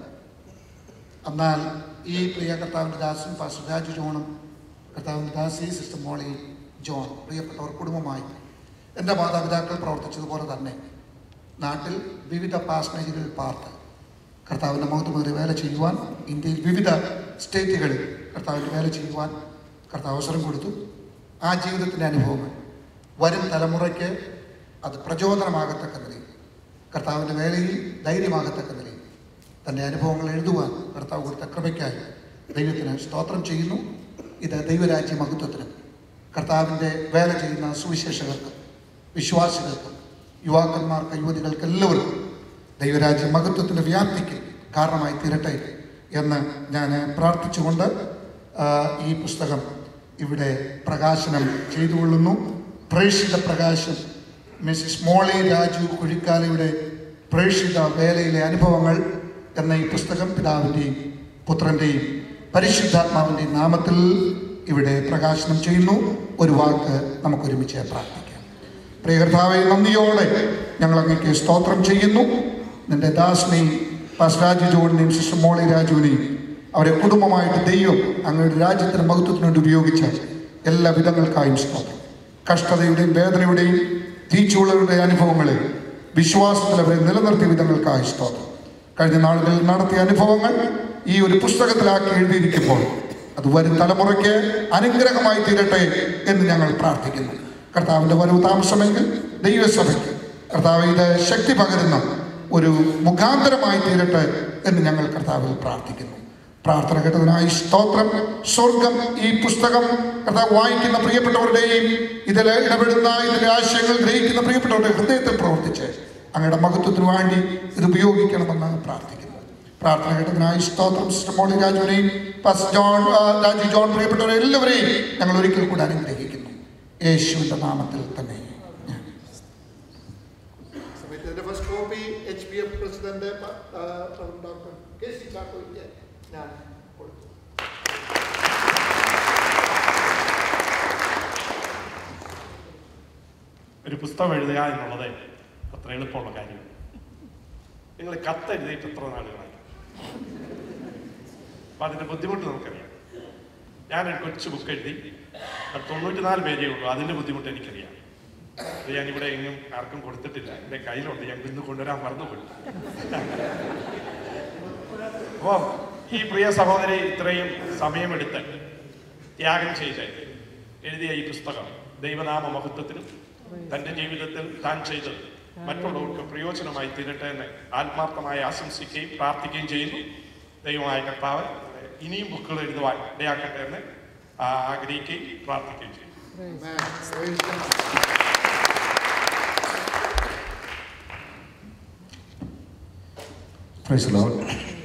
എന്നാൽ ഈ പ്രിയ കർത്താവിൻ്റെ ദാസൻ പാസ്റ്റർ രാജു ജോണും കർത്താവിൻ്റെ ദാസി സിസ്റ്റർ മോളി ജോൺ പ്രിയപ്പെട്ടവർ കുടുംബമായി എൻ്റെ മാതാപിതാക്കൾ പ്രവർത്തിച്ചതുപോലെ തന്നെ നാട്ടിൽ വിവിധ പാസ്നേജുകളിൽ പാർത്ത് കർത്താവിൻ്റെ മൗത്തുമേറി വേല ചെയ്യുവാൻ ഇന്ത്യയിൽ വിവിധ സ്റ്റേറ്റുകളിൽ കർത്താവിൻ്റെ വേല ചെയ്യുവാൻ കർത്താവ് അവസരം കൊടുത്തു ആ ജീവിതത്തിൻ്റെ അനുഭവങ്ങൾ വരും തലമുറയ്ക്ക് അത് പ്രചോദനമാകത്തക്ക നിലയിൽ കർത്താവിൻ്റെ വേലയിൽ ധൈര്യമാകത്തക്ക നിലയിൽ തൻ്റെ അനുഭവങ്ങൾ എഴുതുവാൻ കർത്താവ് കൊടുത്ത കൃപയ്ക്കായി ദൈവത്തിന് സ്തോത്രം ചെയ്യുന്നു ഇത് ദൈവരാജ്യ മഹത്വത്തിന് കർത്താവിൻ്റെ വേല ചെയ്യുന്ന സുവിശേഷകർക്ക് വിശ്വാസികൾക്ക് യുവാക്കന്മാർക്ക് യുവതികൾക്ക് എല്ലാവർക്കും ദൈവരാജ്യ മഹത്വത്തിൻ്റെ വ്യാപ്തിക്ക് കാരണമായി തീരട്ടെ എന്ന് ഞാൻ പ്രാർത്ഥിച്ചുകൊണ്ട് ആ, ഈ പുസ്തകം ഇവിടെ പ്രകാശനം ചെയ്തുകൊള്ളുന്നു പ്രേക്ഷിത പ്രകാശം മിസ്സിസ് മോളി രാജു കുഴിക്കാലയുടെ പ്രേക്ഷിത വേലയിലെ അനുഭവങ്ങൾ എന്ന ഈ പുസ്തകം പിതാവിൻ്റെയും പുത്രൻ്റെയും പരിശുദ്ധാത്മാവിൻ്റെയും നാമത്തിൽ ഇവിടെ പ്രകാശനം ചെയ്യുന്നു ഒരു വാക്ക് നമുക്ക് ഒരുമിച്ച് പ്രാർത്ഥിക്കാം പ്രിയകർത്താവെ നന്ദിയോടെ ഞങ്ങൾ അങ്ങേക്ക് സ്തോത്രം ചെയ്യുന്നു നിന്റെ ദാസനെയും പാസ്രാജു ജോണിനെയും സിസ്റ്റർ മോളി രാജുവിനെയും അവരെ കുടുംബമായിട്ട് ദൈവം അങ്ങയുടെ രാജ്യത്തിന് മഹത്വത്തിന് വേണ്ടി ഉപയോഗിച്ച എല്ലാ വിധങ്ങൾക്കായും സ്തോത്രം കഷ്ടതയുടെയും വേദനയുടെയും തീച്ചുളരുടെ അനുഭവങ്ങളെ വിശ്വാസത്തിൽ അവരെ നിലനിർത്തിയ വിധങ്ങൾക്കായി സ്തോത്രം കഴിഞ്ഞ നാളുകളിൽ നടത്തിയ അനുഭവങ്ങൾ ഈ ഒരു പുസ്തകത്തിലാക്കി എഴുതിയിരിക്കുമ്പോൾ അത് വരും തലമുറയ്ക്ക് അനുഗ്രഹമായി തീരട്ടെ എന്ന് ഞങ്ങൾ പ്രാർത്ഥിക്കുന്നു കർത്താവിൻ്റെ വരവ് താമസമെങ്കിൽ ദൈവസഭയ്ക്ക് കർത്താവ് ഇത് ശക്തി പകരുന്ന ഒരു മുഖാന്തരമായി തീരട്ടെ എന്ന് ഞങ്ങൾ കർത്താവിൽ പ്രാർത്ഥിക്കുന്നു പ്രാർത്ഥന കേട്ടതിനായി സ്തോത്രം സ്വർഗം ഈ പുസ്തകം കർത്താവ് വായിക്കുന്ന പ്രിയപ്പെട്ടവരുടെയും ഇതിൽ ഇടപെടുന്ന ഇതിലെ ആശയങ്ങൾ ഗ്രഹിക്കുന്ന പ്രിയപ്പെട്ടവരുടെ ഹൃദയത്തിൽ പ്രവർത്തിച്ച് അങ്ങയുടെ മഹത്വത്തിന് വേണ്ടി ഇത് ഉപയോഗിക്കണമെന്ന് പ്രാർത്ഥിക്കുന്നു പ്രാർത്ഥന കേട്ടതിനായി സ്തോത്രം സിസ്റ്റർ മോളി രാജുവിനെയും പാസ്റ്റർ ജോൺ ആ, രാജു ജോൺ പ്രിയപ്പെട്ടവരെ എല്ലാവരെയും ഞങ്ങൾ ഒരിക്കൽ കൂടെ അനുഗ്രഹിക്കുന്നു യേശുവിൻ്റെ നാമത്തിൽ തന്നെ ഇതിന്റെ first copy H P F president doctor K C ചാക്കോയ്ക്ക് ഞാൻ കൊടുത്തു ഒരു പുസ്തകം എഴുതുക എന്നുള്ളത് അത്ര എളുപ്പമുള്ള കാര്യമാണ് നിങ്ങൾ കത്ത് എഴുതിയിട്ട് എത്ര നാളുകളായി അപ്പൊ അതിന്റെ ബുദ്ധിമുട്ട് നമുക്കറിയാം ഞാനൊരു കൊച്ചു ബുക്ക് എഴുതി അത് തൊണ്ണൂറ്റിനാല് പേജേ ഉള്ളൂ അതിന്റെ ബുദ്ധിമുട്ട് എനിക്കറിയാം അത് ഞാനിവിടെ എങ്ങും ആർക്കും കൊടുത്തിട്ടില്ല എൻ്റെ കയ്യിലുണ്ട് ഞാൻ ഇന്ന് കൊണ്ടുവരാൻ മറന്നുപോയി അപ്പോ ഈ പ്രിയ സഹോദരി ഇത്രയും സമയമെടുത്ത് ത്യാഗം ചെയ്ത് എഴുതിയ ഈ പുസ്തകം ദൈവനാമ മഹത്വത്തിനും തൻ്റെ ജീവിതത്തിൽ താൻ ചെയ്തത് മറ്റുള്ളവർക്ക് പ്രയോജനമായി തീരട്ടെ എന്ന് ആത്മാർത്ഥമായി ആശംസിക്കുകയും പ്രാർത്ഥിക്കുകയും ചെയ്യുന്നു ദൈവമായ കർത്താവ് ഇനിയും ബുക്കുകൾ എഴുതുവാൻ ഇടയാക്കട്ടെ എന്ന് ആ, ആഗ്രഹിക്കുകയും പ്രാർത്ഥിക്കുകയും ചെയ്യും പ്രൈസ് ലോഡ്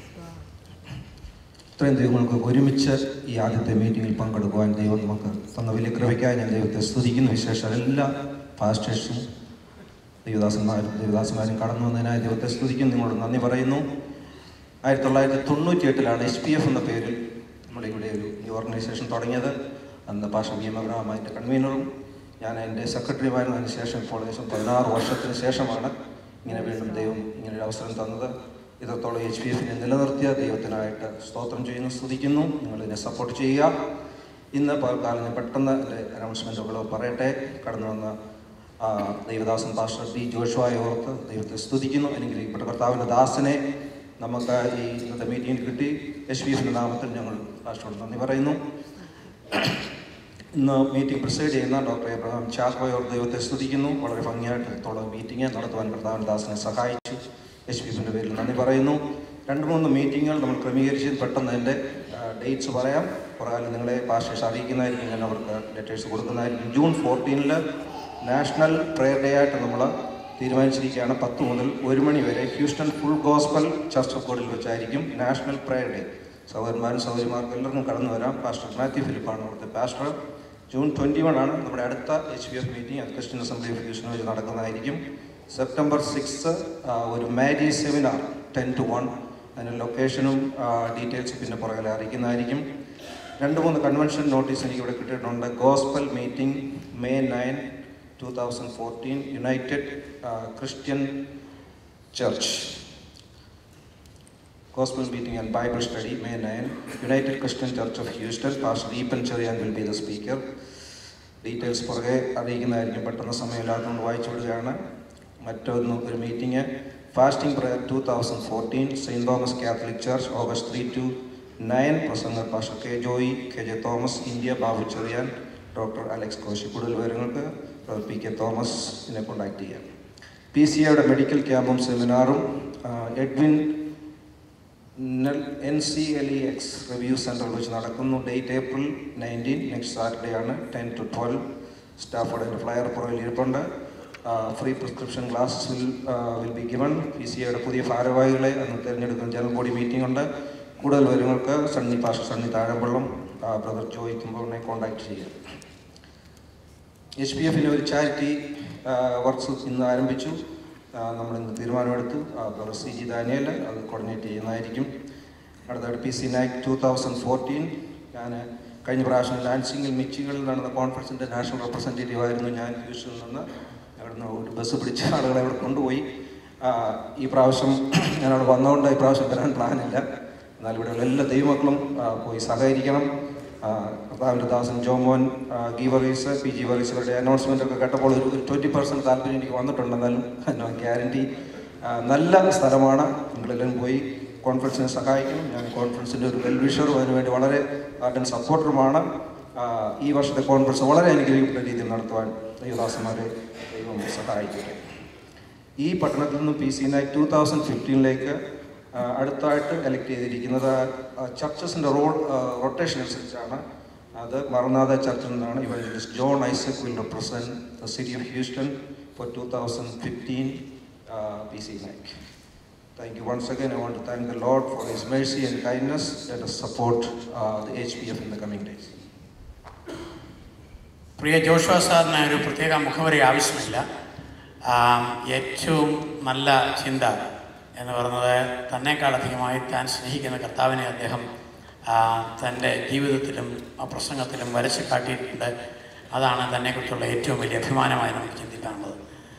ഇത്രയും ദൈവങ്ങൾക്ക് ഒരുമിച്ച് ഈ ആദ്യത്തെ മീറ്റിങ്ങിൽ പങ്കെടുക്കുവാൻ ദൈവം നമുക്ക് തന്ന വലിയ കൃപയ്ക്കായി ഞാൻ ദൈവത്തെ സ്തുതിക്കുന്നു വിശേഷം എല്ലാ പാസ്റ്റേഴ്സും ദൈവദാസന്മാരും ദൈവദാസന്മാരും കടന്നു വന്നതിനായി ദൈവത്തെ സ്തുതിക്കുന്നു നിങ്ങളോട് നന്ദി പറയുന്നു ആയിരത്തി തൊള്ളായിരത്തി തൊണ്ണൂറ്റി എട്ടിലാണ് എച്ച് പി എഫ് എന്ന പേരിൽ നമ്മുടെ ഇവിടെ ഒരു ഈ ഓർഗനൈസേഷൻ തുടങ്ങിയത് അന്ന് പാഷ വി എം അബ്രഹാം അതിൻ്റെ കൺവീനറും ഞാൻ എൻ്റെ സെക്രട്ടറിയുമായിരുന്നതിന് ശേഷം ഇപ്പോൾ ഏകദേശം പതിനാറ് വർഷത്തിന് ശേഷമാണ് ഇങ്ങനെ വീണ്ടും ദൈവം ഇങ്ങനൊരു അവസരം തന്നത് ഇത്രത്തോളം എച്ച് പി എഫിനെ നിലനിർത്തിയ ദൈവത്തിനായിട്ട് സ്തോത്രം ചെയ്യുന്നു സ്തുതിക്കുന്നു നിങ്ങൾ ഇതിനെ സപ്പോർട്ട് ചെയ്യുക ഇന്ന് പകൽക്കാലം ഞാൻ പെട്ടെന്ന് എൻ്റെ അനൗൺസ്മെൻറ്റുകൾ പറയട്ടെ കടന്നു വന്ന ആ, ദൈവദാസൻ പാസ്റ്റർ ഡി ജോഷുവായി ഓർത്ത് ദൈവത്തെ സ്തുതിക്കുന്നു അനുഗ്രഹിക്കപ്പെട്ട കർത്താവിൻ്റെ ദാസനെ നമുക്ക് ഈ ഇന്നത്തെ മീറ്റിംഗിൽ കിട്ടി എച്ച് പി എഫിൻ്റെ നാമത്തിൽ ഞങ്ങൾ പാസ്റ്ററോട് നന്ദി പറയുന്നു ഇന്ന് മീറ്റിംഗ് പ്രിസൈഡ് ചെയ്യുന്ന ഡോക്ടർ എബ്രഹാം ചാക്കോയോർ ദൈവത്തെ സ്തുതിക്കുന്നു വളരെ ഭംഗിയായിട്ട് ഇത്തോളം മീറ്റിംഗ് നടത്തുവാൻ കർത്താവിൻ്റെ ദാസനെ സഹായിച്ചു എച്ച് പി എഫിൻ്റെ പേരിൽ നന്ദി പറയുന്നു രണ്ട് മൂന്ന് മീറ്റിങ്ങുകൾ നമ്മൾ ക്രമീകരിച്ച് പെട്ടെന്ന് അതിൻ്റെ ഡേറ്റ്സ് പറയാം കുറേ നിങ്ങളെ പാസ്റ്റേഴ്സ് അറിയിക്കുന്നതായിരിക്കും ഞാൻ അവർക്ക് ലെറ്റേഴ്സ് കൊടുക്കുന്നതായിരിക്കും ജൂൺ ഫോർട്ടീനിൽ നാഷണൽ പ്രയർ ഡേ ആയിട്ട് നമ്മൾ തീരുമാനിച്ചിരിക്കുകയാണ് പത്ത് മുതൽ ഒരു മണി വരെ Houston full gospel church of ഗോഡിൽ വെച്ചായിരിക്കും നാഷണൽ പ്രയർ ഡേ സഹോദരന്മാരും സഹോദരിമാർക്കും എല്ലാവർക്കും കടന്നു വരാം പാസ്റ്റർ മാത്യു ഫിലിപ്പാണ് അവിടുത്തെ പാസ്റ്റർ ജൂൺ ട്വൻറ്റി വൺ ആണ് നമ്മുടെ അടുത്ത എച്ച് പി എഫ് മീറ്റിംഗ് അത് ക്രിസ്ത്യൻ അസംബ്ലി ഓഫ് ഹ്യൂസ്റ്റൺ വെച്ച് നടക്കുന്നതായിരിക്കും സെപ്റ്റംബർ സിക്സ് ഒരു marriage seminar ten to one അതിൻ്റെ ലൊക്കേഷനും ഡീറ്റെയിൽസ് പിന്നെ പുറകിൽ അറിയിക്കുന്നതായിരിക്കും രണ്ട് മൂന്ന് കൺവെൻഷൻ നോട്ടീസ് എനിക്ക് ഇവിടെ കിട്ടിയിട്ടുണ്ട് gospel meeting May nine two thousand fourteen United Christian church Gospel meeting and Bible study, May 9. United Christian Church of Houston, Pastor Deepan Cherian will be the speaker. Details പുറകെ അറിയിക്കുന്നതായിരിക്കും പെട്ടെന്ന് സമയമില്ലാത്തതുകൊണ്ട് വായിച്ചു വിടുകയാണ് മറ്റൊന്ന് ഒരു meeting fasting prayer two thousand fourteen Saint Thomas Catholic church August three to nine പ്രസംഗർ pastor K Joy K J Thomas India Babu Cherian doctor Alex Koshy കൂടുതൽ വിവരങ്ങൾക്ക് പി കെ തോമസിനെ കോൺടാക്ട് ചെയ്യാം പി സി എയുടെ മെഡിക്കൽ ക്യാമ്പും സെമിനാറും Edwin N C L E X review സെൻറ്ററിൽ വെച്ച് നടക്കുന്നു date April nineteen next Saturday ആണ് ടെൻ ടു ട്വൽവ് സ്റ്റാഫോർഡിൻ്റെ ഫ്ലയർ പുറകിൽ ഇരിപ്പുണ്ട് free prescription classes will will be given P C എയുടെ പുതിയ ഭാരവാഹികളെ അന്ന് തിരഞ്ഞെടുക്കുന്ന ജനറൽ ബോഡി മീറ്റിംഗ് ഉണ്ട് കൂടുതൽ വിവരങ്ങൾക്ക് സണ്ണി പാഷ സണ്ണി താഴമ്പള്ളം ബ്രദർ ചോദിക്കുമ്പോളിനെ കോൺടാക്ട് ചെയ്യുക എച്ച് പി എഫിൻ്റെ ഒരു ചാരിറ്റി വർക്ക്സ് ഇന്ന് ആരംഭിച്ചു നമ്മൾ ഇന്ന് തീരുമാനമെടുത്തു ബ്രദർ സി ജി ദാനിയൽ അത് കോർഡിനേറ്റ് ചെയ്യുന്നതായിരിക്കും അടുത്തായിട്ട് P C NAK two thousand fourteen ഞാൻ കഴിഞ്ഞ പ്രാവശ്യം ലാൻസിങ്ങിൽ മിച്ചികളിൽ നടന്ന കോൺഫറൻസിൻ്റെ നാഷണൽ റെപ്രസെൻറ്റേറ്റീവ് ആയിരുന്നു ഞാൻ ഹ്യൂസ്റ്റണിൽ നിന്ന് അവിടുന്ന് ഒരു ബസ് പിടിച്ച ആളുകളെ അവിടെ കൊണ്ടുപോയി ആ, ഈ പ്രാവശ്യം ഞാൻ അവിടെ വന്നതുകൊണ്ട് ഈ പ്രാവശ്യം വരാൻ പ്ലാനില്ല എന്നാൽ ഇവിടെയുള്ള എല്ലാ ദൈവമക്കളും ആ, പോയി സഹകരിക്കണം ആ, കർത്താവിൻ്റെ ദാസൻ ജോമോൻ ആ, ഗീവറീസ് പി ജി വറീസ് ഇവരുടെ അനൗൺസ്മെൻ്റ് ഒക്കെ കേട്ടപ്പോൾ ഒരു ട്വൻറ്റി പെർസെൻറ്റ് താല്പര്യം എനിക്ക് വന്നിട്ടുണ്ട് എന്നാലും നോ ഗ്യാരണ്ടി നല്ല സ്ഥലമാണ് നിങ്ങളെല്ലാം പോയി കോൺഫറൻസിനെ സഹായിക്കണം ഞാൻ കോൺഫറൻസിൻ്റെ ഒരു വെൽവിഷറും അതിനുവേണ്ടി വളരെ ആർട്ടൻ സപ്പോർട്ടറുമാണ് ആ, ഈ വർഷത്തെ കോൺഫറൻസ് വളരെ അനുഗ്രഹിക്കപ്പെട്ട രീതിയിൽ നടത്തുവാൻ ദൈവദാസന്മാരെ ദൈവം സഹായിക്കട്ടെ ഈ പട്ടണത്തിൽ നിന്ന് P C night two thousand ഫിഫ്റ്റീനിലേക്ക് അടുത്തായിട്ട് എലക്ട് ചെയ്തിരിക്കുന്നത് ചർച്ചസിൻ്റെ റോൾ റൊട്ടേഷൻ അനുസരിച്ചാണ് അത് മറനാഥ ചർച്ചിൽ നിന്നാണ് evangelist John Isaac will represent the city of Houston for two thousand fifteen P C night Thank you once again. I want to thank the Lord for His mercy and kindness. Let us support uh, the HPF in the coming days. പ്രിയ Joshua സാറിന് ഒരു പ്രത്യേക മുഖവരി ആവശ്യമില്ല ആ, ഏറ്റവും നല്ല ചിന്ത എന്ന് പറയുന്നത് തന്നെക്കാളധികമായി താൻ സ്നേഹിക്കുന്ന കർത്താവിനെ അദ്ദേഹം ആ, തൻ്റെ ജീവിതത്തിലും ആ പ്രസംഗത്തിലും വരച്ച് കാട്ടിയിട്ടുണ്ട് അതാണ് തന്നെക്കുറിച്ചുള്ള ഏറ്റവും വലിയ അഭിമാനമായി നമുക്ക് ചിന്തിക്കാനുള്ളത്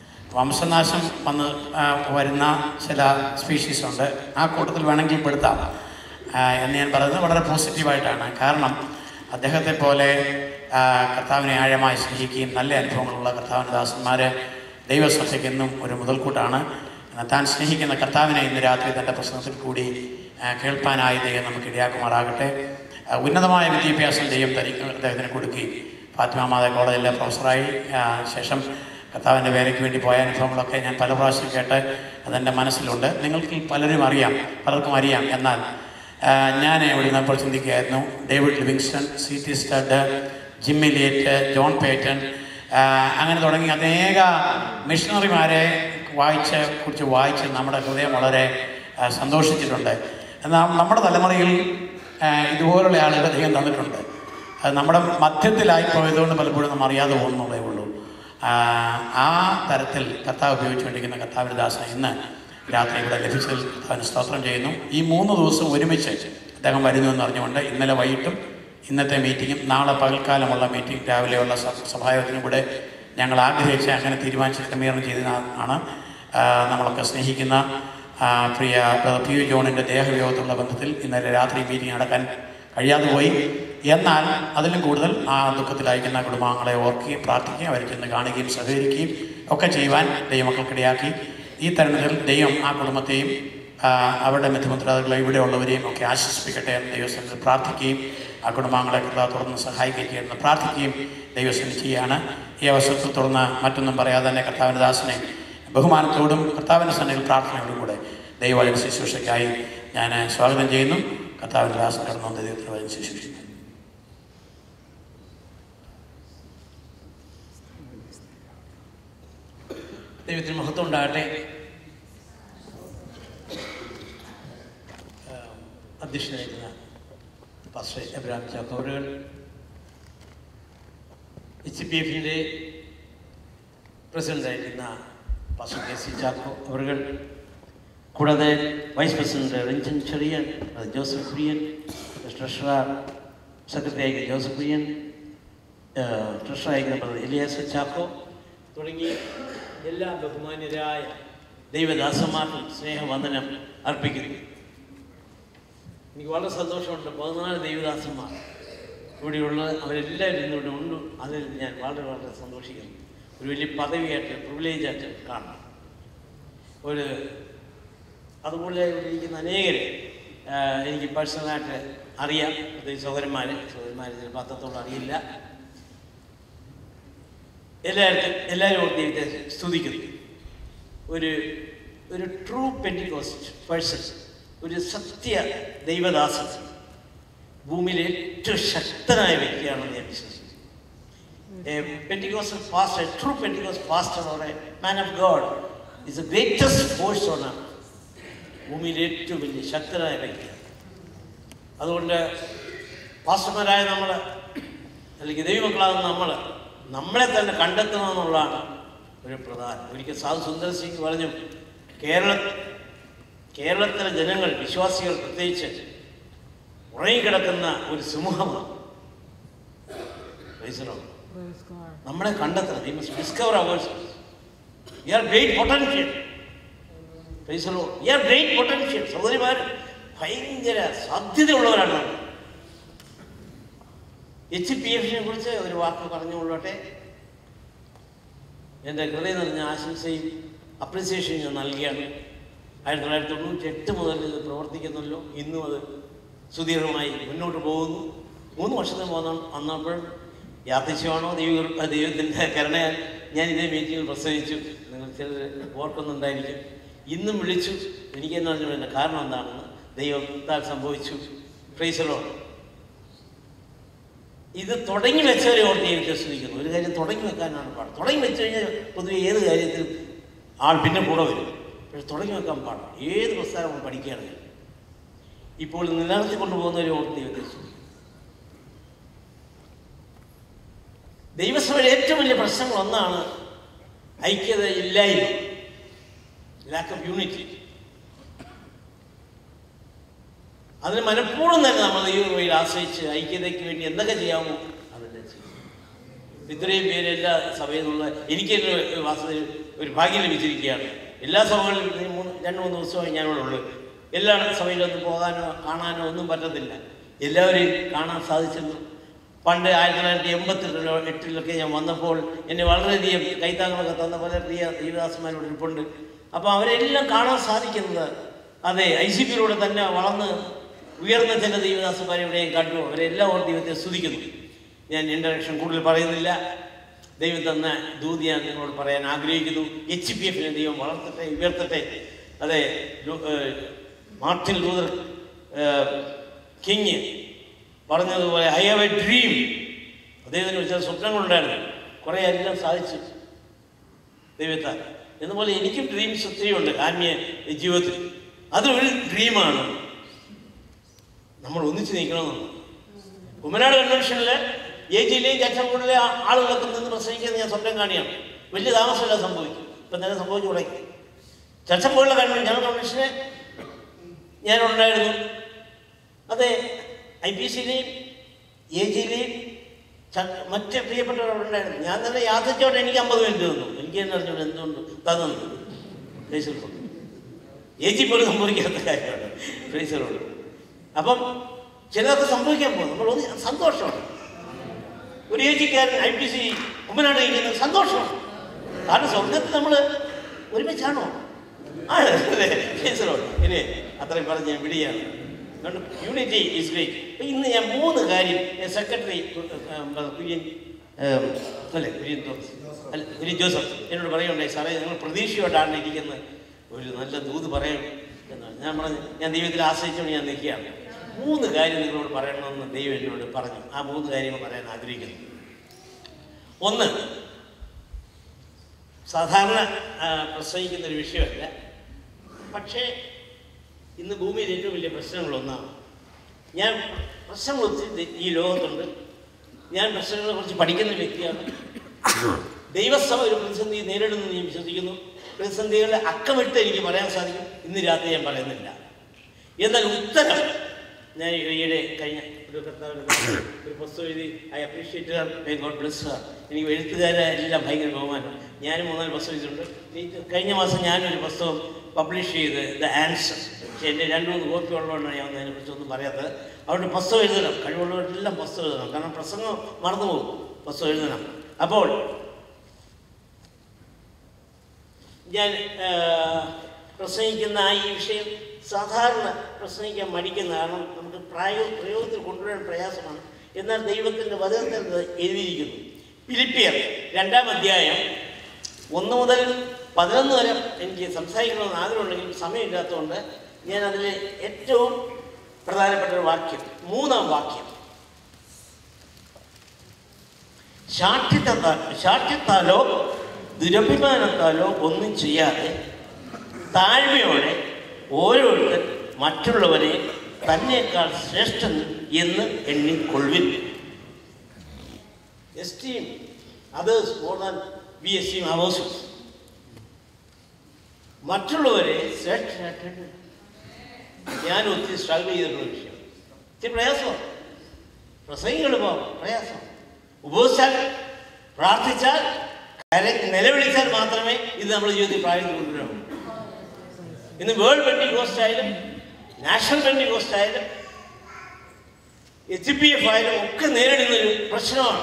വംശനാശം വന്ന് ആ, വരുന്ന ചില സ്പീഷീസ് ഉണ്ട് ആ കൂട്ടത്തിൽ വേണമെങ്കിൽ പെടുത്താം ആ, എന്ന് ഞാൻ പറയുന്നത് വളരെ പോസിറ്റീവായിട്ടാണ് കാരണം അദ്ദേഹത്തെ പോലെ ആ, കർത്താവിനെ ആഴമായി സ്നേഹിക്കുകയും നല്ല അനുഭവങ്ങളുള്ള കർത്താവിൻ്റെ ദാസന്മാർ ദൈവസഭയ്ക്ക് എന്നും ഒരു മുതൽക്കൂട്ടാണ് എന്നാൽ താൻ സ്നേഹിക്കുന്ന കർത്താവിനെ ഇന്ന് രാത്രി തൻ്റെ പ്രസംഗത്തിൽ കൂടി ആ, കേൾപ്പാനായി ദൈവം നമുക്ക് ഇടയാക്കുമാറാകട്ടെ ആ, ഉന്നതമായ വിദ്യാഭ്യാസം ദൈവം തരി അദ്ദേഹത്തിന് കൊടുക്കുകയും ഫാത്തിമ മാത കോളേജിലെ പ്രൊഫസറായി ആ, ശേഷം കർത്താവിൻ്റെ വേലയ്ക്ക് വേണ്ടി പോയ അനുഭവങ്ങളൊക്കെ ഞാൻ പല പ്രാവശ്യം കേട്ട് അതെൻ്റെ മനസ്സിലുണ്ട് നിങ്ങൾക്ക് പലരും അറിയാം പലർക്കും അറിയാം എന്നാൽ ആ, ഞാൻ ഇവിടെ നിന്നപ്പോൾ ചിന്തിക്കുകയായിരുന്നു David Livingstone C T Studd Jim Elliot John Paton ആ, അങ്ങനെ തുടങ്ങി അനേക മിഷണറിമാരെ വായിച്ച് കുറിച്ച് വായിച്ച് നമ്മുടെ ഹൃദയം വളരെ ആ, സന്തോഷിച്ചിട്ടുണ്ട് എന്നാൽ നമ്മുടെ തലമുറയിൽ ആ, ഇതുപോലുള്ള ആളുകൾ അധികം തന്നിട്ടുണ്ട് അത് നമ്മുടെ മധ്യത്തിലായി പോയതുകൊണ്ട് പലപ്പോഴും നമ്മൾ അറിയാതെ പോകുന്നതേ ഉള്ളൂ ആ, ആ തരത്തിൽ കർത്താവ് ഉപയോഗിച്ചുകൊണ്ടിരിക്കുന്ന കർത്താവിൻ്റെ ദാസനെ ഇന്ന് രാത്രി ഇവിടെ ലഭിച്ചതിൽ കർത്താവിന് സ്തോത്രം ചെയ്യുന്നു ഈ മൂന്ന് ദിവസം ഒരുമിച്ച് അദ്ദേഹം വരുന്നു എന്ന് അറിഞ്ഞുകൊണ്ട് ഇന്നലെ വൈകിട്ടും ഇന്നത്തെ മീറ്റിങ്ങും നാളെ പകൽക്കാലമുള്ള മീറ്റിംഗ് രാവിലെയുള്ള സ- സഭായോഗത്തിനും കൂടെ ഞങ്ങൾ ആഗ്രഹിച്ച് അങ്ങനെ തീരുമാനിച്ച് ക്രമീകരണം ചെയ്തതാണ് ആ, നമ്മളൊക്കെ സ്നേഹിക്കുന്ന ആ, പ്രിയ ബ്രദർ പി യു ജോണിൻ്റെ ദേഹവിയോഗത്തിലുള്ള ബന്ധത്തിൽ ഇന്നലെ രാത്രി മീറ്റിംഗ് നടക്കാൻ കഴിയാതെ പോയി എന്നാൽ അതിലും കൂടുതൽ ആ ദുഃഖത്തിലയക്കുന്ന കുടുംബാംഗങ്ങളെ ഓർക്കുകയും പ്രാർത്ഥിക്കുകയും അവരെ ചെന്ന് കാണുകയും സഹകരിക്കുകയും ഒക്കെ ചെയ്യുവാൻ ദൈവമക്കൾക്കിടയാക്കി ഈ തരുണത്തിൽ ദൈവം ആ കുടുംബത്തെയും ആ, അവരുടെ മിഥുമിത്രാദികളെ ഇവിടെയുള്ളവരെയും ഒക്കെ ആശ്വസിപ്പിക്കട്ടെ എന്ന് ദൈവസ്ഥലത്തിൽ പ്രാർത്ഥിക്കുകയും ആ കുടുംബാംഗങ്ങളെ കർത്താവ് തുടർന്ന് സഹായിക്കുകയും ചെയ്യുന്ന പ്രാർത്ഥിക്കുകയും ദൈവസ്ഥലം ചെയ്യുകയാണ് ഈ അവസരത്തിൽ തുടർന്ന് മറ്റൊന്നും പറയാതെ തന്നെ കർത്താവിൻ്റെ ദാസനെ ബഹുമാനത്തോടും കർത്താവിൻ്റെ സന്നിധിയിൽ പ്രാർത്ഥനയോടും കൂടെ ദൈവവചന ശുശ്രൂഷയ്ക്കായി ഞാൻ സ്വാഗതം ചെയ്യുന്നു കർത്താവിൻ്റെ ദാസൻ കടന്നു വന്ന ദൈവത്തിന് വചന ശുശ്രൂഷിക്കുന്നു ദൈവത്തിന് മഹത്വം ഉണ്ടാകട്ടെ അധ്യക്ഷനായിരുന്ന പാസ്റ്റർ എബ്രാം ചാക്കോറുകൾ എച്ച് പി എഫിൻ്റെ പ്രസിഡൻ്റായിരുന്ന പാസ്റ്റർ കെ സി ചാക്കോ അവർ കൂടാതെ വൈസ് പ്രസിഡന്റ് രഞ്ജൻ ചെറിയൻ അത് ജോസഫ് കുര്യൻ ട്രഷറർ സെക്രട്ടറി ആയിരിക്കും ജോസഫ് കുര്യൻ ട്രഷറർ ആയിരിക്കുന്ന എലിയാസ് ചാക്കോ തുടങ്ങി എല്ലാ ബഹുമാന്യരായ ദൈവദാസന്മാർക്കും സ്നേഹവന്ദനം അർപ്പിക്കുന്നു എനിക്ക് വളരെ സന്തോഷമുണ്ട് പതിനാല് ദൈവദാസന്മാർ ഇവിടെയുള്ള അവരെല്ലാവരും ഇന്നിവിടെ ഉണ്ട് അതിൽ ഞാൻ വളരെ വളരെ സന്തോഷിക്കുന്നു ഒരു വലിയ പദവിയായിട്ട് പ്രിവിലേജായിട്ട് കാണണം ഒരു അതുപോലെ ഇവിടെ ഇരിക്കുന്ന അനേകരെ ആ, എനിക്ക് പേഴ്സണലായിട്ട് അറിയാം പ്രത്യേകിച്ച് സഹോദരന്മാർ സഹോദരന്മാർ ചിലപ്പോൾ അത്രത്തോളം അറിയില്ല എല്ലാവർക്കും എല്ലാവരും ദൈവത്തെ സ്തുതിക്കുന്നു ഒരു ഒരു ട്രൂ പെൻറ്റിക്കോസ്റ്റ് പേഴ്സൺ ഒരു സത്യ ദൈവദാസൻ ഭൂമിയിലെ ഏറ്റവും ശക്തനായ വ്യക്തിയാണെന്ന് ഞാൻ വിശ്വസിക്കുന്നു A Pentecostal pastor, a true Pentecostal pastor or a man of God is the greatest force on earth. ഭൂമിയിലെ ഏറ്റവും വലിയ ശക്തനായ വ്യക്തിയാണ് അതുകൊണ്ട് പാസ്റ്റർമാരായ നമ്മൾ അല്ലെങ്കിൽ ദൈവമക്കളാകുന്ന നമ്മൾ നമ്മളെ തന്നെ കണ്ടെത്തണമെന്നുള്ളതാണ് ഒരു പ്രധാനം ഒരിക്കൽ സാധു സുന്ദർ സിംഗ് പറഞ്ഞു കേരള കേരളത്തിലെ ജനങ്ങൾ വിശ്വാസികൾ പ്രത്യേകിച്ച് ഉറങ്ങിക്കിടക്കുന്ന ഒരു സമൂഹമാണ് Praise the Lord. നമ്മളെ കണ്ടെത്തണം we must discover ours we are great potential പൈസലോ വി ആർ ഗ്രേറ്റ് പൊട്ടൻഷ്യൽ സഹോദരിമാർ ഭയങ്കര സാധ്യതയുള്ളവരാണ് നമ്മൾ എച്ച് പി എഫിനെ കുറിച്ച് ഒരു വാക്ക് പറഞ്ഞുകൊള്ളട്ടെ എൻ്റെ ഹൃദയം നിറഞ്ഞ ആശംസയും അപ്രിസിയേഷനും ഞാൻ നൽകിയാണ് ആയിരത്തി തൊള്ളായിരത്തി തൊണ്ണൂറ്റി എട്ട് മുതൽ ഇത് പ്രവർത്തിക്കുന്നല്ലോ ഇന്നും അത് സുദീർഘമായി മുന്നോട്ട് പോകുന്നു മൂന്ന് വർഷത്തിന് പോകുന്ന വന്നപ്പോൾ യാദൃശ്യമാണോ ദൈവ ദൈവത്തിൻ്റെ കരുണയാൽ ഞാൻ ഇതേ മീറ്റിങ്ങിൽ പ്രസവിച്ചു നിങ്ങൾ ചിലർ ഓർക്കുന്നുണ്ടായിരിക്കും ഇന്നും വിളിച്ചു എനിക്ക് എന്ന് പറഞ്ഞതിൻ്റെ കാരണം എന്താണെന്ന് ദൈവത്താൽ സംഭവിച്ചു ഫ്രൈസലോ ഇത് തുടങ്ങി വെച്ചവരെ ഓർത്ത് ഞാൻ വിശ്വസിക്കുന്നു ഒരു കാര്യം തുടങ്ങി വെക്കാനാണ് പാട് തുടങ്ങി വെച്ച് കഴിഞ്ഞാൽ പൊതുവെ ഏത് കാര്യത്തിലും ആൾ പിന്നെ കൂടെ വരും പക്ഷെ തുടങ്ങി വെക്കാൻ പാടില്ല ഏത് പുസ്തകം നമ്മൾ പഠിക്കുകയാണെങ്കിൽ ഇപ്പോൾ നിലനിർത്തി കൊണ്ടുപോകുന്നവരെ ഓർത്ത് ഞാൻ വിശ്വസിക്കുന്നു ദൈവസഭയുടെ ഏറ്റവും വലിയ പ്രശ്നങ്ങൾ ഒന്നാണ് ഐക്യത ഇല്ലായ്മ ലാക്ക് ഓഫ് യൂണിറ്റി അതിന് മനഃപൂർവ്വം തന്നെ നമ്മൾ ദൈവവയിൽ ആശ്രയിച്ച് ഐക്യതയ്ക്ക് വേണ്ടി എന്തൊക്കെ ചെയ്യാമോ അതെല്ലാം ചെയ്യും ഇത്രയും പേര് എല്ലാ സഭയിൽ നിന്നുള്ള എനിക്ക് തന്നെ ഒരു വാസ്തവത്തിൽ ഒരു ഭാഗ്യം ലഭിച്ചിരിക്കുകയാണ് എല്ലാ സഭകളിലും ഈ മൂന്ന് രണ്ട് മൂന്ന് ദിവസമായി ഞാനിവിടെ ഉള്ളു എല്ലാ സഭയിലൊന്നും പോകാനോ കാണാനോ ഒന്നും പറ്റത്തില്ല എല്ലാവരെയും കാണാൻ സാധിച്ചെന്നു പണ്ട് ആയിരത്തി തൊള്ളായിരത്തി എൺപത്തെട്ടിലോ എട്ടിലൊക്കെ ഞാൻ വന്നപ്പോൾ എന്നെ വളരെയധികം കൈത്താങ്ങളൊക്കെ തന്ന പല പ്രിയ ദൈവദാസന്മാരോട് ഇരിപ്പുണ്ട് അപ്പോൾ അവരെല്ലാം കാണാൻ സാധിക്കുന്നത് അതെ ഐ സി പിയിലൂടെ തന്നെ വളർന്ന് ഉയർന്ന ചില ദൈവദാസന്മാരെ ഇവിടെയും കണ്ടു അവരെല്ലാം ഓർ ദൈവത്തെ സ്തുതിക്കുന്നു ഞാൻ ഇൻട്രഡക്ഷൻ കൂടുതൽ പറയുന്നില്ല ദൈവം തന്ന ദൂതി ഞാൻ നിങ്ങളോട് പറയാൻ ആഗ്രഹിക്കുന്നു എച്ച് പി എഫിനെ ദൈവം വളർത്തട്ടെ ഉയർത്തട്ടെ അതെ ലൂ- ഏഹ് മാർട്ടിൻ ലൂതർ ഏഹ് കിങ് പറഞ്ഞതുപോലെ ഐ ഹാവ് എ ഡ്രീം അദ്ദേഹത്തിന് ചില സ്വപ്നങ്ങളുണ്ടായിരുന്നു കുറേ എല്ലാം സാധിച്ചു ദൈവത്താൽ എന്നപോലെ എനിക്കും ഡ്രീംസ് ഒത്തിരി ഉണ്ട് ആത്മീയ ജീവിതത്തിൽ അതൊരു ഡ്രീമാണ് നമ്മൾ ഒന്നിച്ച് നിൽക്കണമെന്ന് കുമ്മനാട് കൺവെൻഷനിൽ എ ജിയിലെയും ചച്ചമ്പൂരിലെ ആളുകളൊക്കെ നിന്ന് പ്രസംഗിക്കുന്നത് ഞാൻ സ്വപ്നം കാണിയാണ് വലിയ താമസമില്ല സംഭവിക്കും ഇപ്പം തന്നെ സംഭവിച്ചു തുടങ്ങി ചച്ചമ്പൂരിലെ കൺവെൻഷൻ ജനറൽ കൺവെൻഷന് ഞാനുണ്ടായിരുന്നു അതെ ഐ പി സിയിലെയും എ ജിയിലെയും മറ്റ് പ്രിയപ്പെട്ടവരുണ്ടായിരുന്നു ഞാൻ തന്നെ യാത്രച്ചോട്ടെ എനിക്ക് അമ്പത് മിനിറ്റ് തന്നു എനിക്ക് തന്നെ അറിഞ്ഞോളൂ എന്തുകൊണ്ട് തന്നു ഫേസിലുണ്ട് എ ജി പോലും സംഭവിക്കാത്ത കാര്യമാണ് ഫേസിലുണ്ട് അപ്പം ചിലതൊക്കെ സംഭവിക്കാൻ പോകും നമ്മൾ ഒന്ന് സന്തോഷമാണ് ഒരു എ ജിക്കാരൻ ഐ പി സി മുമ്പിനാണ് ഇരിക്കുന്നത് സന്തോഷമാണ് കാരണം സ്വർഗത്തിൽ നമ്മൾ ഒരുമിച്ചാണോ ആണ് ഫേസിലോട്ട് ഇനി അത്രയും പറഞ്ഞ് ഞാൻ വിടിയാണ് യൂണിറ്റി ഈസ് ഗ്രേറ്റ് ഇന്ന് ഞാൻ മൂന്ന് കാര്യം സെക്രട്ടറി കുര്യൻ ഏം, അല്ലേ കുര്യൻ തോമസ് അല്ല കുര്യൻ ജോസഫ് എന്നോട് പറയുണ്ടായി സാറേ നിങ്ങൾ പ്രതീക്ഷയോടാണ് ഇരിക്കുന്നത് ഒരു നല്ല ദൂത് പറയണം എന്നാണ് ഞാൻ പറഞ്ഞു ഞാൻ ദൈവത്തിൽ ആശ്രയിച്ചുകൊണ്ട് ഞാൻ നിൽക്കുകയാണ് മൂന്ന് കാര്യം നിങ്ങളോട് പറയണമെന്ന് ദൈവം എന്നോട് പറഞ്ഞു ആ മൂന്ന് കാര്യങ്ങൾ പറയാൻ ആഗ്രഹിക്കുന്നു ഒന്ന് സാധാരണ ആ, പ്രസംഗിക്കുന്ന ഒരു വിഷയമല്ല പക്ഷേ ഇന്ന് ഭൂമിയിൽ ഏറ്റവും വലിയ പ്രശ്നങ്ങളൊന്നാണ് ഞാൻ പ്രശ്നങ്ങൾ ഒത്തിരി ഈ ലോകത്തുണ്ട് ഞാൻ പ്രശ്നങ്ങളെ കുറിച്ച് പഠിക്കുന്ന വ്യക്തിയാണ് ദൈവസഭ ഒരു പ്രതിസന്ധി നേരിടുന്നു ഞാൻ വിശ്വസിക്കുന്നു പ്രതിസന്ധികളെ അക്കമിട്ട് എനിക്ക് പറയാൻ സാധിക്കും ഇന്ന് രാത്രി ഞാൻ പറയുന്നില്ല എന്നാൽ ഉത്തരം ഞാൻ ഈയിടെ കഴിഞ്ഞ ഒരു കർത്താവിന് ഒരു പുസ്തകം എഴുതി I appreciate may God bless her എനിക്ക് എഴുത്തുകാരെ എല്ലാം ഭയങ്കര ബഹുമാനം ഞാനും മൂന്നാല് പുസ്തകം എഴുതിയിട്ടുണ്ട് ഈ കഴിഞ്ഞ മാസം ഞാനൊരു പുസ്തകം പബ്ലിഷ് ചെയ്ത് ദ ആൻസർ പക്ഷേ എൻ്റെ രണ്ട് മൂന്ന് കോപ്പി ഉള്ളതുകൊണ്ടാണ് ഞാൻ അതിനെക്കുറിച്ച് ഒന്നും പറയാത്തത് അതുകൊണ്ട് പുസ്തകം എഴുതണം കഴിവുള്ളവരെല്ലാം പുസ്തകം എഴുതണം കാരണം പ്രസംഗം മറന്നുപോകും പുസ്തകം എഴുതണം അപ്പോൾ ഞാൻ ആ, പ്രസംഗിക്കുന്ന ആ ഈ വിഷയം സാധാരണ പ്രസംഗിക്കാൻ മടിക്കുന്ന കാരണം നമുക്ക് പ്രായോ പ്രയോഗത്തിൽ കൊണ്ടുവരാൻ പ്രയാസമാണ് എന്നാൽ ദൈവത്തിൻ്റെ വചനത്തിൽ അത് എഴുതിയിരിക്കുന്നു ഫിലിപ്പിയർ രണ്ടാം അധ്യായം ഒന്ന് മുതൽ പതിനൊന്ന് വരെ എനിക്ക് സംസാരിക്കണമെന്ന് ആഗ്രഹമുണ്ടെങ്കിലും സമയമില്ലാത്തതുകൊണ്ട് ഞാൻ അതിൽ ഏറ്റവും പ്രധാനപ്പെട്ട ഒരു വാക്യം മൂന്നാം വാക്യം ശാഠ്യത്താ ശാഠ്യത്താലോ ദുരഭിമാനത്താലോ ഒന്നും ചെയ്യാതെ താഴ്മയോടെ ഓരോരുത്തർ മറ്റുള്ളവരെ തന്നേക്കാൾ ശ്രേഷ്ഠൻ എന്ന് എണ്ണിക്കൊള്ളുവിൻ esteem others more than we esteem ours മറ്റുള്ളവരെ ശ്രേഷ്ഠരായിട്ട് ഞാൻ ഒത്തിരി സ്ട്രഗിൾ ചെയ്തിട്ടുള്ള വിഷയം ഇത്തിരി പ്രയാസമാണ് പ്രസംഗികൾ പോകാം പ്രയാസം ഉപവസിച്ചാൽ പ്രാർത്ഥിച്ചാൽ കര നിലവിളിച്ചാൽ മാത്രമേ ഇത് നമ്മുടെ ജീവിതത്തിൽ പ്രായത്തിൽ കൊണ്ടുവരാവൂ ഇന്ന് വേൾഡ് പെൻഡി കോസ്റ്റ് ആയാലും നാഷണൽ പെൻഡി കോസ്റ്റ് ആയാലും എച്ച് പി എഫ് ആയാലും ഒക്കെ നേരിടുന്നൊരു പ്രശ്നമാണ്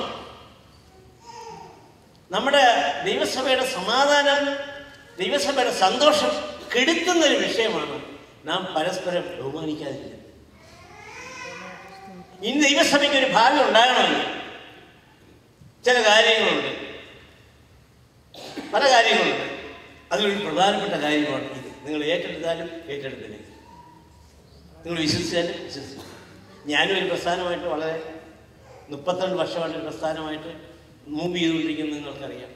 നമ്മുടെ ദൈവസഭയുടെ സമാധാനം ദൈവസഭയുടെ സന്തോഷം കെടുത്തുന്ന ഒരു വിഷയമാണ് നാം പരസ്പരം ബഹുമാനിക്കാതിരിക്കുന്നത് ഇനി ദൈവസഭയ്ക്ക് ഒരു ഭാവി ഉണ്ടാകണമെങ്കിൽ ചില കാര്യങ്ങളുണ്ട് പല കാര്യങ്ങളുണ്ട് അതിലൊരു പ്രധാനപ്പെട്ട കാര്യമാണ് ഇത് നിങ്ങൾ ഏറ്റെടുത്താലും ഏറ്റെടുത്തില്ല നിങ്ങൾ വിശ്വസിച്ചാലും വിശ്വസിച്ചു ഞാനും ഒരു പ്രസ്ഥാനമായിട്ട് വളരെ മുപ്പത്തിരണ്ട് വർഷമായിട്ട് ഒരു പ്രസ്ഥാനമായിട്ട് മൂവ് ചെയ്തുകൊണ്ടിരിക്കുന്നത് നിങ്ങൾക്കറിയാം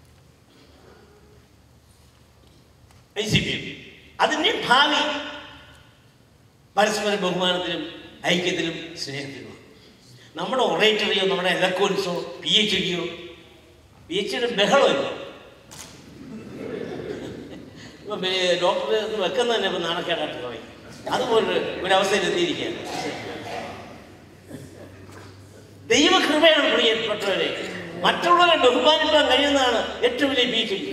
ഐ സി പി എം അതിൻ്റെ ഭാവി പരസ്പര ബഹുമാനത്തിലും ഐക്യത്തിലും സ്നേഹത്തിലുമാണ് നമ്മുടെ ഒറേറ്ററിയോ നമ്മുടെ എലക്വൻസോ പി എച്ച് ഡിയോ പി എച്ച് ഡിയുടെ ബഹളമില്ല ഇപ്പം ഡോക്ടർ വെക്കുന്ന തന്നെ ഇപ്പം നാണക്കേടായിട്ട് പറയും അതുപോലെ ഒരു അവസ്ഥയിൽ എത്തിയിരിക്കുകയാണ് ദൈവകൃപയാണ് പ്രിയപ്പെട്ടവരെ മറ്റുള്ളവരെ ബഹുമാനിക്കാൻ കഴിയുന്നതാണ് ഏറ്റവും വലിയ ബി എച്ച് ഡി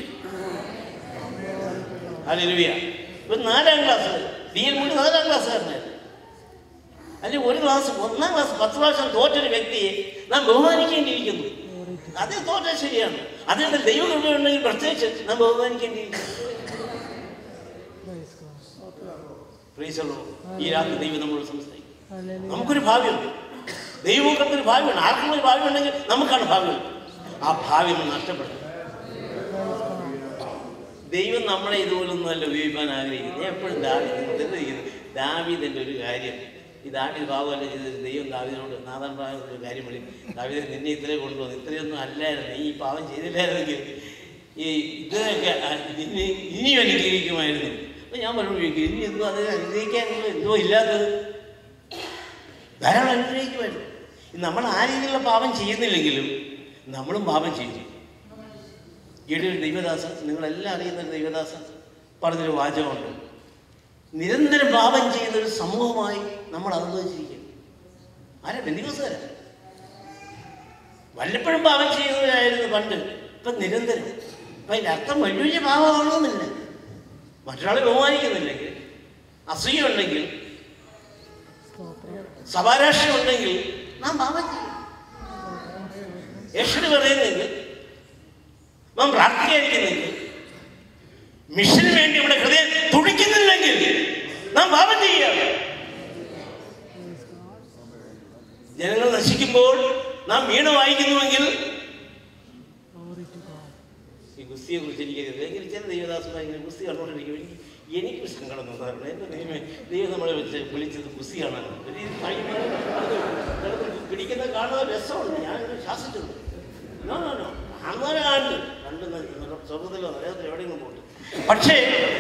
അല്ലെ ഇപ്പം നാലാം ക്ലാസ് ബി എൽ മുടി നാലാം ക്ലാസ്സുകാരനായിരുന്നു അല്ലെങ്കിൽ ഒരു ക്ലാസ് ഒന്നാം ക്ലാസ് പത്ത് പ്രാവശ്യം തോറ്റൊരു വ്യക്തിയെ നാം ബഹുമാനിക്കേണ്ടിയിരിക്കുന്നു അത് തോറ്റത് ശരിയാണ് അതിന്റെ ദൈവകൃപയുണ്ടെങ്കിൽ പ്രത്യേകിച്ച് നാം ബഹുമാനിക്കേണ്ടിയിരിക്കുന്നു Praise the Lord. ഈ രാത്രി ദൈവം നമ്മളോട് സംസാരിക്കും നമുക്കൊരു ഭാവിയുണ്ട് ദൈവമക്കൾക്ക് ഒരു ഭാവിയുണ്ട് ആർക്കും ഒരു ഭാവി ഉണ്ടെങ്കിൽ നമുക്കാണ് ഭാവിയുണ്ട് ആ ഭാവി നമ്മൾ നഷ്ടപ്പെടും ദൈവം നമ്മളെ ഇതുപോലൊന്നും അല്ല ഉപയോഗിക്കാൻ ആഗ്രഹിക്കുന്നത് ഞാൻ എപ്പോഴും ദാവിദിരിക്കുന്നത് ദാവിദിൻ്റെ ഒരു കാര്യം ഈ ദാവിദ് ഭാവമല്ല ചെയ്തത് ദൈവം ദാവിദിനോട് നാഥൻ ഭാവനോട് ഒരു കാര്യം വിളി ദാവിദ് നിന്നെ ഇത്രയും കൊണ്ടുവന്നു ഇത്രയൊന്നും അല്ലായിരുന്നു നീ ഈ പാവം ചെയ്തില്ലായിരുന്നെങ്കിൽ ഈ ഇതൊക്കെ നിന്നെ ഇനിയും അനുഗ്രഹിക്കുമായിരുന്നു അപ്പം ഞാൻ പറഞ്ഞു ചോദിക്കും ഇനി എന്തോ അത് അനുഗ്രഹിക്കാനുള്ള എന്തോ ഇല്ലാത്തത് ധാരാളം അനുഗ്രഹിക്കുമായിരുന്നു നമ്മൾ ആ രീതിയിലുള്ള പാപം ചെയ്യുന്നില്ലെങ്കിലും നമ്മളും പാപം ചെയ്യുന്നു ഈയിടെ ഒരു ദൈവദാസൻ നിങ്ങളെല്ലാം അറിയുന്ന ഒരു ദൈവദാസൻ പറഞ്ഞൊരു വാചകമുണ്ട് നിരന്തരം പാപം ചെയ്യുന്ന ഒരു സമൂഹമായി നമ്മൾ അനുഭവിച്ചിരിക്കും ആരാ ബന്ധുവസുകാരാ വല്ലപ്പോഴും പാപം ചെയ്യുന്നവരായിരുന്നു പണ്ട് ഇപ്പൊ നിരന്തരം അപ്പൊ അതിന്റെ അർത്ഥം വലിയ വലിയ പാപമാണോന്നില്ല മറ്റൊരാളെ ബഹുമാനിക്കുന്നില്ലെങ്കിൽ അസൂയ ഉണ്ടെങ്കിൽ സഭാരാഷ്ട്രം ഉണ്ടെങ്കിൽ നാം പാപം ചെയ്യും യേശുവിന് പറയുന്നെങ്കിൽ നാം പ്രാർത്ഥിക്കാതിരിക്കുന്നെങ്കിൽ മിഷന് വേണ്ടി നമ്മുടെ ഹൃദയം തുടിക്കുന്നില്ലെങ്കിൽ നാം പാപം ചെയ്യുക ജനങ്ങൾ നശിക്കുമ്പോൾ നാം വീണ വായിക്കുന്നുവെങ്കിൽ ഈ ഗുസ്തിയെ കുറിച്ച് എനിക്ക് ഭയങ്കര ചില ദൈവദാസന്മാർ ഇങ്ങനെ ഗുസ്തി കണ്ടുകൊണ്ടിരിക്കും എനിക്ക് എനിക്ക് സങ്കടം തോന്നാറുണ്ട് എൻ്റെ ദൈവമേ ദൈവം നമ്മളെ വെച്ച് വിളിച്ചത് ഗുസ്തി കാണാൻ ഒരു ഈ ഭയങ്കര അത് കിടന്ന് പിടിക്കുന്ന കാണുന്ന രസമുണ്ട് ഞാൻ ശാസിച്ചത് നോ നോ നോ അങ്ങനെ കണ്ട് കണ്ട് സ്വർഗത്തിലോ നരകത്തിലോ എവിടെയെങ്കിലും പോട്ടെ പക്ഷേ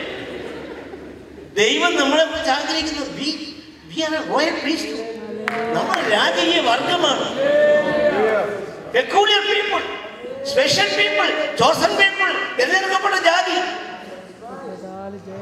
ദൈവം നമ്മളെ കുറിച്ച് ആഗ്രഹിക്കുന്നത് we we are royal priest നമ്മൾ രാജകീയ വർഗമാണ് peculiar people special people chosen people തിരഞ്ഞെടുക്കപ്പെട്ട ജാതി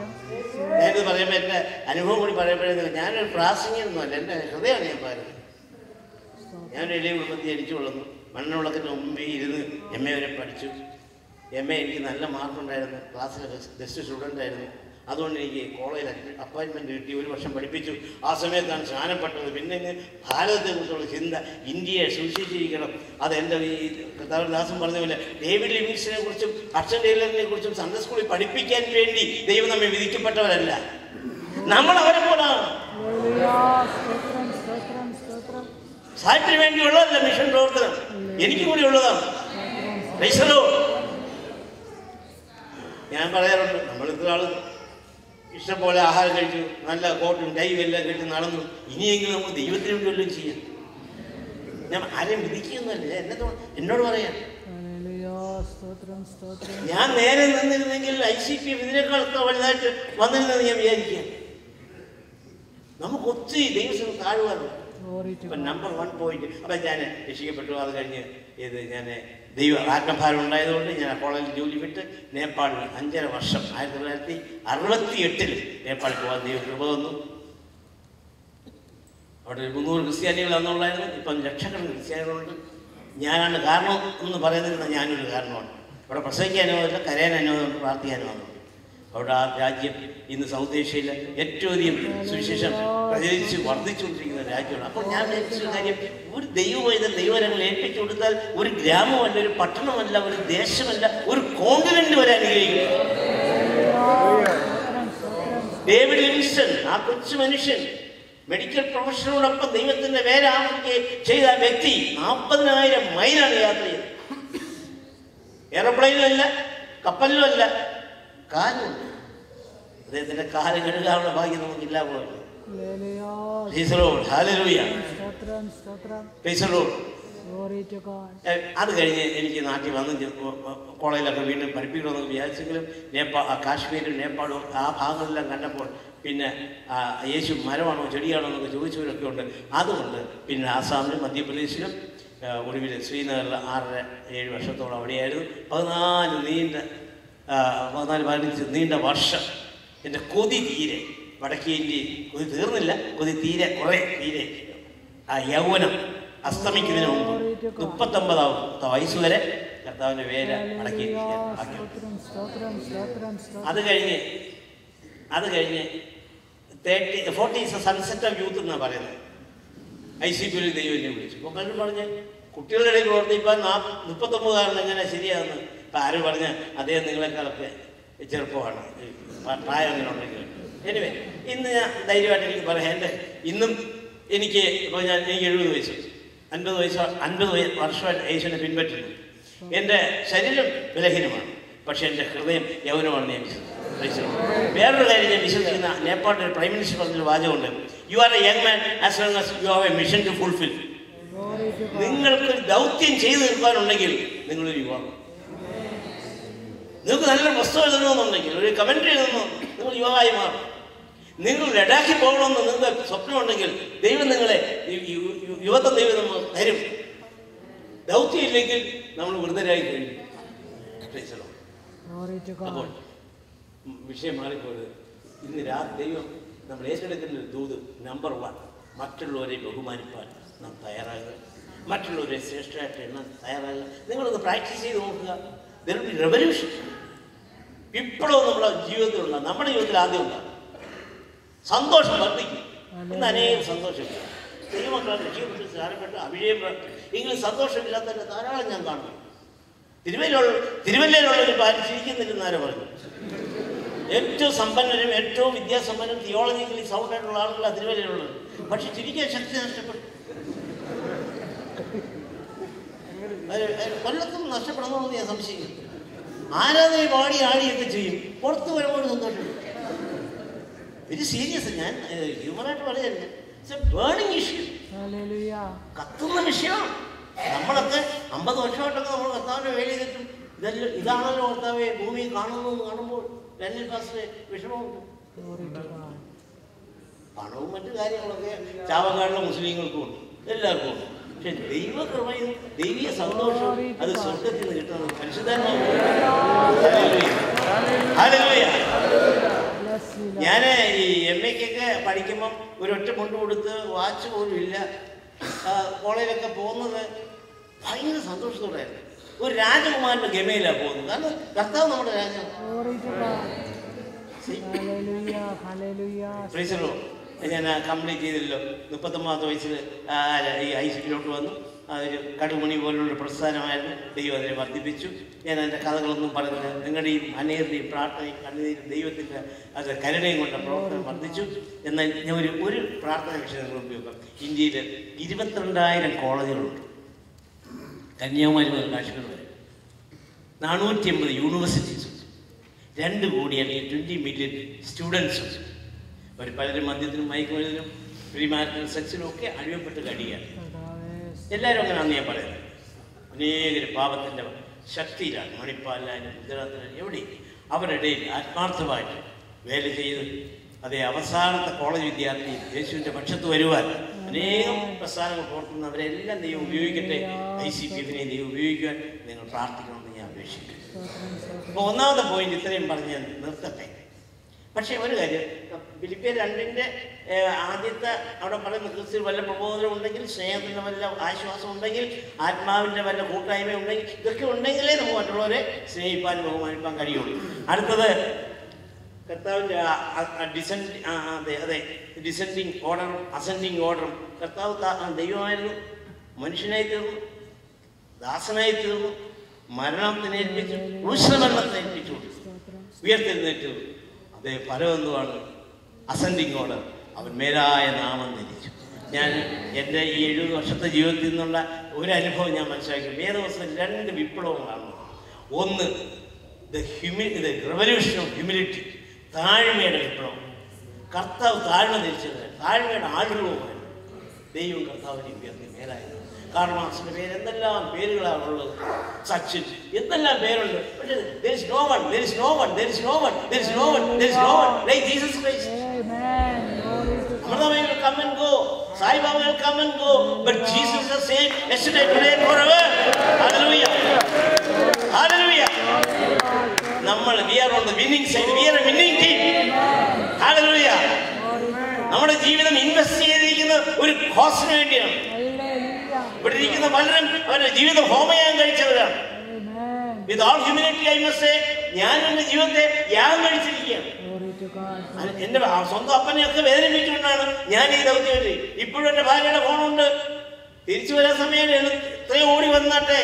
ഞാനിത് പറയുമ്പോൾ എൻ്റെ അനുഭവം കൂടി പറയുമ്പോഴേ ഞാനൊരു പ്രാസംഗികനൊന്നുമല്ല എൻ്റെ ഹൃദയമാണ് ഞാൻ പറയുന്നത് ഞാനൊരു എളിയ കുടുംബത്തിൽ ജനിച്ചു കൊള്ളുന്നു മണ്ണുള്ളതിന് മുമ്പേ ഇരുന്ന് എം എ വരെ പഠിച്ചു എം എ എനിക്ക് നല്ല മാർക്കുണ്ടായിരുന്നു ക്ലാസ്സിലെ ബെസ്റ്റ് സ്റ്റുഡൻ്റ് ആയിരുന്നു അതുകൊണ്ട് എനിക്ക് കോളേജിൽ അപ്പോയിൻമെൻറ്റ് കിട്ടി ഒരു വർഷം പഠിപ്പിച്ചു ആ സമയത്താണ് സ്നാനപ്പെട്ടത് പിന്നെ ഇങ്ങ് ഭാരതത്തെക്കുറിച്ചുള്ള ചിന്ത ഇന്ത്യയെ സൂക്ഷിച്ചിരിക്കണം അത് എൻ്റെ ഈ കർത്താവ് ദാസം പറഞ്ഞ പോലെ ഡേവിഡ് ലിവിങ്സിനെ കുറിച്ചും അച്ഛൻ ടൈലറിനെ കുറിച്ചും സൺഡേ സ്കൂളിൽ പഠിപ്പിക്കാൻ വേണ്ടി ദൈവം നമ്മെ വിധിക്കപ്പെട്ടവരല്ല നമ്മൾ അവരെ പോലാണ് സാഹിത്യത്തിന് വേണ്ടിയുള്ളതല്ല മിഷൻ പ്രവർത്തനം എനിക്ക് കൂടി ഉള്ളതാണ് പൈസലോ ഞാൻ പറയാറുണ്ട് നമ്മൾ ഇത്ര ആള് ഇഷ്ടംപോലെ ആഹാരം കഴിച്ചു നല്ല കോട്ടും ടൈം എല്ലാം കെട്ടി നടന്നു ഇനിയെങ്കിലും നമുക്ക് ദൈവത്തിന് വേണ്ടി വല്ലതും ചെയ്യാം ഞാൻ ആരെയും വിധിക്കുന്നല്ല എന്നെ തോ- എന്നോട് പറയാം ഞാൻ നേരെ നിന്നിരുന്നെങ്കിൽ ഐ സി പി ഇതിനേക്കാൾ വലുതായിട്ട് വന്നിരുന്നെന്ന് ഞാൻ വിചാരിക്കുക നമുക്ക് ഒത്തിരി ദൈവത്തിന് താഴ്വാറുണ്ട് ഇപ്പം നമ്പർ വൺ പോയിന്റ് അപ്പം ഞാൻ രക്ഷിക്കപ്പെട്ടു അത് കഴിഞ്ഞ് ഇത് ഞാൻ ദൈവ ആത്മഭാരം ഉണ്ടായതുകൊണ്ട് ഞാൻ കോളേജിൽ ജോലി വിട്ട് നേപ്പാളിൽ അഞ്ചര വർഷം ആയിരത്തി തൊള്ളായിരത്തി അറുപത്തി എട്ടിൽ നേപ്പാളിൽ പോകാൻ ദൈവം കൃപ വന്നു അവിടെ ഒരു മുന്നൂറ് ക്രിസ്ത്യാനികൾ അന്നുള്ളായിരുന്നു ഇപ്പം ലക്ഷക്കണക്കിന് ക്രിസ്ത്യാനികളുണ്ട് ഞാനാണ് കാരണം എന്ന് പറയുന്നതിന് ഞാനൊരു കാരണമാണ് അവിടെ പ്രസംഗിക്കാൻ അനുവാദമില്ല കരയാൻ അനുവാദമുണ്ട് പ്രാർത്ഥിക്കാൻ അനുവാദമുണ്ട് അവിടെ ആ രാജ്യം ഇന്ന് സൗത്ത് ഏഷ്യയിൽ ഏറ്റവും അധികം സുവിശേഷം പ്രചരിച്ച് വർദ്ധിച്ചുകൊണ്ടിരിക്കുന്ന രാജ്യമാണ് അപ്പോൾ ഞാൻ വിചാരിച്ച കാര്യം ഒരു ദൈവമായത് ദൈവരങ്ങൾ ഏൽപ്പിച്ചു കൊടുത്താൽ ഒരു ഗ്രാമമല്ല ഒരു പട്ടണമല്ല ഒരു ദേശമല്ല ഒരു കോണ്ടിനെന്റ് വരെ അനുഗ്രഹിക്കും ഡേവിഡ് ലിവിങ്സ്റ്റൺ ആ കൊച്ചു മനുഷ്യൻ മെഡിക്കൽ പ്രൊഫഷനോടൊപ്പം ദൈവത്തിന്റെ പേരാമയ്ക്ക് ചെയ്ത ആ വ്യക്തി നാൽപ്പതിനായിരം മൈലാണ് യാത്ര ചെയ്തത് എയർപ്ലെയിനിലല്ല കപ്പലിലുമല്ല കാലുണ്ട് അദ്ദേഹത്തിന്റെ കാല് കഴുകാനുള്ള ഭാഗ്യം നമുക്കില്ല പോലെ അത് കഴിഞ്ഞ് എനിക്ക് നാട്ടിൽ വന്ന് ചെ- കോളേജിലൊക്കെ വീണ്ടും പഠിപ്പിക്കണമെന്ന് വിചാരിച്ചെങ്കിലും നേപ്പാൾ കാശ്മീരും നേപ്പാളും ആ ഭാഗങ്ങളെല്ലാം കണ്ടപ്പോൾ പിന്നെ ആ, യേശു മരമാണോ ചെടിയാണോ എന്നൊക്കെ ചോദിച്ചവരൊക്കെ ഉണ്ട് അതുകൊണ്ട് പിന്നെ ആസാമിലും മധ്യപ്രദേശിലും ആ, ഒടുവിൽ ശ്രീനഗറിൽ ആറര ഏഴ് വർഷത്തോളം അവിടെയായിരുന്നു പതിനാല് നീണ്ട ആ, പതിനാല് പതിനഞ്ച് നീണ്ട വർഷം എൻ്റെ കൊതി തീരെ വടക്കേ ഇന്ത്യയിൽ കൊതി തീർന്നില്ല കൊതി തീരെ കുറേ തീരെ ആ യൗവനം അസ്തമിക്കുന്നതിന് മുമ്പ് മുപ്പത്തൊമ്പതാമത്തെ വയസ്സ് വരെ കർത്താവിൻ്റെ വേല അടക്കി അത് കഴിഞ്ഞ് അത് കഴിഞ്ഞ് thirty forty sunset of youth എന്നാണ് പറയുന്നത് ഐ സി പിയിൽ ദൈവം എന്നെ വിളിച്ചു അപ്പോൾ പലരും പറഞ്ഞ് കുട്ടികളുടെ ഇടയിൽ പ്രവർത്തിപ്പാൻ നാ മുപ്പത്തൊമ്പതുകാരൻ എങ്ങനെ ശരിയാകുന്നു ഇപ്പം ആരും പറഞ്ഞ് അദ്ദേഹം നിങ്ങളെക്കാളൊക്കെ ചെറുപ്പമാണ് ഈ പ- പ്രായം അങ്ങനെ ഉണ്ടെങ്കിൽ എനിവേ ഇന്ന് ഞാൻ ധൈര്യമായിട്ട് എനിക്ക് പറയാം എൻ്റെ ഇന്നും എനിക്ക് ഇപ്പോൾ ഞാൻ എനിക്ക് എഴുപത് വയസ്സ് അൻപത് വയസ്സ് അൻപത് വയ- വർഷമായിട്ട് യേശുവിനെ പിൻപറ്റുന്നു എൻ്റെ ശരീരം ബലഹീനമാണ് പക്ഷേ എൻ്റെ ഹൃദയം യൗവനമാണെന്ന് ഞാൻ വിശ്വസിക്കുന്നു വേറൊരു കാര്യം ഞാൻ വിശ്വസിക്കുന്ന നേപ്പാളിൻ്റെ പ്രൈം മിനിസ്റ്റർ പറഞ്ഞൊരു വാചകമുണ്ട് you are a young man as long as you have a mission to fulfil നിങ്ങൾക്ക് ഒരു ദൗത്യം ചെയ്തു തീർക്കാനുണ്ടെങ്കിൽ നിങ്ങളൊരു യുവാവ് നിങ്ങൾക്ക് നല്ലൊരു പുസ്തകം എഴുതണമെന്നുണ്ടെങ്കിൽ ഒരു കമൻട്രി എഴുതുന്നു നിങ്ങൾ യുവാവായി മാറും നിങ്ങൾ ലഡാക്കിൽ പോകണമെന്ന് നിങ്ങൾക്ക് സ്വപ്നമുണ്ടെങ്കിൽ ദൈവം നിങ്ങളെ യു- യു- യു- യുവത്വം ദൈവം നമ്മൾ തരും ദൗത്യം ഇല്ലെങ്കിൽ നമ്മൾ വൃദ്ധരായി കഴിയും Praise the Lord. അപ്പോൾ ഉം, വിഷയം മാറിപ്പോയത് ഇന്ന് രാ ദൈവം നമ്മൾ ഏറ്റെടുക്കുന്ന ഒരു ദൂത് നമ്പർ വൺ മറ്റുള്ളവരെ ബഹുമാനിപ്പാൻ നാം തയ്യാറാകുക മറ്റുള്ളവരെ ശ്രേഷ്ഠമായിട്ട് എണ്ണാൻ തയ്യാറാകുക നിങ്ങളൊന്ന് പ്രാക്ടീസ് ചെയ്ത് നോക്കുക റെവല്യൂഷൻ വിപ്ലവം നമ്മുടെ ജീവിതത്തിലുള്ള നമ്മുടെ ജീവിതത്തിൽ ആദ്യം ഉണ്ടാകും സന്തോഷം വർദ്ധിക്കും ഇന്ന് അനേകം സന്തോഷമില്ല ദൈവമക്കളെ രക്ഷപ്പെട്ട് സ്ഥാനപ്പെട്ട് അഭിഷേകം പ്രാപിച്ചു. എങ്കിലും സന്തോഷമില്ലാത്തതിൻ്റെ ധാരാളം ഞാൻ കാണുന്നു തിരുവല്ലയിലുള്ള തിരുവല്ലയിലുള്ള ഒരു ഭാര്യ ചിരിക്കുന്നില്ലെന്ന് ആരോ പറഞ്ഞു ഏറ്റവും സമ്പന്നരും ഏറ്റവും വിദ്യാസമ്പന്നരും തിയോളജിക്കലി സൗണ്ട് ആയിട്ടുള്ള ആളുകളാണ് തിരുവല്ലയിലുള്ളത് പക്ഷെ ചിരിക്കാൻ ശക്തി നഷ്ടപ്പെട്ടു അത് അത് കൊല്ലത്തും നഷ്ടപ്പെടണമെന്ന് ഞാൻ സംശയിക്കുന്നു ആരാധന പാടി ആടിയൊക്കെ ചെയ്യും പുറത്ത് വരുമ്പോൾ സന്തോഷം വെരി സീരിയസ് ഞാൻ ഹ്യൂമറായിട്ട് പറയല്ല ഇറ്റ്സ് എ ബേണിംഗ് ഇഷ്യൂ കത്തുന്ന വിഷയമാണ് നമ്മളൊക്കെ അമ്പത് വർഷമായിട്ടൊക്കെ നമ്മൾ കർത്താവിൻ്റെ വേല ചെയ്തിട്ടും ഇതെല്ലാം ഇതാണല്ലോ കർത്താവെ ഭൂമി കാണുന്നു എന്ന് കാണുമ്പോൾ രണ്ടിൽ പാസിലെ വിഷമമുണ്ട് പണവും മറ്റു കാര്യങ്ങളൊക്കെ ചാവക്കാടിലെ മുസ്ലിങ്ങൾക്കും ഉണ്ട് എല്ലാവർക്കും ഉണ്ട് പക്ഷെ ദൈവകൃപയും ദൈവീയ സന്തോഷവും അത് സ്വർഗത്തിൽ നിന്ന് കിട്ടുന്നത് പരിശുദ്ധാത്മാവ് ഞാൻ ഈ എം എക്കൊക്കെ പഠിക്കുമ്പം ഒരൊറ്റ മുണ്ട് കൊടുത്ത് വാച്ച് പോലും ഇല്ല ആ, കോളേജിലൊക്കെ പോകുന്നത് ഭയങ്കര സന്തോഷത്തോടെയായിരുന്നു ഒരു രാജകുമാരൻ്റെ ഗമയിലാണ് പോകുന്നത് കാരണം കർത്താവ് നമ്മുടെ രാജാവ് പ്രീസറോ ഞാൻ കംപ്ലീറ്റ് ചെയ്തല്ലോ മുപ്പത്തൊമ്പതാമത്തെ വയസ്സിൽ ആ, ഈ ഐ സിയിലോട്ട് വന്നു അതൊരു കടുമണി പോലുള്ള പ്രസ്ഥാനമായിരുന്നു ദൈവം അതിനെ വർദ്ധിപ്പിച്ചു ഞാൻ അതിൻ്റെ കഥകളൊന്നും പറയുന്നത് നിങ്ങളുടെ ഈ അനേറിൻ്റെയും പ്രാർത്ഥനയും കണ്ണുനീരും ദൈവത്തിൻ്റെ അത് കരുണയും കൊണ്ട് പ്രവർത്തനം വർദ്ധിച്ചു എന്നാൽ ഞാൻ ഒരു ഒരു പ്രാർത്ഥന വിഷയം നിങ്ങൾ ഉപയോഗിക്കാം ഇന്ത്യയിൽ ഇരുപത്തിരണ്ടായിരം കോളേജുകളുണ്ട് കന്യാകുമാരി മുതൽ കാശ്മീർ വരെ നാനൂറ്റി അമ്പത് യൂണിവേഴ്സിറ്റീസ് രണ്ട് കോടി അല്ലെങ്കിൽ ട്വൻറ്റി മില്യൺ സ്റ്റുഡൻസും അവർ പലരും മദ്യത്തിനും മയക്കുമരുന്നിനും പ്രീമാരിറ്റൽ സെക്സിനും ഒക്കെ അഴിയപ്പെട്ട് കഴിയുകയാണ് എല്ലാവരും അങ്ങനെയാണെന്ന് ഞാൻ പറയുന്നത് അനേകർ പാപത്തിൻ്റെ ശക്തിയിലാണ് മണിപ്പാലാനും ഗുജറാത്തിലും എവിടെയും അവരുടെ ഇടയിൽ ആത്മാർത്ഥമായിട്ട് വേല ചെയ്ത് അതേ അവസാനത്തെ കോളേജ് വിദ്യാർത്ഥി യേശുവിൻ്റെ പക്ഷത്ത് വരുവാൻ അനേകം പ്രസ്ഥാനങ്ങൾ പ്രവർത്തുന്നവരെല്ലാം ദൈവം ഉപയോഗിക്കട്ടെ ഐ സി പി എഫിനെ ദൈവം ഉപയോഗിക്കുവാൻ നിങ്ങൾ പ്രാർത്ഥിക്കണമെന്ന് ഞാൻ അപേക്ഷിക്കുന്നു അപ്പോൾ ഒന്നാമത്തെ പോയിന്റ് ഇത്രയും പറഞ്ഞ് ഞാൻ നിർത്തട്ടെ പക്ഷേ ഒരു കാര്യം ഫിലിപ്പിയ രണ്ടിൻ്റെ ഏഹ്, ആദ്യത്തെ അവിടെ പറയുന്ന ക്രിസ്തു വല്ല പ്രബോധനം ഉണ്ടെങ്കിൽ സ്നേഹത്തിൻ്റെ വല്ല ആശ്വാസം ഉണ്ടെങ്കിൽ ആത്മാവിൻ്റെ വല്ല കൂട്ടായ്മ ഉണ്ടെങ്കിൽ ഇതൊക്കെ ഉണ്ടെങ്കിലേ നമുക്ക് മറ്റുള്ളവരെ സ്നേഹിപ്പാനും ബഹുമാനിപ്പാൻ കഴിയുള്ളൂ അടുത്തത് കർത്താവിൻ്റെ ഡിസെൻഡ് അതെ അതെ ഡിസെൻഡിങ് ഓർഡറും അസെൻഡിങ് ഓർഡറും കർത്താവ് താ- ആ, ദൈവമായിരുന്നു മനുഷ്യനായി തീർന്നു ദാസനായി തീർന്നു മരണത്തിന് ഏൽപ്പിച്ചു ക്രൂശമരണത്തിന് ഏൽപ്പിച്ചു ഉയർത്തെഴുന്നേറ്റു അതേ ഫലമെന്തുമാണ് അസെൻഡിങ് ഓർഡർ അവൻ മേലായ നാമം ധരിച്ചു ഞാൻ എൻ്റെ ഈ എഴുപത് വർഷത്തെ ജീവിതത്തിൽ നിന്നുള്ള ഒരു അനുഭവം ഞാൻ മനസ്സിലാക്കി വേദവസം രണ്ട് വിപ്ലവങ്ങളാണ് ഒന്ന് ദ ഹ്യൂമി ദ റെവല്യൂഷൻ ഓഫ് ഹ്യൂമിലിറ്റി താഴ്മയുടെ വിപ്ലവം കർത്താവ് താഴ്മ ധരിച്ചത് താഴ്മയുടെ ആഗ്രഹവുമായിരുന്നു ദൈവം കർത്താവിനെ ഉയർത്തി മേലായത് കാർമാക്സിന്റെ പേര് എന്തെല്ലാം പേരുകളാണ് ഉള്ളത് സച്ചിൻ എന്തെല്ലാം പേരുണ്ട് പക്ഷേ there is no one there is no one there is no one there is no one there is no one like Jesus Christ Amrita will come and go Sai Baba will come and go but Jesus is the same yesterday today and forever hallelujah hallelujah നമ്മൾ we are on the winning side we are a winning team hallelujah നമ്മുടെ ജീവിതം invest ചെയ്തിരിക്കുന്ന ഒരു കോസിന് വേണ്ടിയാണ് ഇവിടെ ഇരിക്കുന്ന പലരും അവരുടെ ജീവിതം ഹോമയാഗം കഴിച്ചവരാണ് with all humanity I must ഞാൻ എൻ്റെ ജീവിതത്തെ യാഗം കഴിച്ചിരിക്കുകയാണ് അത് എൻ്റെ ആ സ്വന്തം അപ്പനെയൊക്കെ വേദനിപ്പിച്ചുകൊണ്ടാണ് ഞാൻ ഈ ദൗത്യം ചെയ്തത്. ഇപ്പോഴും എൻ്റെ ഭാര്യയുടെ ഫോണുണ്ട് തിരിച്ചു വരാൻ സമയം ഇത്രയും ഓടി വന്നാട്ടെ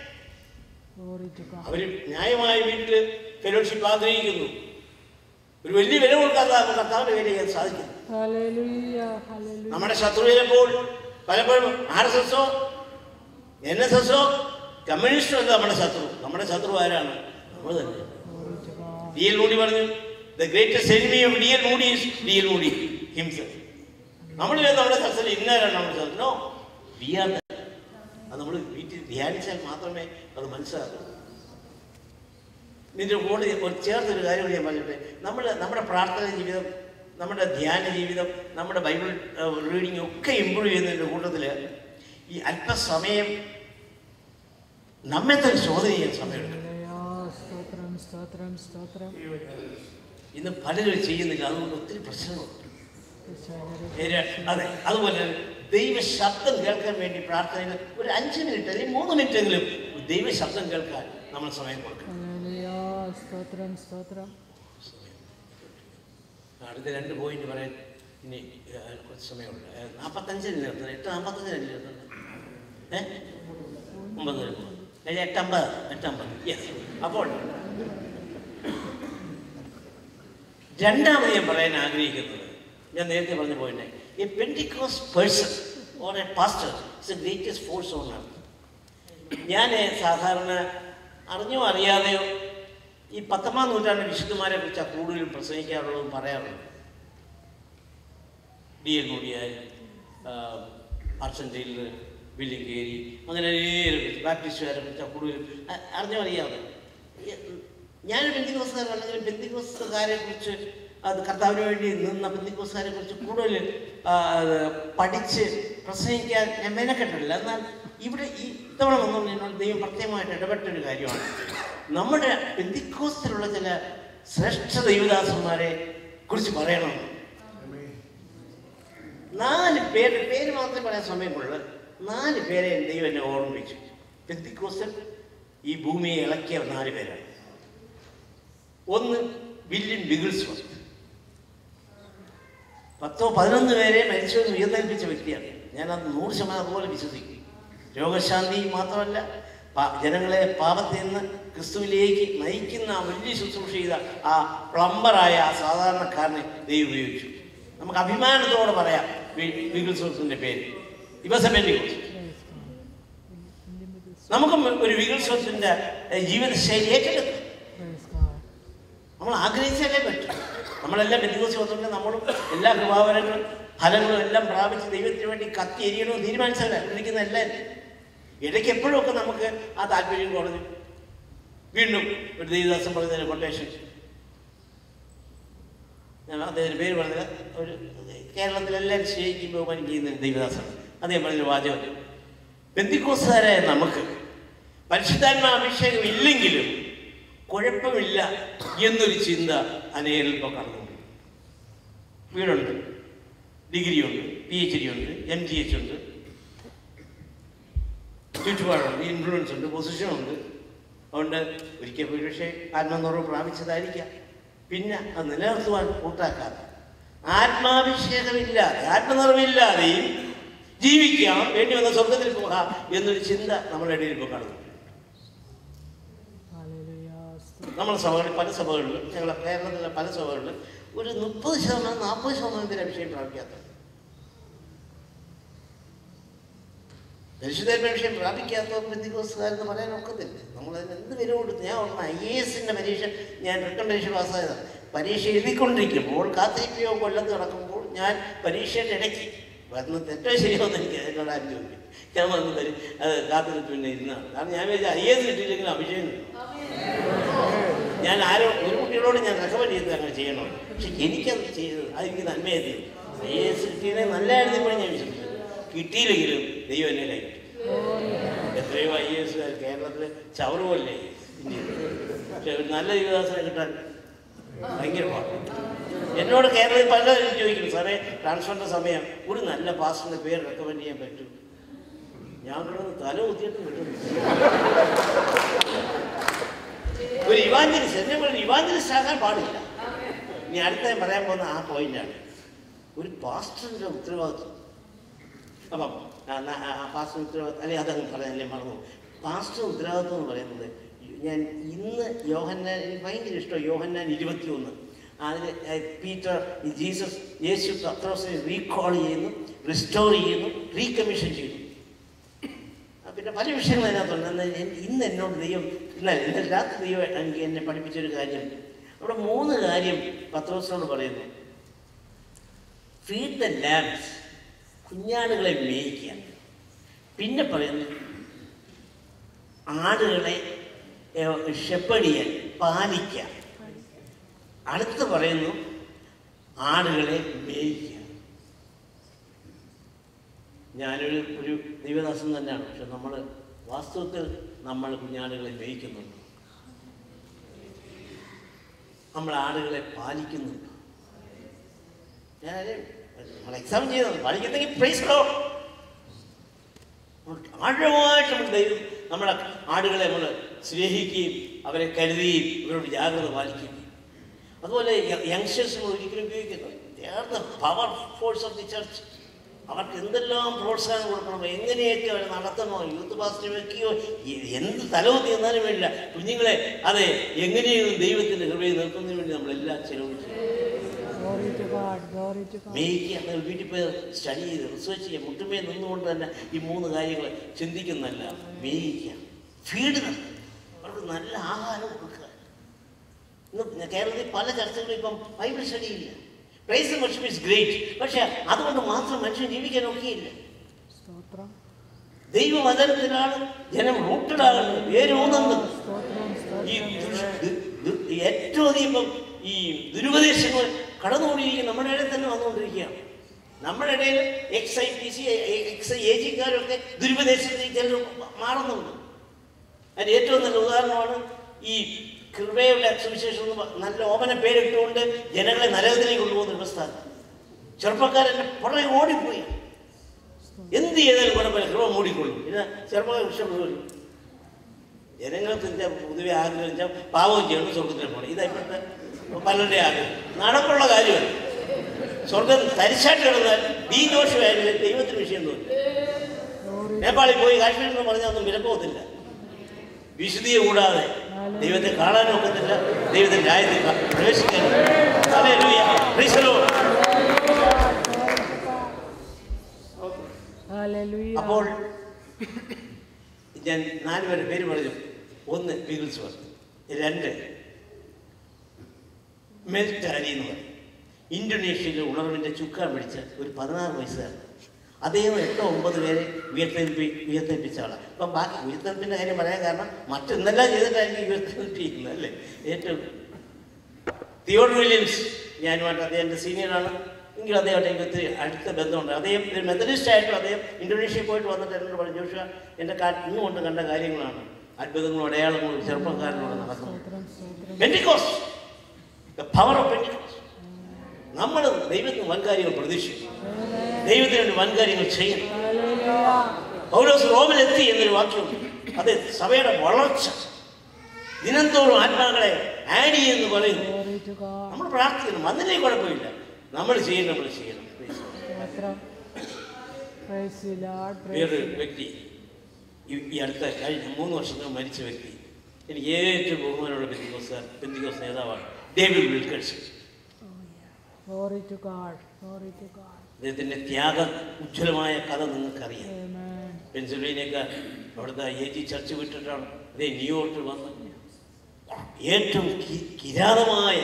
അവര് ന്യായമായ വീട്ടിൽ ഫെലോഷിപ്പ് ആഗ്രഹിക്കുന്നു ഒരു വലിയ വില കൊടുക്കാതെ നമുക്ക് കർത്താവിന്റെ വില ചെയ്യാൻ സാധിക്കും നമ്മുടെ ശത്രു ചിലപ്പോൾ പലപ്പോഴും ആർ എസ് എസോ എൻ എസ് എസോ കമ്മ്യൂണിസ്റ്റോ അല്ല നമ്മുടെ ശത്രു നമ്മുടെ ശത്രു ആരാണ് നമ്മൾ തന്നെ ഡി എൽ മൂടി പറഞ്ഞു the greatest enemy of D L Moody is D L Moody himself നമ്മൾ വേണം നമ്മുടെ ശത്രു ഇന്നാരാണ് നമ്മുടെ ശത്രു നോ വി ആർ അത് നമ്മൾ വീട്ടിൽ ധ്യാനിച്ചാൽ മാത്രമേ അത് മനസ്സിലാക്കൂ ഇതിൻ്റെ കൂടെ ഒരു ചേർത്തൊരു കാര്യം കൂടി ഞാൻ പറഞ്ഞിട്ട് നമ്മൾ നമ്മുടെ പ്രാർത്ഥന ജീവിതം നമ്മുടെ ധ്യാന ജീവിതം നമ്മുടെ ബൈബിൾ റീഡിംഗ് ഒക്കെ ഇമ്പ്രൂവ് ചെയ്യുന്നതിൻ്റെ കൂട്ടത്തിൽ ഈ അല്പസമയം നമ്മെ തന്നെ ചോദ്യം ചെയ്യാൻ സമയമെടുക്കും സ്തോത്രം സ്തോത്രം സ്തോത്രം ഇന്ന് പലരും ചെയ്യുന്നില്ല അതുകൊണ്ട് ഒത്തിരി പ്രശ്നങ്ങളുണ്ട് ഏര- അതെ അതുപോലെ തന്നെ ദൈവ ശബ്ദം കേൾക്കാൻ വേണ്ടി പ്രാർത്ഥനയിൽ ഒരു അഞ്ച് മിനിറ്റ് അല്ലെങ്കിൽ മൂന്ന് മിനിറ്റ് എങ്കിലും ദൈവ ശബ്ദം കേൾക്കാൻ നമ്മൾ സമയം കൊടുക്കണം ഹല്ലേലൂയ സ്തോത്രം സ്തോത്രം അടുത്ത രണ്ട് പോയിന്റ് പറയാൻ ഇനി ഏ, കുറച്ച് സമയമുണ്ട് ഏ, നാൽപ്പത്തഞ്ചിന് നിർത്തുന്നത് എട്ട് നാൽപ്പത്തഞ്ചിനല്ലേ നിർത്തുന്നത് ഏ ഒമ്പത് വരെ പോകും ഏ, എട്ടമ്പത് എട്ടമ്പത് യെസ് അപ്പോൾ രണ്ടാമത് ഞാൻ പറയാൻ ആഗ്രഹിക്കുന്നത് ഞാൻ നേരത്തെ പറഞ്ഞ point a Pentecost person or a pastor is a greatest force on earth. ഞാൻ സാധാരണ അറിഞ്ഞോ അറിയാതെയോ ഈ പത്തൊമ്പതാം നൂറ്റാണ്ട് വിശുദ്ധന്മാരെ കുറിച്ചാണ് കൂടുതലും പ്രസംഗിക്കാറുള്ളതും പറയാറുള്ളത് ഡി എൽ മോഡിയായാലും അർച്ചൻ ടൈലർ വില്യം കേരി അങ്ങനെ അനേകം ബാപ്റ്റിസ്റ്റുകാരെ കുറിച്ചാണ് കൂടുതലും അ- അറിഞ്ഞോ അറിയാതെ ഈ- ഞാൻ ബന്ധിക്കോസുകാരാണെങ്കിലും ബന്ധിക്കോസുകാരെ കുറിച്ച് അത് കർത്താവിന് വേണ്ടി നിന്ന ബന്ധിക്കോസുകാരെ കുറിച്ച് കൂടുതൽ ആ, അത് പഠിച്ച് പ്രസംഗിക്കാൻ ഞാൻ മെനക്കെട്ടില്ല എന്നാൽ ഇവിടെ ഈ ഇത്തവണ വന്നുകൊണ്ട് എന്നോട് ദൈവം പ്രത്യേകമായിട്ട് ഇടപെട്ട ഒരു കാര്യമാണ് നമ്മുടെ ബന്ധിക്കോസിലുള്ള ചില ശ്രേഷ്ഠ ദൈവദാസന്മാരെ കുറിച്ച് പറയണം നാല് പേര് പേര് മാത്രമേ പറയാൻ സമയമുള്ളൂ നാല് പേരെ ദൈവം എന്നെ ഓർമ്മിപ്പിച്ചു പെന്തിക്കോസ്റ്റൽ ഈ ഭൂമിയെ ഇളക്കിയ നാല് പേരാണ് ഒന്ന് വില്യം ബിഗിൾസ്വർത്ത് പത്തോ പതിനൊന്ന് പേരെ മരിച്ചു ഉയർന്നേൽപ്പിച്ച വ്യക്തിയാണ് ഞാൻ അത് നൂറ് ശതമാനം അതുപോലെ വിശ്വസിക്കും രോഗശാന്തി മാത്രമല്ല പാ- ജനങ്ങളെ പാപത്തിൽ നിന്ന് ക്രിസ്തുവിലേക്ക് നയിക്കുന്ന ആ വലിയ ശുശ്രൂഷ ചെയ്ത ആ പ്ലംബറായ ആ സാധാരണക്കാരനെ ദൈവം ഉപയോഗിച്ചു നമുക്ക് അഭിമാനത്തോടെ പറയാം വിഗിൾസോസിന്റെ പേര് ഇവസബെന്റി നമുക്കും ഒരു വിഗിൾസോസിന്റെ ജീവിതശൈലി ഏറ്റെടുക്കും നമ്മൾ ആഗ്രഹിച്ചാലേ പറ്റും നമ്മളെല്ലാം ബന്ധുക്കോസ് വന്നിട്ട് നമ്മളും എല്ലാ കൃപാവരങ്ങളും ഫലങ്ങളും എല്ലാം പ്രാപിച്ച് ദൈവത്തിന് വേണ്ടി കത്തി എരിയണമെന്ന് തീരുമാനിച്ചവരാണ് ഇരിക്കുന്ന എല്ലാവരും ഇടയ്ക്ക് എപ്പോഴുമൊക്കെ നമുക്ക് ആ താല്പര്യം കുറഞ്ഞു വീണ്ടും ഒരു ദേവദാസൻ പറഞ്ഞ കൊട്ടേഷൻ ഞാൻ അദ്ദേഹത്തിന് പേര് പറഞ്ഞില്ല ഒരു കേരളത്തിലെല്ലാവരും സ്നേഹിക്കും ബഹുമാനം ചെയ്യുന്ന ദൈവദാസൻ അദ്ദേഹം പറഞ്ഞ വാചകം ബന്ധിക്കോസുകാരായ നമുക്ക് പരിശുദ്ധാത്മ അഭിഷേകം ഇല്ലെങ്കിലും കുഴപ്പമില്ല എന്നൊരു ചിന്ത അനേകരിൽ ഇപ്പോൾ കടന്നുണ്ട് വീടുണ്ട് ഡിഗ്രി ഉണ്ട് പി എച്ച് ഡി ഉണ്ട് എം ജി എച്ച് ഉണ്ട് ചുറ്റുപാടുണ്ട് ഇൻഫ്ലുവൻസ് ഉണ്ട് പൊസിഷൻ ഉണ്ട് അതുകൊണ്ട് ഒരിക്കൽ പോയി പക്ഷേ ആത്മനിർഭരം പ്രാപിച്ചതായിരിക്കാം പിന്നെ അത് നിലനിർത്തുവാൻ കൂട്ടാക്കാതെ ആത്മാഭിഷേകമില്ലാതെ ആത്മനിർഭമില്ലാതെയും ജീവിക്കാം വേണ്ടി വന്ന സ്വർഗത്തിൽ പോകാം എന്നൊരു ചിന്ത നമ്മുടെ ഇടയിൽ ഇപ്പോൾ കാണുന്നു നമ്മുടെ സഭകളിൽ പല സഭകളിലും ഞങ്ങളുടെ കേരളത്തിലെ പല സഭകളിലും ഒരു മുപ്പത് ശതമാനം നാൽപ്പത് ശതമാനം പേര് അഭിഷേകം പ്രാപിക്കാത്ത പരിശുദ്ധാത്മ വിഷയം പ്രാപിക്കാത്ത ബന്ധുക്കോസുകാരെന്ന് പറയാൻ ഒക്കത്തില്ല നമ്മൾ അതിന് എന്ത് വില കൊടുത്തു ഞാൻ ഓർമ്മ ഐ എ എസിൻ്റെ പരീക്ഷ ഞാൻ റിട്ടേൺ പരീക്ഷ പാസ്സായതാണ് പരീക്ഷ എഴുതിക്കൊണ്ടിരിക്കുമ്പോൾ കാത്തിരിക്കുകയോ കൊല്ലത്ത് നടക്കുമ്പോൾ ഞാൻ പരീക്ഷയുടെ ഇടയ്ക്ക് വന്ന് തെറ്റോ ശരിയോ എന്ന് എനിക്ക് എന്നോട് ആരും ചോദിക്കും ഞാൻ വന്ന് തരും അത് കാത്തിരിപ്പ് പിന്നെ ഇരുന്നാണ് കാരണം ഞാൻ വിചാരിച്ച ഐ എസ് കിട്ടിയില്ലെങ്കിൽ അഭിഷേകം കിട്ടും. ഞാൻ ആരോ ഒരു കുട്ടികളോട് ഞാൻ റെക്കമെൻഡ് ചെയ്ത് അങ്ങനെ ചെയ്യണം പക്ഷെ എനിക്കത് ചെയ്തത് അതെനിക്ക് നന്മയായി ഐ എസ് കിട്ടിയതിനെ നല്ലതായിരുന്നു ഇപ്പോഴും ഞാൻ വിശ്വസിച്ചു കിട്ടിയില്ലെങ്കിലും ദൈവം എന്നെ കൈ എത്രയോ ഐ എസ് കേരളത്തിൽ ചവറുമല്ലേ ഇന്ത്യയിൽ പക്ഷെ ഒരു നല്ല യുവദാസനെ കിട്ടാൻ ഭയങ്കര പാടാണ് എന്നോട് കേരളത്തിൽ പലരും ചോദിക്കും സാറേ ട്രാൻസ്ഫറിന്റെ സമയം ഒരു നല്ല പാസ്റ്ററിന്റെ പേര് റെക്കമെൻഡ് ചെയ്യാൻ പറ്റും ഞാൻ കിടന്ന് തല കുത്തിയിട്ട് കിട്ടുന്നു ഒരു ഇവാഞ്ചലിസ്റ്റ് എന്നെ പോലെ ഇവാഞ്ചലിസ്റ്റ് ആകാൻ പാടില്ല ഇനി അടുത്ത ഞാൻ പറയാൻ പോകുന്ന ആ പോയിന്റാണ് ഒരു പാസ്റ്ററിന്റെ ഉത്തരവാദിത്വം അപ്പം പാസ്റ്റർ ഉത്തരവാദിത്വം അല്ലെങ്കിൽ അതങ്ങ് പറയാനല്ലേ മറന്നു പാസ്റ്റർ ഉത്തരവാദിത്വം എന്ന് പറയുന്നത് ഞാൻ ഇന്ന് യോഹന്നാൻ എനിക്ക് ഭയങ്കര ഇഷ്ടം യോഹന്നാൻ ഇരുപത്തി ഒന്ന് അതിൽ പീറ്റർ ഈ ജീസസ് യേശു പത്രോസിനെ റീകോൾ ചെയ്യുന്നു റിസ്റ്റോർ ചെയ്യുന്നു റീകമ്മീഷൻ ചെയ്യുന്നു ആ, പിന്നെ പല വിഷയങ്ങൾ അതിനകത്തുണ്ട് എന്നാൽ എൻ- ഇന്ന് എന്നോട് ദൈവം ഇന്നലെ ഇന്നലെ രാത്രി ദൈവം എനിക്ക് എന്നെ പഠിപ്പിച്ചൊരു കാര്യം അവിടെ മൂന്ന് കാര്യം പത്രോസിനോട് പറയുന്നു ഫീഡ് ദ ലാബ്സ് കുഞ്ഞാടുകളെ മേയിക്കുക പിന്നെ പറയുന്നു ആടുകളെ ഷെപ്പേഡ് ചെയ്യാൻ പാലിക്കുക അടുത്ത് പറയുന്നു ആടുകളെ മേയിക്കുക ഞാനൊരു ഒരു ദൈവദാസൻ തന്നെയാണ് പക്ഷെ നമ്മൾ വാസ്തവത്തിൽ നമ്മൾ കുഞ്ഞാടുകളെ മേയിക്കുന്നുണ്ട് നമ്മൾ ആടുകളെ പാലിക്കുന്നുണ്ട് ഞാൻ നമ്മൾ എക്സാം ചെയ്തത് പാലിക്കുന്നെങ്കിൽ പ്രൈസ് ലോ ആഴമായിട്ട് നമ്മൾ ദൈവം നമ്മുടെ ആടുകളെ നമ്മൾ സ്നേഹിക്കുകയും അവരെ കരുതുകയും ഇവരോട് ജാഗ്രത പാലിക്കുകയും ചെയ്യും. അതുപോലെ യങ്സ്റ്റേഴ്സ് നമ്മൾ ഒരിക്കലും ഉപയോഗിക്കുന്നത് power force of the church അവർക്ക് എന്തെല്ലാം പ്രോത്സാഹനം കൊടുക്കണം എങ്ങനെയൊക്കെ അവർ നടത്തണോ യൂത്ത് പാസ്റ്റ് വെക്കുകയോ എ- എന്ത് തലവും തീർന്നാലും വേണ്ടില്ല കുഞ്ഞുങ്ങളെ അതെ എങ്ങനെയും ദൈവത്തിൻ്റെ കൃപയിൽ നിർത്തുന്നതിന് വേണ്ടി നമ്മളെല്ലാം ചെലവ് ചെയ്യും Glory to God, glory to God. മേയ്ക്ക് നിങ്ങൾ വീട്ടിൽ പോയി സ്റ്റഡി ചെയ്ത് റിസർച്ച് ചെയ്യുക മുട്ടുമേ നിന്നുകൊണ്ട് തന്നെ ഈ മൂന്ന് കാര്യങ്ങൾ ചിന്തിക്കുന്നല്ല മേയിക്കുക ഫീഡ് അവർക്ക് നല്ല ആഹാരം കൊടുക്കുക ഇന്ന് കേരളത്തിൽ പല ചർച്ചകളും ഇപ്പം ബൈബിൾ സ്റ്റഡി ഇല്ല പ്രൈസ് വർഷിപ്പ് ഇസ് ഗ്രേറ്റ് പക്ഷെ അതുകൊണ്ട് മാത്രം മനുഷ്യൻ ജീവിക്കാൻ ഒക്കെയില്ല സ്തോത്രം ദൈവവചനത്തിലാണ് ജനം റൂട്ടഡ് ആകുന്നത് വേരൂന്നുന്നത് ഈ ദുഷ്- ദു- ദു- ഏറ്റവും അധികം ഇപ്പം ഈ ദുരുപദേശങ്ങൾ കടന്നുകൊണ്ടിരിക്കും നമ്മുടെ ഇടയിൽ തന്നെ വന്നുകൊണ്ടിരിക്കുകയാണ് നമ്മുടെ ഇടയിൽ X I P C X I A ജിക്കാരൊക്കെ ദുരുപദേശത്തിൽ ചിലർ മാറുന്നുണ്ട് അതിന് ഏറ്റവും നല്ല ഉദാഹരണമാണ് ഈ കൃപയുടെ സുവിശേഷം എന്ന് പ- നല്ല ഓമന പേരിട്ടുകൊണ്ട് ജനങ്ങളെ നരകത്തിലേക്ക് കൊണ്ടുപോകുന്ന ഒരു പ്രസ്ഥാനം ചെറുപ്പക്കാരൻ്റെ പുറകെ ഓടിപ്പോയി എന്ത് ചെയ്താലും കുഴപ്പമില്ല കൃപ മൂടിക്കൊള്ളും പിന്നെ ചെറുപ്പക്കാർ ഇഷ്ടപ്പെടുമല്ലോ ജനങ്ങൾക്ക് ഇതിൻ്റെ പൊതുവെ ആഗ്രഹം വെച്ചാൽ പാവം ചെയ്യണം സ്വർഗത്തിൽ പോകണം ഇതാ ഇപ്പോഴത്തെ പലരുടെ ആഗ്രഹം നടപ്പുള്ള കാര്യമല്ല സ്വർഗം തരിശായിട്ട് കിടന്നാൽ ബി ദോഷമായാലും ദൈവത്തിന് വിഷയം തോന്നി നേപ്പാളിൽ പോയി കാശ്മീരിൽ എന്ന് പറഞ്ഞാൽ ഒന്നും വിലപ്പോകത്തില്ല വിശുദ്ധിയെ കൂടാതെ ദൈവത്തെ കാണാനും ഒക്കത്തില്ല ദൈവത്തിന്റെ രാജ്യത്തിൽ ക- പ്രവേശിക്കാനും hallelujah. Praise the Lord. Hallelujah. അപ്പോൾ ഞാൻ നാല് പേരുടെ പേര് പറഞ്ഞു ഒന്ന് പീഗിൾസ് വർത്ത് രണ്ട് മെൽറ്റാരി എന്ന് പറയും ഇന്തോനേഷ്യയിലെ ഉണർവിൻ്റെ ചുക്കാൻ പിടിച്ച ഒരു പതിനാറ് വയസ്സുകാരൻ അദ്ദേഹം എട്ടോ ഒമ്പത് പേരെ ഉയർത്തെൽപ്പി ഉയർത്തെൽപ്പിച്ച ആളാണ് അപ്പം ബാക്കി ഉയർത്തെൽപ്പിൻ്റെ കാര്യം പറയാൻ കാരണം മറ്റെന്തെല്ലാം ചെയ്തിട്ടായിരിക്കും ഉയർത്തെൽപ്പിക്കുന്നത് അല്ലേ ഏറ്റവും തിയോഡ് വില്യംസ് ഞാനുമായിട്ട് അദ്ദേഹത്തിൻ്റെ സീനിയറാണ് എങ്കിലും അദ്ദേഹമായിട്ട് എനിക്ക് ഒത്തിരി അടുത്ത ബന്ധമുണ്ട് അദ്ദേഹം ഒരു മെത്തഡിസ്റ്റ് ആയിട്ടും അദ്ദേഹം ഇന്തോനേഷ്യയിൽ പോയിട്ട് വന്നിട്ട് എന്നോട് പറഞ്ഞു ജോഷ എൻ്റെ കാ ഇന്ന് കൊണ്ട് കണ്ട കാര്യങ്ങളാണ് അത്ഭുതങ്ങളും അടയാളങ്ങളും ചെറുപ്പക്കാരനോട് നടക്കുന്നത് Pentecost the power of Pentecost നമ്മൾ ദൈവത്തിന് വൻകാര്യങ്ങൾ പ്രതീക്ഷിക്കും ദൈവത്തിന് വേണ്ടി വൻകാര്യങ്ങൾ ചെയ്യണം പൗലോസ് റോമിലെത്തി എന്നൊരു വാക്യമുണ്ട് അത് സഭയുടെ വളർച്ച ദിനംതോറും ആത്മാക്കളെ ആഡ് ചെയ്യുമെന്ന് പറയുന്നു നമ്മൾ പ്രാർത്ഥിക്കണം വന്നില്ലേ കുഴപ്പമില്ല നമ്മൾ ചെയ്യണം നമ്മൾ ചെയ്യണം Stotram. Praise the Lord. Praise വേറൊരു the Lord. വ്യക്തി ഈ- ഈ അടുത്ത കഴിഞ്ഞ മൂന്ന് വർഷത്തിന് മരിച്ച വ്യക്തി എനിക്ക് ഏറ്റവും ബഹുമാനമുള്ള ബന്ധിക്കോസ് ബന്ധിക്കോസ് നേതാവാണ് David Wilkerson Glory to God. Glory to God. അദ്ദേഹത്തിൻ്റെ ത്യാഗ ഉജ്ജ്വലമായ കഥ നിങ്ങൾക്കറിയാം Amen. പെൻസിൽവേനിയൊക്കെ അവിടുത്തെ എ ജി ചർച്ച് വിട്ടിട്ടാണ് അതേ ന്യൂയോർക്കിൽ വന്ന് ഏറ്റവും കി- കിരാതമായ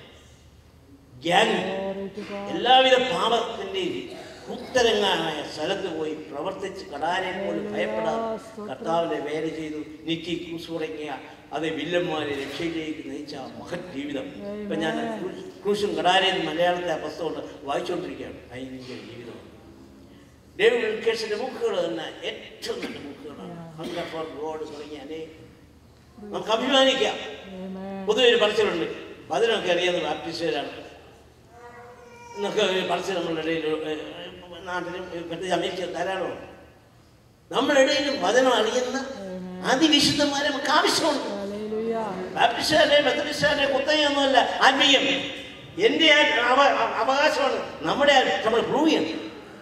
ഗ്യാങ് എല്ലാവിധ പാപത്തിൻ്റെയും ഉത്തരങ്ങായ സ്ഥലത്ത് പോയി പ്രവർത്തിച്ച് കടാരെ പോലും ഭയപ്പെടാതെ കർത്താവിനെ വേല ചെയ്തു നീക്കി ക്രൂസ് തുടങ്ങിയ അത് വില്ലന്മാരെ രക്ഷയിലേക്ക് നയിച്ച ആ മഹത് ജീവിതം ഇപ്പം ഞാൻ ക്രൂസ്- ക്രൂശും കടാരയും മലയാളത്തെ ആ പുസ്തകം വായിച്ചുകൊണ്ടിരിക്കുകയാണ് ഭയങ്കര ജീവിതം ഡേവിഡ് വിൽക്കേഴ്സിന്റെ ബുക്കുകൾ തന്നെ ഏറ്റവും നല്ല ബുക്കുകളാണ് ഹങ്കർ ഫോർ ഗോഡ് തുടങ്ങിയ അനേകം നമുക്ക് അഭിമാനിക്കാം പൊതുവെ ഒരു പറച്ചിലുണ്ട് അതിനൊക്കെ അറിയാവുന്ന ബാപ്റ്റിസ്റ്റുകാരാണ് എന്നൊക്കെ ഒരു പറച്ചിൽ നമ്മളുടെ ഇടയിൽ ഏഹ്, നാട്ടിലും ഏഹ്, പ്രത്യേകിച്ച് അമേരിക്ക ധാരാളമുണ്ട് നമ്മുടെ ഇടയിൽ വചനം അറിയുന്ന അതിവിശുദ്ധന്മാരെ നമുക്ക് ആവശ്യമുണ്ട് ബാപ്റ്റിസ്റ്റുകാരെ മെത്തഡിസ്റ്റുകാരെ കുത്തകയൊന്നുമല്ല ആത്മീയം എൻ്റെ ആ- അവ- അവകാശമാണ് നമ്മുടെ ആ- നമ്മൾ പ്രൂവ് ചെയ്യണം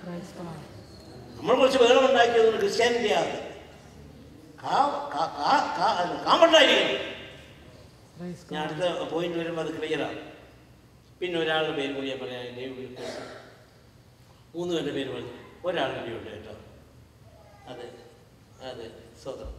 നമ്മൾ കുറച്ച് ബഹളം ഉണ്ടാക്കിയത് ക്രിസ്ത്യാനിറ്റി ആകും കാമ്പണ്ടായിരിക്കണം ഞാൻ അടുത്ത പോയിന്റ് വരുമ്പോൾ അത് ക്ലിയറാണ് പിന്നെ ഒരാളുടെ പേര് കൂടി ഞാൻ പറയാം ദൈവം വിളിക്കുന്നത് മൂന്ന് പേരുടെ പേര് പറഞ്ഞു ഒരാളുടെ കൂടി ഉണ്ട് കേട്ടോ അതെ അതെ സ്വതം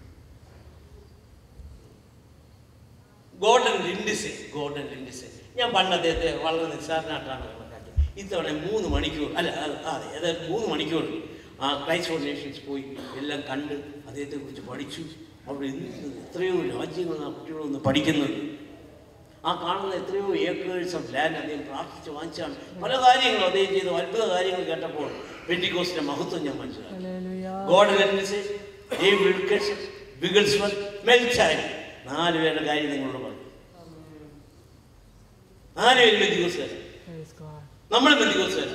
ഗോൾഡൻ ലിൻഡിസെ ഗോൾഡൻ ലിൻഡിസെ ഞാൻ പണ്ട് അദ്ദേഹത്തെ വളരെ നിസ്സാരനായിട്ടാണ് കണക്കാക്കി ഇത്തവണ മൂന്ന് മണിക്കൂർ അല്ല അത് അതെ അതായത് മൂന്ന് മണിക്കൂർ ആ ക്രൈസ്റ്റ് ഫോർ നേഷൻസ് പോയി എല്ലാം കണ്ട് അദ്ദേഹത്തെ കുറിച്ച് പഠിച്ചു അവിടെ എന്ത് എത്രയോ രാജ്യങ്ങൾ ആ കുട്ടികൾ വന്ന് പഠിക്കുന്നത് ആ കാണുന്ന എത്രയോ ഏക്കേഴ്സ് ഓഫ് ലാൻഡ് അദ്ദേഹം പ്രാർത്ഥിച്ച് വാങ്ങിച്ചാണ് പല കാര്യങ്ങളും അദ്ദേഹം ചെയ്ത അത്ഭുത കാര്യങ്ങൾ കേട്ടപ്പോൾ പെൻഡിക്കോസിന്റെ മഹത്വം ഞാൻ മനസ്സിലാക്കി ഗോഡ് ലെൻസ് ഡേവിഡ് വിൽക്കേഴ്സ് ബിഗിൾസ്വർ മെൽച്ചാരി നാല് പേരുടെ കാര്യം നിങ്ങളോട് പറഞ്ഞു നാല് പേര് ബന്ധിക്കോസുകാർ Praise God. നമ്മൾ ബന്ധിക്കോസുകാർ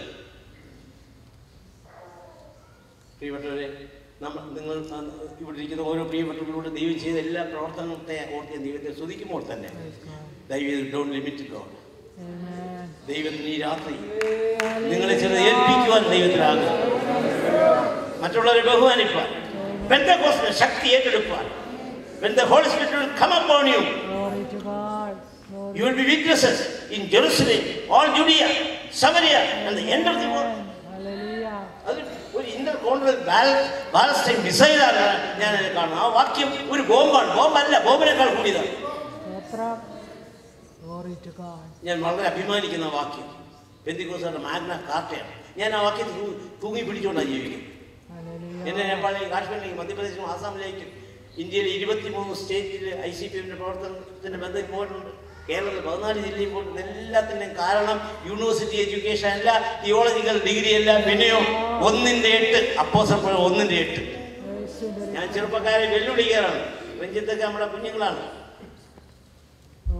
പ്രിയപ്പെട്ടവരെ നമ്മൾ നിങ്ങൾ ആ, ഇവിടെ ഇരിക്കുന്ന ഓരോ പ്രിയപ്പെട്ടവരോട് ദൈവം ചെയ്ത എല്ലാ പ്രവർത്തനത്തെ ഓർത്ത് ദൈവത്തെ സ്തുതിക്കുമ്പോൾ തന്നെ ദൈവം ഡോണ്ട് ലിമിറ്റ് ഗോഡ് Amen. ദൈവത്തിന് ഈ രാത്രി നിങ്ങളെ ചെറുത് ഏൽപ്പിക്കുവാൻ ദൈവത്തിനാകും മറ്റുള്ളവരെ ബഹുമാനിപ്പാൻ ബന്ധകോസിന് ശക്തി ഏറ്റെടുപ്പാൻ When the Holy Spirit will come upon you, Glory to God. Glory you will be witnesses in Jerusalem, all Judea, Samaria, and the end of the world. Hallelujah. അത് ഒരു Inter കോൺട്രൽ ബാലസ്റ്റൈൻ മിസൈലാണ് ഞാൻ അതിനെ കാണുന്നത് ആ വാക്യം ഒരു ബോംബാണ് ബോംബല്ല ബോംബിനേക്കാൾ കൂടിയതാണ് Stotram. Glory to God. ഞാൻ വളരെ അഭിമാനിക്കുന്ന വാക്യം ബന്ധിക്കോസാണ് മാഗ്ന കാർട്ടയാണ് ഞാൻ ആ വാക്യത്തിൽ തൂ- തൂങ്ങി പിടിച്ചുകൊണ്ടാണ് ജീവിക്കുന്നത് എന്നെ നേപ്പാളിലേക്ക് കാശ്മീരിലേക്ക് മധ്യപ്രദേശിലും ആസാമിലേക്കും ഇന്ത്യയിലെ ഇരുപത്തിമൂന്ന് സ്റ്റേറ്റിൽ ഐ സി പി എമ്മിൻ്റെ പ്രവർത്തനത്തിൻ്റെ ബന്ധത്തിൽ പോയിട്ടുണ്ട് കേരളത്തിൽ പതിനാല് ജില്ലയിൽ പോയിട്ടുണ്ട് എല്ലാത്തിൻ്റെയും കാരണം യൂണിവേഴ്സിറ്റി എഡ്യൂക്കേഷൻ അല്ല തിയോളജിക്കൽ ഡിഗ്രി അല്ല പിന്നെയോ ഒന്നിൻ്റെ എട്ട് അപ്പോസപ്പോൾ ഒന്നിൻ്റെ എട്ട് ഞാൻ ചെറുപ്പക്കാരെ വെല്ലുവിളിക്കാറാണ് രഞ്ജിത്തൊക്കെ നമ്മുടെ കുഞ്ഞുങ്ങളാണ്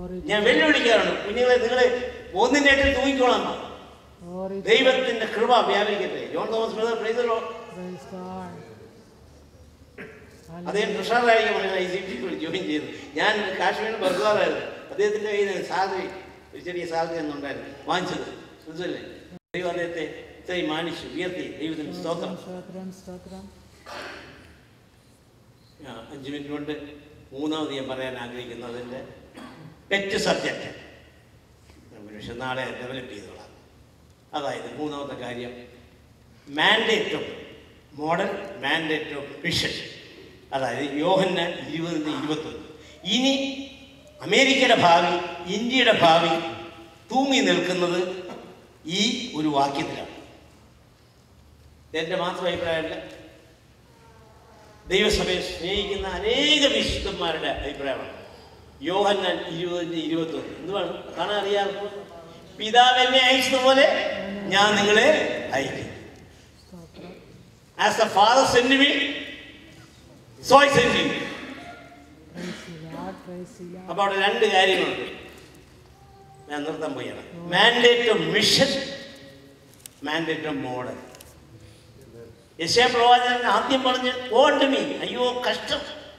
ഞാൻ വെല്ലുവിളിക്കാറുണ്ട് കുഞ്ഞുങ്ങളെ നിങ്ങളെ ഒന്നിൻ്റെ ഏട്ടിൽ തൂങ്ങിക്കോളാം ദൈവത്തിന്റെ കൃപ വ്യാപരിക്കട്ടെ John Thomas brother praise the Lord Praise God. അദ്ദേഹം ട്രഷറായിരിക്കും ഐ സി ടി ജോയിൻ ചെയ്തു ഞാൻ കാശ്മീർ ബർഗാറായിരുന്നു അദ്ദേഹത്തിന്റെ കയ്യിൽ നിന്ന് സാലറി ഒരു ചെറിയ സാലറി ഒന്നുണ്ടായിരുന്നു വാങ്ങിച്ചത് മനസ്സിലല്ലേ ദൈവം അദ്ദേഹത്തെ ഇത്രയും മാനിച്ചു ഉയർത്തി ദൈവത്തിന് സ്തോത്രം സ്തോത്രം സ്തോത്രം ആ, അഞ്ച് മിനിറ്റ് കൊണ്ട് മൂന്നാമത് ഞാൻ പറയാൻ ആഗ്രഹിക്കുന്നതിൻ്റെ പെറ്റ് സബ്ജക്റ്റ് പക്ഷെ നാളെ ഡെവലപ്പ് ചെയ്തോളാം അതായത് മൂന്നാമത്തെ കാര്യം mandate of model mandate of vision അതായത് യോഹന്ന ഇരുപതിന് ഇരുപത്തൊന്ന് ഇനി അമേരിക്കയുടെ ഭാവി ഇന്ത്യയുടെ ഭാവി തൂങ്ങി നിൽക്കുന്നത് ഈ ഒരു വാക്യത്തിലാണ് എൻ്റെ മാത്രം അഭിപ്രായമല്ല ദൈവസഭയെ സ്നേഹിക്കുന്ന അനേക വിശുദ്ധന്മാരുടെ അഭിപ്രായമാണ് യോഹന്നാൻ ഇരുപതിൻ്റെ ഇരുപത്തൊന്ന് എന്തുവാണ് കാണാൻ അറിയാമോ പിതാവ് എന്നെ അയച്ചതുപോലെ ഞാൻ നിങ്ങളെ അയക്കും as the Father send me so I send you Lord, praise the Lord. അപ്പോൾ അവിടെ രണ്ട് കാര്യങ്ങളുണ്ട് ഞാൻ നിർത്താൻ പോയാണ് mandate of mission mandate of model യശയ പ്രവാചകൻ ആദ്യം പറഞ്ഞ് ഓണ്ട് മീ അയ്യോ കഷ്ടം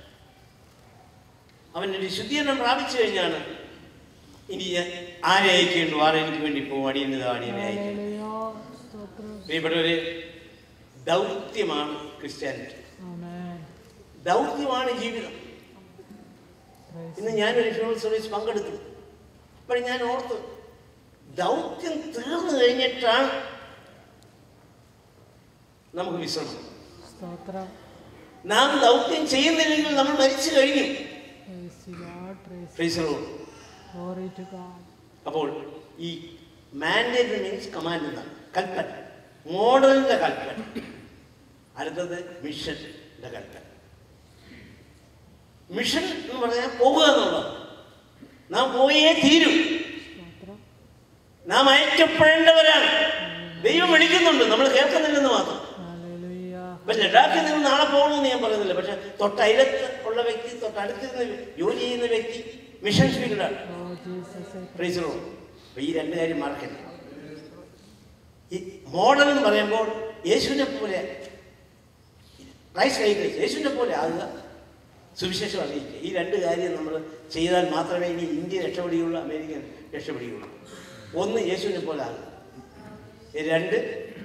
അവൻ ഒരു ശുദ്ധീകരണം പ്രാപിച്ചു കഴിഞ്ഞാണ് ഇനി ഞാൻ ആരെ അയക്കേണ്ടു ആരെ എനിക്ക് വേണ്ടി പോകും അടിയൻ്റെ അടിയനെ അയക്കും Hallelujah. സ്തോത്രം പ്രിയപ്പെട്ടവര് ദൗത്യമാണ് ക്രിസ്ത്യാനിറ്റി Amen. ദൗത്യമാണ് ജീവിതം ഇന്ന് ഞാനൊരു ഫ്യൂണൽ സർവീസ് പങ്കെടുത്തു അപ്പോൾ ഞാൻ ഓർത്തു ദൗത്യം തീർന്നു കഴിഞ്ഞിട്ടാണ് നമുക്ക് വിശ്രമം സ്തോത്രം നാം ദൗത്യം ചെയ്യുന്നില്ലെങ്കിൽ നമ്മൾ മരിച്ചു കഴിഞ്ഞു Praise the Lord. Praise Praise the Lord. Glory to God. അപ്പോൾ ഈ മാൻഡേറ്റ് മീൻസ് കമാൻഡ് എന്നാണ് കൽപ്പന മോഡലിന്റെ കൽപ്പന അടുത്തത് മിഷന്റെ കൽപ്പന മിഷൻ എന്ന് പറഞ്ഞാൽ പോവുക എന്നുള്ളത് നാം പോയേ തീരും നാം അയക്കപ്പെടേണ്ടവരാണ് ദൈവം വിളിക്കുന്നുണ്ട് നമ്മൾ കേൾക്കുന്നില്ലെന്ന് മാത്രം ഇപ്പൊ ലഡാക്കിൽ നിന്ന് നാളെ പോകണമെന്ന് ഞാൻ പറയുന്നില്ല പക്ഷെ തൊട്ടയലത്ത് ഉള്ള വ്യക്തി തൊട്ടടുത്തിരുന്ന് ജോലി ചെയ്യുന്ന വ്യക്തി മിഷൻ സ്പീക്കറാണ് Oh, Jesus, I പ്രൈസറോ അപ്പൊ ഈ രണ്ട് കാര്യം മറക്കരുത് ഈ മോഡൽ എന്ന് പറയുമ്പോൾ യേശുവിനെ പോലെ റൈസ് ലൈക്കേഴ്സ് യേശുവിനെ പോലെ ആകുക സുവിശേഷം അറിയിക്കുക ഈ രണ്ട് കാര്യം നമ്മൾ ചെയ്താൽ മാത്രമേ ഇനി ഇന്ത്യ രക്ഷപ്പെടുകയുള്ളൂ അമേരിക്ക രക്ഷപ്പെടുകയുള്ളൂ ഒന്ന് യേശുവിനെ പോലെ ആകുക രണ്ട്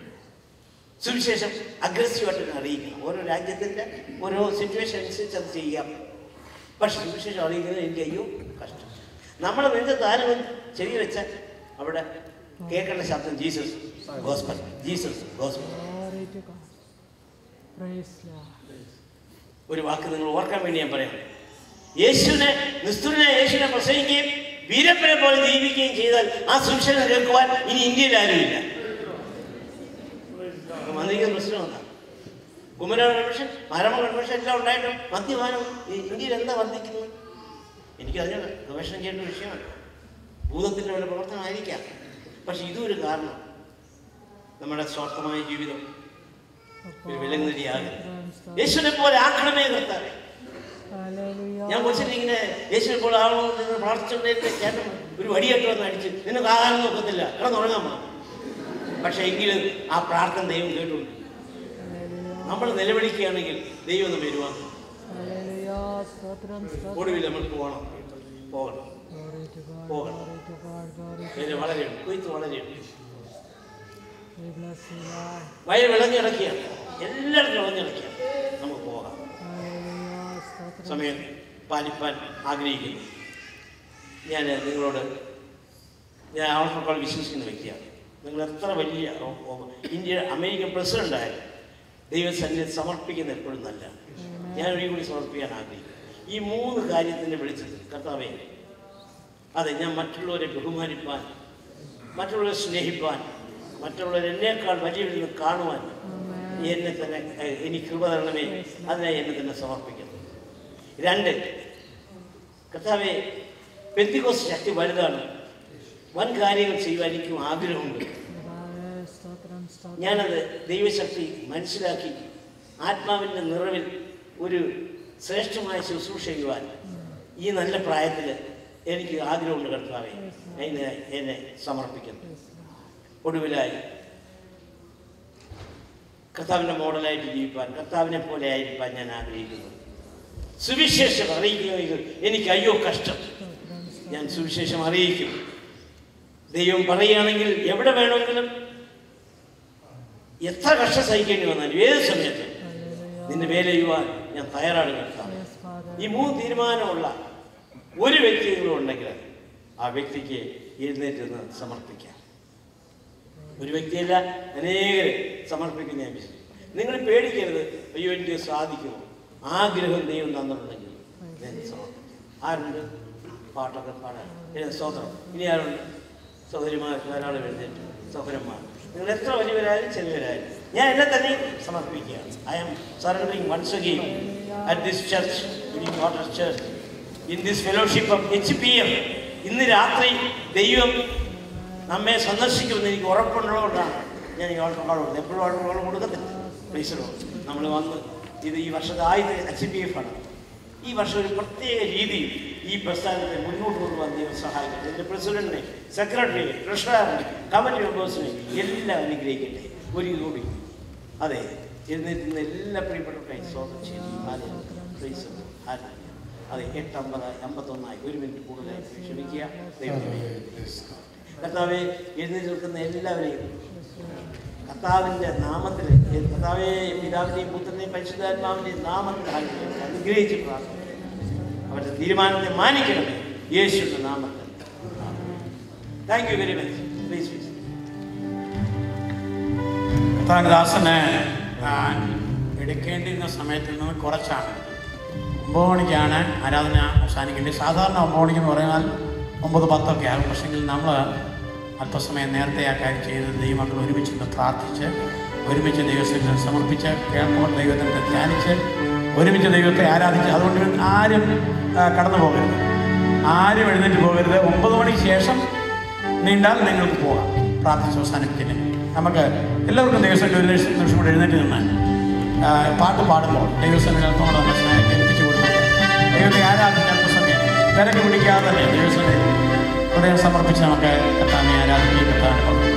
സുവിശേഷം അഗ്രസീവായിട്ട് അറിയിക്കണം ഓരോ രാജ്യത്തിൻ്റെ ഓരോ സിറ്റുവേഷൻ അനുസരിച്ച് അത് ചെയ്യാം പക്ഷെ സുവിശേഷം അറിയിക്കുന്നത് എനിക്ക് അയ്യോ കഷ്ടം നമ്മുടെ നെഞ്ചത്ത് ആരും ചെവി വെച്ചാൽ അവിടെ കേൾക്കേണ്ട ശബ്ദം Jesus gospel Jesus gospel Glory to God. Praise Lord. ഒരു വാക്ക് നിങ്ങൾ ഓർക്കാൻ വേണ്ടി ഞാൻ പറയാം യേശുവിനെ നിസ്തുലിനെ യേശുവിനെ പ്രസംഗിക്കുകയും വീരപ്പനെ പോലെ ജീവിക്കുകയും ചെയ്താൽ ആ സുവിശേഷം കേൾക്കുവാൻ ഇനി ഇന്ത്യയിൽ ആരുമില്ല വന്നിരിക്കുന്ന പ്രശ്നം ഒന്നാണ് കുമര കൺവെൻഷൻ മരമ കൺവെൻഷൻ എല്ലാം ഉണ്ടായിട്ടും മദ്യപാനം ഈ ഇന്ത്യയിൽ എന്താ വർദ്ധിക്കുന്നത് എനിക്കറിഞ്ഞത് ഗവേഷണം ചെയ്യേണ്ട ഒരു വിഷയമാണ് ഭൂതത്തിൻ്റെ വല്ല പ്രവർത്തനമായിരിക്കാം പക്ഷെ ഇതും ഒരു കാരണം നമ്മുടെ സ്വാർത്ഥമായ ജീവിതം ഒരു വിലങ്ങുതിരിയാകും യേശുവിനെ പോലെ ആക്കണമേ കർത്താവേ Hallelujah. ഞാൻ കൊച്ചിനെ ഇങ്ങനെ യേശുവിനെ പോലെ ആവണമെന്ന് പ്രാർത്ഥിച്ചുകൊണ്ടേ ചേട്ടൻ ഒരു വടിയായിട്ട് വന്ന് അടിച്ച് നിനക്ക് ആകാൻ നോക്കത്തില്ല കിടന്നുറങ്ങാൻ പാ പക്ഷെ എങ്കിലും ആ പ്രാർത്ഥന ദൈവം കേട്ടു നമ്മൾ നിലവിളിക്കുകയാണെങ്കിൽ ദൈവം ഒന്ന് വരുവാൻ Hallelujah. സ്തോത്രം സ്തോത്രം. ഒടുവിൽ നമ്മൾ പോകണം പോകണം Glory to God. പോകണം Glory to God. Glory to ഇതിന് വളരെയുണ്ട് കൊയ്ത്ത് വളരെയുണ്ട് We bless you, Lord. വയൽ വിളഞ്ഞിടക്കിയാണ് എല്ലായിടത്തും വിളഞ്ഞിടക്കിയാണ് നമുക്ക് പോകാം Hallelujah. സ്തോത്രം. സമയം പാലിപ്പാൻ ആഗ്രഹിക്കുന്നു ഞാൻ നിങ്ങളോട് ഞാൻ ആൾക്കാൾ വിശ്വസിക്കുന്ന വ്യക്തിയാണ് നിങ്ങൾ എത്ര വലിയ ഓ- ഓ- ഇന്ത്യ അമേരിക്കൻ പ്രസിഡന്റ് ആയാലും ദൈവസന്നിധി സമർപ്പിക്കുന്ന എപ്പോഴും നല്ല ഞാൻ ഒരു കൂടി സമർപ്പിക്കാൻ ആഗ്രഹിക്കുന്നു ഈ മൂന്ന് കാര്യത്തിൻ്റെ വെളിച്ചത്തിൽ കർത്താവേ അതെ ഞാൻ മറ്റുള്ളവരെ ബഹുമാനിപ്പാൻ മറ്റുള്ളവരെ സ്നേഹിപ്പാൻ മറ്റുള്ളവരെ എന്നേക്കാൾ വലിയവരിൽ നിന്ന് കാണുവാൻ എന്നെ തന്നെ ഏഹ്, എനിക്ക് കൃപ തരണമേ അതിനായി എന്നെ തന്നെ സമർപ്പിക്കുന്നു രണ്ട് കർത്താവെ പെന്തിക്കോസ് ശക്തി വലുതാണ് വൻ കാര്യങ്ങൾ ചെയ്യുവാൻ എനിക്കും ആഗ്രഹമുണ്ട് സ്തോത്രം സ്തോത്രം. ഞാനത് ദൈവശക്തി മനസ്സിലാക്കി ആത്മാവിൻ്റെ നിറവിൽ ഒരു ശ്രേഷ്ഠമായ ശുശ്രൂഷ ചെയ്യുവാൻ ഈ നല്ല പ്രായത്തിൽ എനിക്ക് ആഗ്രഹമുണ്ട് കർത്താവെ എന്നെ എന്നെ സമർപ്പിക്കുന്നു ഒടുവിലായി കർത്താവിൻ്റെ മോഡലായിട്ട് ജീവിപ്പാൻ കർത്താവിനെ പോലെ ആയിരിക്കാൻ ഞാൻ ആഗ്രഹിക്കുന്നു സുവിശേഷം അറിയിക്കുമെങ്കിൽ എനിക്ക് അയ്യോ കഷ്ടം ഞാൻ സുവിശേഷം അറിയിക്കും ദൈവം പറയുകയാണെങ്കിൽ എവിടെ വേണമെങ്കിലും എത്ര കഷ്ടം സഹിക്കേണ്ടി വന്നാലും ഏത് സമയത്തും നിന്നെ വേല ചെയ്യുവാൻ ഞാൻ തയ്യാറാണ് കർത്താവ് ഈ മൂന്ന് തീരുമാനമുള്ള ഒരു വ്യക്തിയെങ്കിലും ഉണ്ടെങ്കിൽ ആ വ്യക്തിക്ക് എഴുന്നേറ്റ് നിന്ന് സമർപ്പിക്കാം ഒരു വ്യക്തിയല്ല അനേകരെ സമർപ്പിക്കുന്ന ഞാൻ വിശ്വസിക്കുന്നു നിങ്ങൾ പേടിക്കരുത് അയ്യോ എനിക്ക് സാധിക്കുമോ ആഗ്രഹം ദൈവം തന്നിട്ടുണ്ടെങ്കിൽ ഞാൻ സമർപ്പിക്കാം ആരുണ്ട് പാട്ടൊക്കെ പാടാൻ ഏ, സ്തോത്രം ഇനി ആരുണ്ട് സഹോദരിമാർ ധാരാളം എഴുന്നേറ്റ് സഹോദരന്മാർ നിങ്ങൾ എത്ര വലിയവരായാലും ചെറിയവരായാലും ഞാൻ എന്നെ തന്നെ സമർപ്പിക്കുകയാണ് I am surrendering once again at this church water church in this fellowship of H P M ഇന്ന് രാത്രി ദൈവം നമ്മെ സന്ദർശിക്കുമെന്ന് എനിക്ക് ഉറപ്പുള്ളതുകൊണ്ടാണ് ഞാൻ ഈ ഓൾട്ടർ കോൾ കൊടുത്തത് എപ്പോഴും ഓൾട്ടർ കോൾ കൊടുക്കത്തില്ല പ്ലീസറോ നമ്മൾ വന്ന് ഇത് ഈ വർഷത്തെ ആദ്യത്തെ എച്ച് പി എഫ് ആണ് ഈ വർഷം ഒരു പ്രത്യേക രീതിയിൽ ഈ പ്രസ്ഥാനത്തെ മുന്നോട്ട് കൊണ്ടുപോകാൻ ദൈവം സഹായിക്കട്ടെ എൻ്റെ പ്രസിഡന്റിനെ സെക്രട്ടറിയെ ട്രഷററിനെ കമ്മിറ്റി മെമ്പേഴ്സിനെ എല്ലാം അനുഗ്രഹിക്കട്ടെ ഒരു കൂടി അതെ എഴുന്നേറ്റ് നിന്ന് എല്ലാ പ്രിയപ്പെട്ടവരെയും സ്വാഗതം ചെയ്യുന്നു ഹാലലുയ. Praise the Lord. ഹാലലുയ. അതെ എട്ട് അമ്പത് അമ്പത്തൊന്നായി ഒരു മിനിറ്റ് കൂടുതലായി ക്ഷമിക്കുക ദൈവമേ കർത്താവെ എഴുന്നേറ്റ് നിൽക്കുന്ന എല്ലാവരെയും കർത്താവിൻ്റെ നാമത്തിൽ കർത്താവെ പിതാവിൻ്റെയും പുത്രൻ്റെയും പരിശുദ്ധാത്മാവിൻ്റെയും നാമത്തിൽ അനുഗ്രഹിച്ച് അനുഗ്രഹിച്ച് പ്രാർത്ഥിക്കുന്നു അവരുടെ തീരുമാനത്തെ മാനിക്കണമേ യേശുവിൻ്റെ നാമത്തിൽ thank you very much please please കർത്താനദാസന് എടുക്കേണ്ടിരുന്ന സമയത്തിൽ നിന്ന് കുറച്ചാണ് ഒമ്പത് മണിക്കാണ് ആരാധന അവസാനിക്കേണ്ടത് സാധാരണ ഒമ്പത് മണിക്ക് എന്ന് പറഞ്ഞാൽ ഒമ്പത് പത്തൊക്കെ ആകും പക്ഷെങ്കിൽ നമ്മൾ അല്പസമയം നേരത്തെ ആ കാര്യം ചെയ്ത് ദൈവമക്കൾ ഒരുമിച്ച് നിന്ന് പ്രാർത്ഥിച്ച് ഒരുമിച്ച് ദൈവത്തിന് സമർപ്പിച്ച് കേൾക്കുമ്പോൾ ദൈവത്തെ ധ്യാനിച്ച് ഒരുമിച്ച് ദൈവത്തെ ആരാധിച്ച് അതുകൊണ്ട് ആരും ആ, കടന്നു പോകരുത് ആരും എഴുന്നേറ്റ് പോകരുത് ഒമ്പത് മണിക്ക് ശേഷം നീണ്ടാൽ നിങ്ങൾക്ക് പോകാം പ്രാർത്ഥിച്ച് അവസാനിപ്പിച്ചിട്ട് നമുക്ക് എല്ലാവർക്കും ദൈവസ്ഥ ഒരു നിമിഷം നിമിഷം കൂടെ എഴുന്നേറ്റ് നിന്ന് ആ, പാട്ട് പാടുമ്പോൾ ദൈവസ്ഥനത്തോടെ നമ്മൾ സ്നേഹം ഏൽപ്പിച്ചു കൊടുത്തു ദൈവത്തെ ആരാധിക്കാൻ സമയം തിരക്ക് പിടിക്കാതെ തന്നെ ദൈവസ്ഥനെ ഹൃദയം സമർപ്പിച്ച് നമുക്ക് കത്താനെ ആരാധിക്കുകയും കത്താനെ പകർന്നു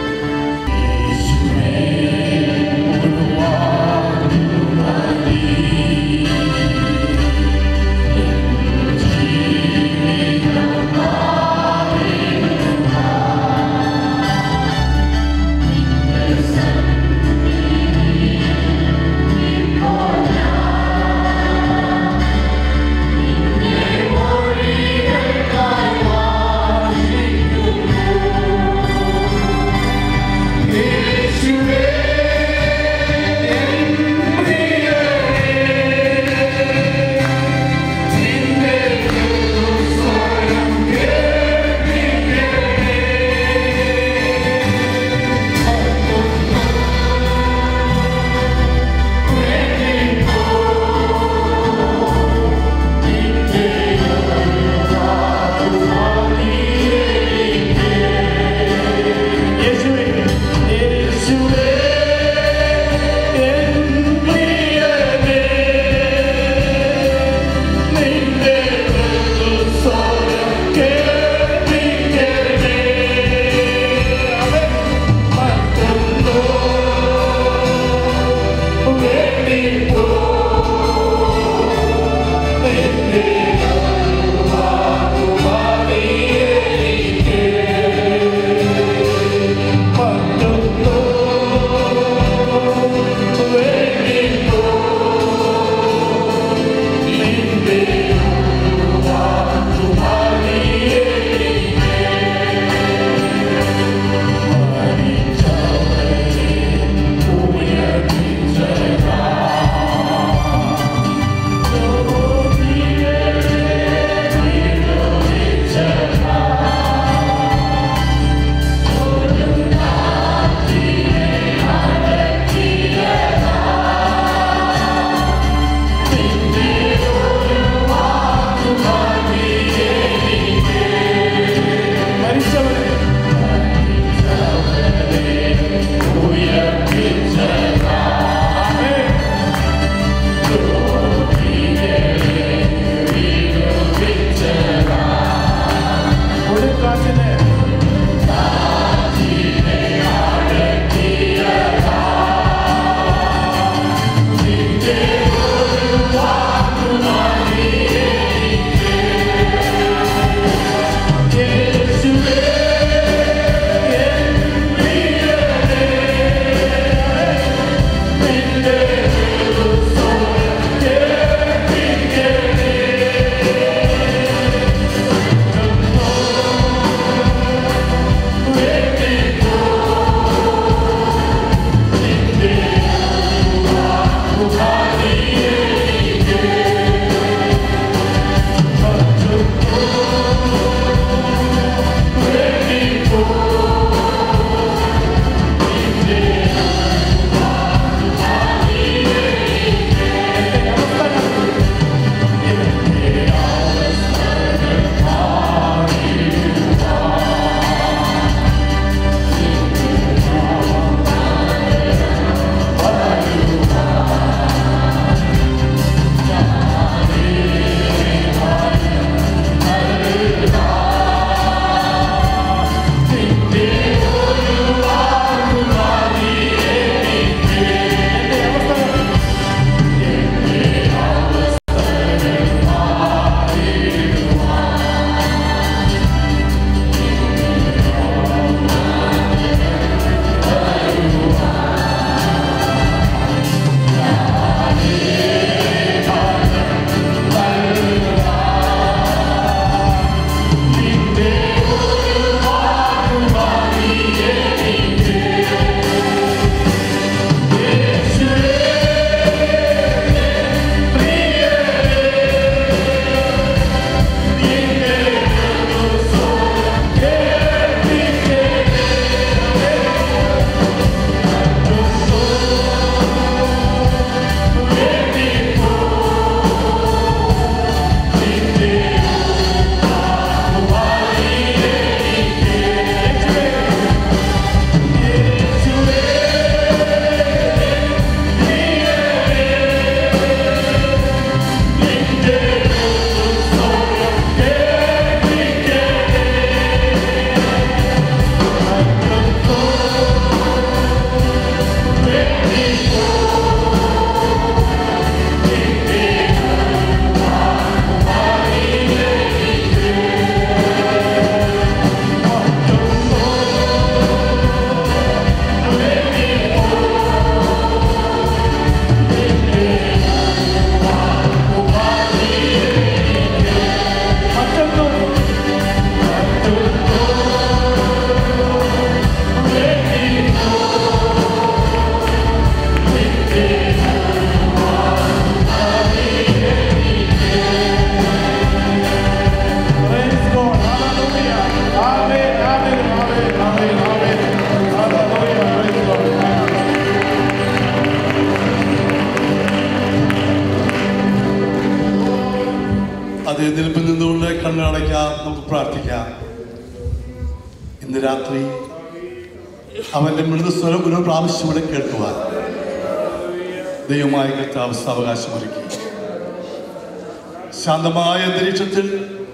Thank പ്രാർത്ഥിക്കാം ഇന്ന് രാത്രി അവന്റെ മൃദുസ്വരം ഒരു പ്രാവശ്യം കൂടെ കേൾക്കുവാൻ ദൈവമായ കർത്താവ് അവകാശമൊരുക്കി ശാന്തമായ അന്തരീക്ഷത്തിൽ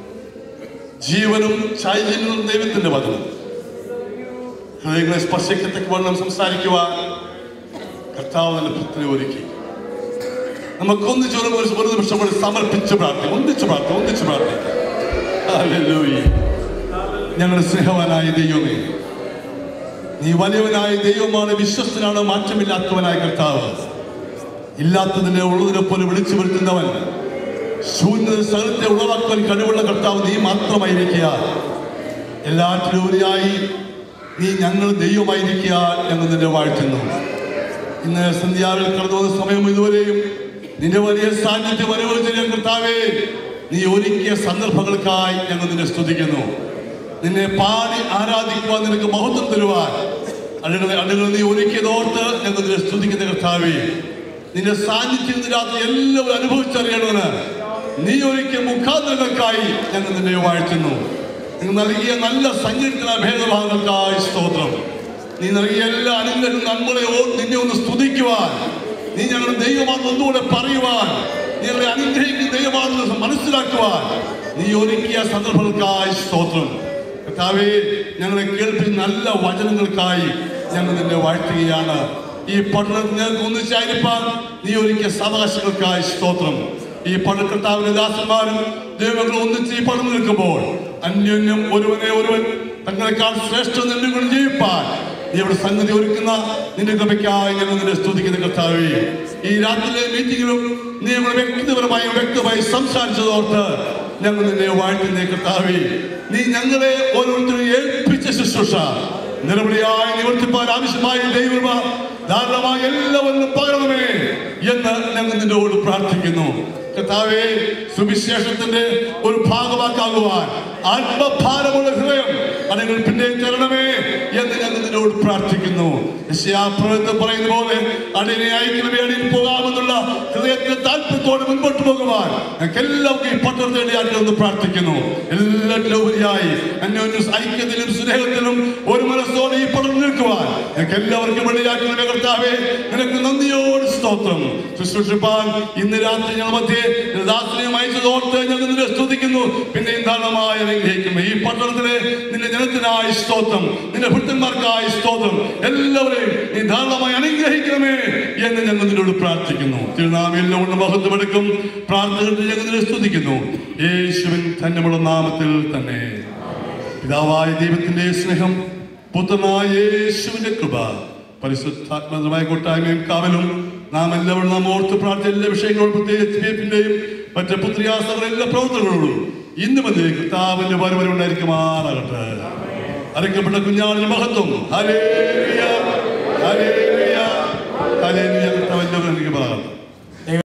ജീവനും ചൈതന്യവും ദൈവത്തിന്റെ വചനം ഹൃദയങ്ങളെ സ്പർശിക്കത്തക്ക വണ്ണം സംസാരിക്കുവാൻ കർത്താവ് നല്ല ഭക്തനെ ഒരുക്കി നമുക്കൊന്ന് ചോറും ഒരു ഒരു നിമിഷം കൂടി സമർപ്പിച്ച് പ്രാർത്ഥിക്കും ഒന്നിച്ച് പ്രാർത്ഥിക്കും ഒന്നിച്ച് പ്രാർത്ഥിക്കാം ഹല്ലേലൂയ. ഞങ്ങളുടെ സ്നേഹവാനായ ദൈവമേ നീ വലിയവനായ ദൈവമാണ് വിശ്വസ്തനാണ് മാറ്റമില്ലാത്തവനായ കർത്താവ് ഇല്ലാത്തതിനെ ഉള്ളതിനെ പോലെ വിളിച്ചു വരുത്തുന്നവൻ ശൂന്യത സ്ഥലത്തെ ഉളവാക്കുവാൻ കഴിവുള്ള കർത്താവ് നീ മാത്രമായിരിക്കുക എല്ലാറ്റിലുപരിയായി നീ ഞങ്ങൾ ദൈവമായിരിക്കുക ഞങ്ങൾ നിന്നെ വാഴ്ത്തുന്നു ഇന്ന് സന്ധ്യാവിൽ കടന്നു വന്ന സമയം ഇതുവരെയും നിന്റെ വലിയ സാന്നിധ്യം അനുഭവിച്ച കർത്താവേ നീ ഒരുക്കിയ സന്ദർഭങ്ങൾക്കായി ഞങ്ങൾ നിന്നെ സ്തുതിക്കുന്നു നിന്നെ പാടി ആരാധിക്കുവാൻ നിനക്ക് മഹത്വം തരുവാൻ അണുകളെ അണുകൾ നീ ഒരുക്കിയതോർത്ത് ഞങ്ങൾ നിന്നെ സ്തുതിക്കുന്ന കർത്താവേ നിന്റെ സാന്നിധ്യം ഇന്ന് രാത്രി എല്ലാവരും അനുഭവിച്ചറിയണമെന്ന് നീ ഒരുക്കിയ മുഖാന്തരങ്ങൾക്കായി ഞങ്ങൾ നിന്നെ വാഴ്ത്തുന്നു നിങ്ങൾ നൽകിയ നല്ല സങ്കീർത്തന ഭേദഭാഗങ്ങൾക്കായി സ്തോത്രം നീ നൽകിയ എല്ലാ അനുഗ്രഹം നമ്മളെ ഓ- നിന്നെ ഒന്ന് സ്തുതിക്കുവാൻ നീ ഞങ്ങളുടെ ദൈവമാണെന്ന് ഒന്നുകൂടെ പറയുവാൻ നീ ഞങ്ങളെ അനുഗ്രഹിക്കുന്ന ദൈവമാണെന്ന് മനസ്സിലാക്കുവാൻ നീ ഒരുക്കിയ സന്ദർഭങ്ങൾക്കായി സ്തോത്രം കർത്താവേ ഞങ്ങളെ കേൾപ്പിച്ച നല്ല വചനങ്ങൾക്കായി ഞങ്ങൾ നിന്നെ വാഴ്ത്തുകയാണ് ഈ പഠനത്തിൽ ഞങ്ങൾക്ക് ഒന്നിച്ചായിരിക്കാൻ നീ ഒരുക്കിയ സാവകാശങ്ങൾക്കായി സ്തോത്രം ഈ പഠനകർത്താവിന്റെ ദാസന്മാരും ദൈവങ്ങൾ ഒന്നിച്ച് ഈ പഠനം നിൽക്കുമ്പോൾ അന്യോന്യം ഒരുവനെ ഒരുവൻ തങ്ങളെക്കാൾ ശ്രേഷ്ഠ നെല്ലുകൾ ജീവിപ്പാൻ നീ ഇവിടെ സംഗതി ഒരുക്കുന്ന നിന്റെ കൃപയ്ക്കായി ഞങ്ങൾ നിന്നെ സ്തുതിക്കുന്ന കർത്താവേ ഈ രാത്രിയിലെ മീറ്റിംഗിലും നീ ഞങ്ങൾ വ്യക്തിപരമായി വ്യക്തമായി സംസാരിച്ചതോർത്ത് ഞങ്ങൾ നിന്നെ വാഴ്ത്തുന്ന കർത്താവേ നീ ഞങ്ങളെ ഓരോരുത്തരും ഏൽപ്പിച്ച ശുശ്രൂഷ നിലവിളിയായി നിവർത്തിപ്പാൻ ആവശ്യമായ ദൈവമ ധാരാളമായി എല്ലാവരും പകരണമേ എന്ന് ഞങ്ങൾ നിന്നോട് പ്രാർത്ഥിക്കുന്നു കർത്താവേ സുവിശേഷത്തിന്റെ ഒരു ഭാഗമാക്കാകുവാൻ ആത്മഭാരമുള്ള ഹൃദയം അല്ലെങ്കിൽ പിന്നെ തരണമേ എന്ന് ഞങ്ങൾ നിന്നോട് പ്രാർത്ഥിക്കുന്നു യശയാപ്രവൃത്തി പറയുന്ന പോലെ അടിയനെ അയക്കണമേ അടിയിൽ പോകാമെന്നുള്ള ഹൃദയത്തിന്റെ താല്പര്യത്തോടെ മുൻപോട്ട് പോകുവാൻ ഞങ്ങൾക്ക് എല്ലാവർക്കും ഈ പട്ടണത്തെ ഇടയാക്കണമെന്ന് പ്രാർത്ഥിക്കുന്നു എല്ലാറ്റിലും ഉപരിയായി അന്യോന്യ ഐക്യത്തിലും സ്നേഹത്തിലും ഒരു മനസ്സോടെ ഈ പടം നിൽക്കുവാൻ ഞങ്ങൾക്ക് എല്ലാവർക്കും ഇടയാക്കണമേ കർത്താവേ നിനക്ക് നന്ദിയോട് സ്തോത്രം ശുശ്രൂഷിപ്പാൻ ഇന്ന് രാത്രി ഞങ്ങൾ മധ്യേ ദാസനെയും അയച്ചതോർത്ത് ഞങ്ങൾ നിന്നെ സ്തുതിക്കുന്നു പിന്നെ ധാരാളമായി അനുഗ്രഹിക്കുന്നു ഈ പട്ടണത്തിലെ നിന്റെ ജനത്തിനായി സ്തോത്രം നിന്റെ ഭൃത്തന്മാർക്കായി സ്തോത്രം എല്ലാവരെയും നീ ധാരാളമായി അനുഗ്രഹിക്കണമേ എന്ന് ഞങ്ങൾ നിന്നോട് പ്രാർത്ഥിക്കുന്നു തിരുനാമിയെല്ലാം കൊണ്ട് മഹത്വമെടുക്കും പ്രാർത്ഥനകൾ ഞങ്ങൾ നിന്നെ സ്തുതിക്കുന്നു യേശുവിൻ തന്നെയുള്ള നാമത്തിൽ തന്നെ പിതാവായ ദൈവത്തിന്റെ സ്നേഹം പുത്രനായ യേശുവിന്റെ കൃപ പരിശുദ്ധാത്മകമായ കൂട്ടായ്മയും കാവലും നാം എല്ലാവരും നാം ഓർത്ത് പ്രാർത്ഥിച്ച എല്ലാ വിഷയങ്ങളും പ്രത്യേകിച്ച് പിന്റെയും മറ്റു പുത്രിയാസങ്ങളുടെ എല്ലാ പ്രവർത്തനങ്ങളോടും ഇന്ന് മതി കർത്താവിന്റെ വരവരെ ഉണ്ടായിരിക്കുമാറാകട്ടെ അരക്കപ്പെട്ട കുഞ്ഞാളിന്റെ മഹത്വം ഹരേ ഹരേ ഹരേ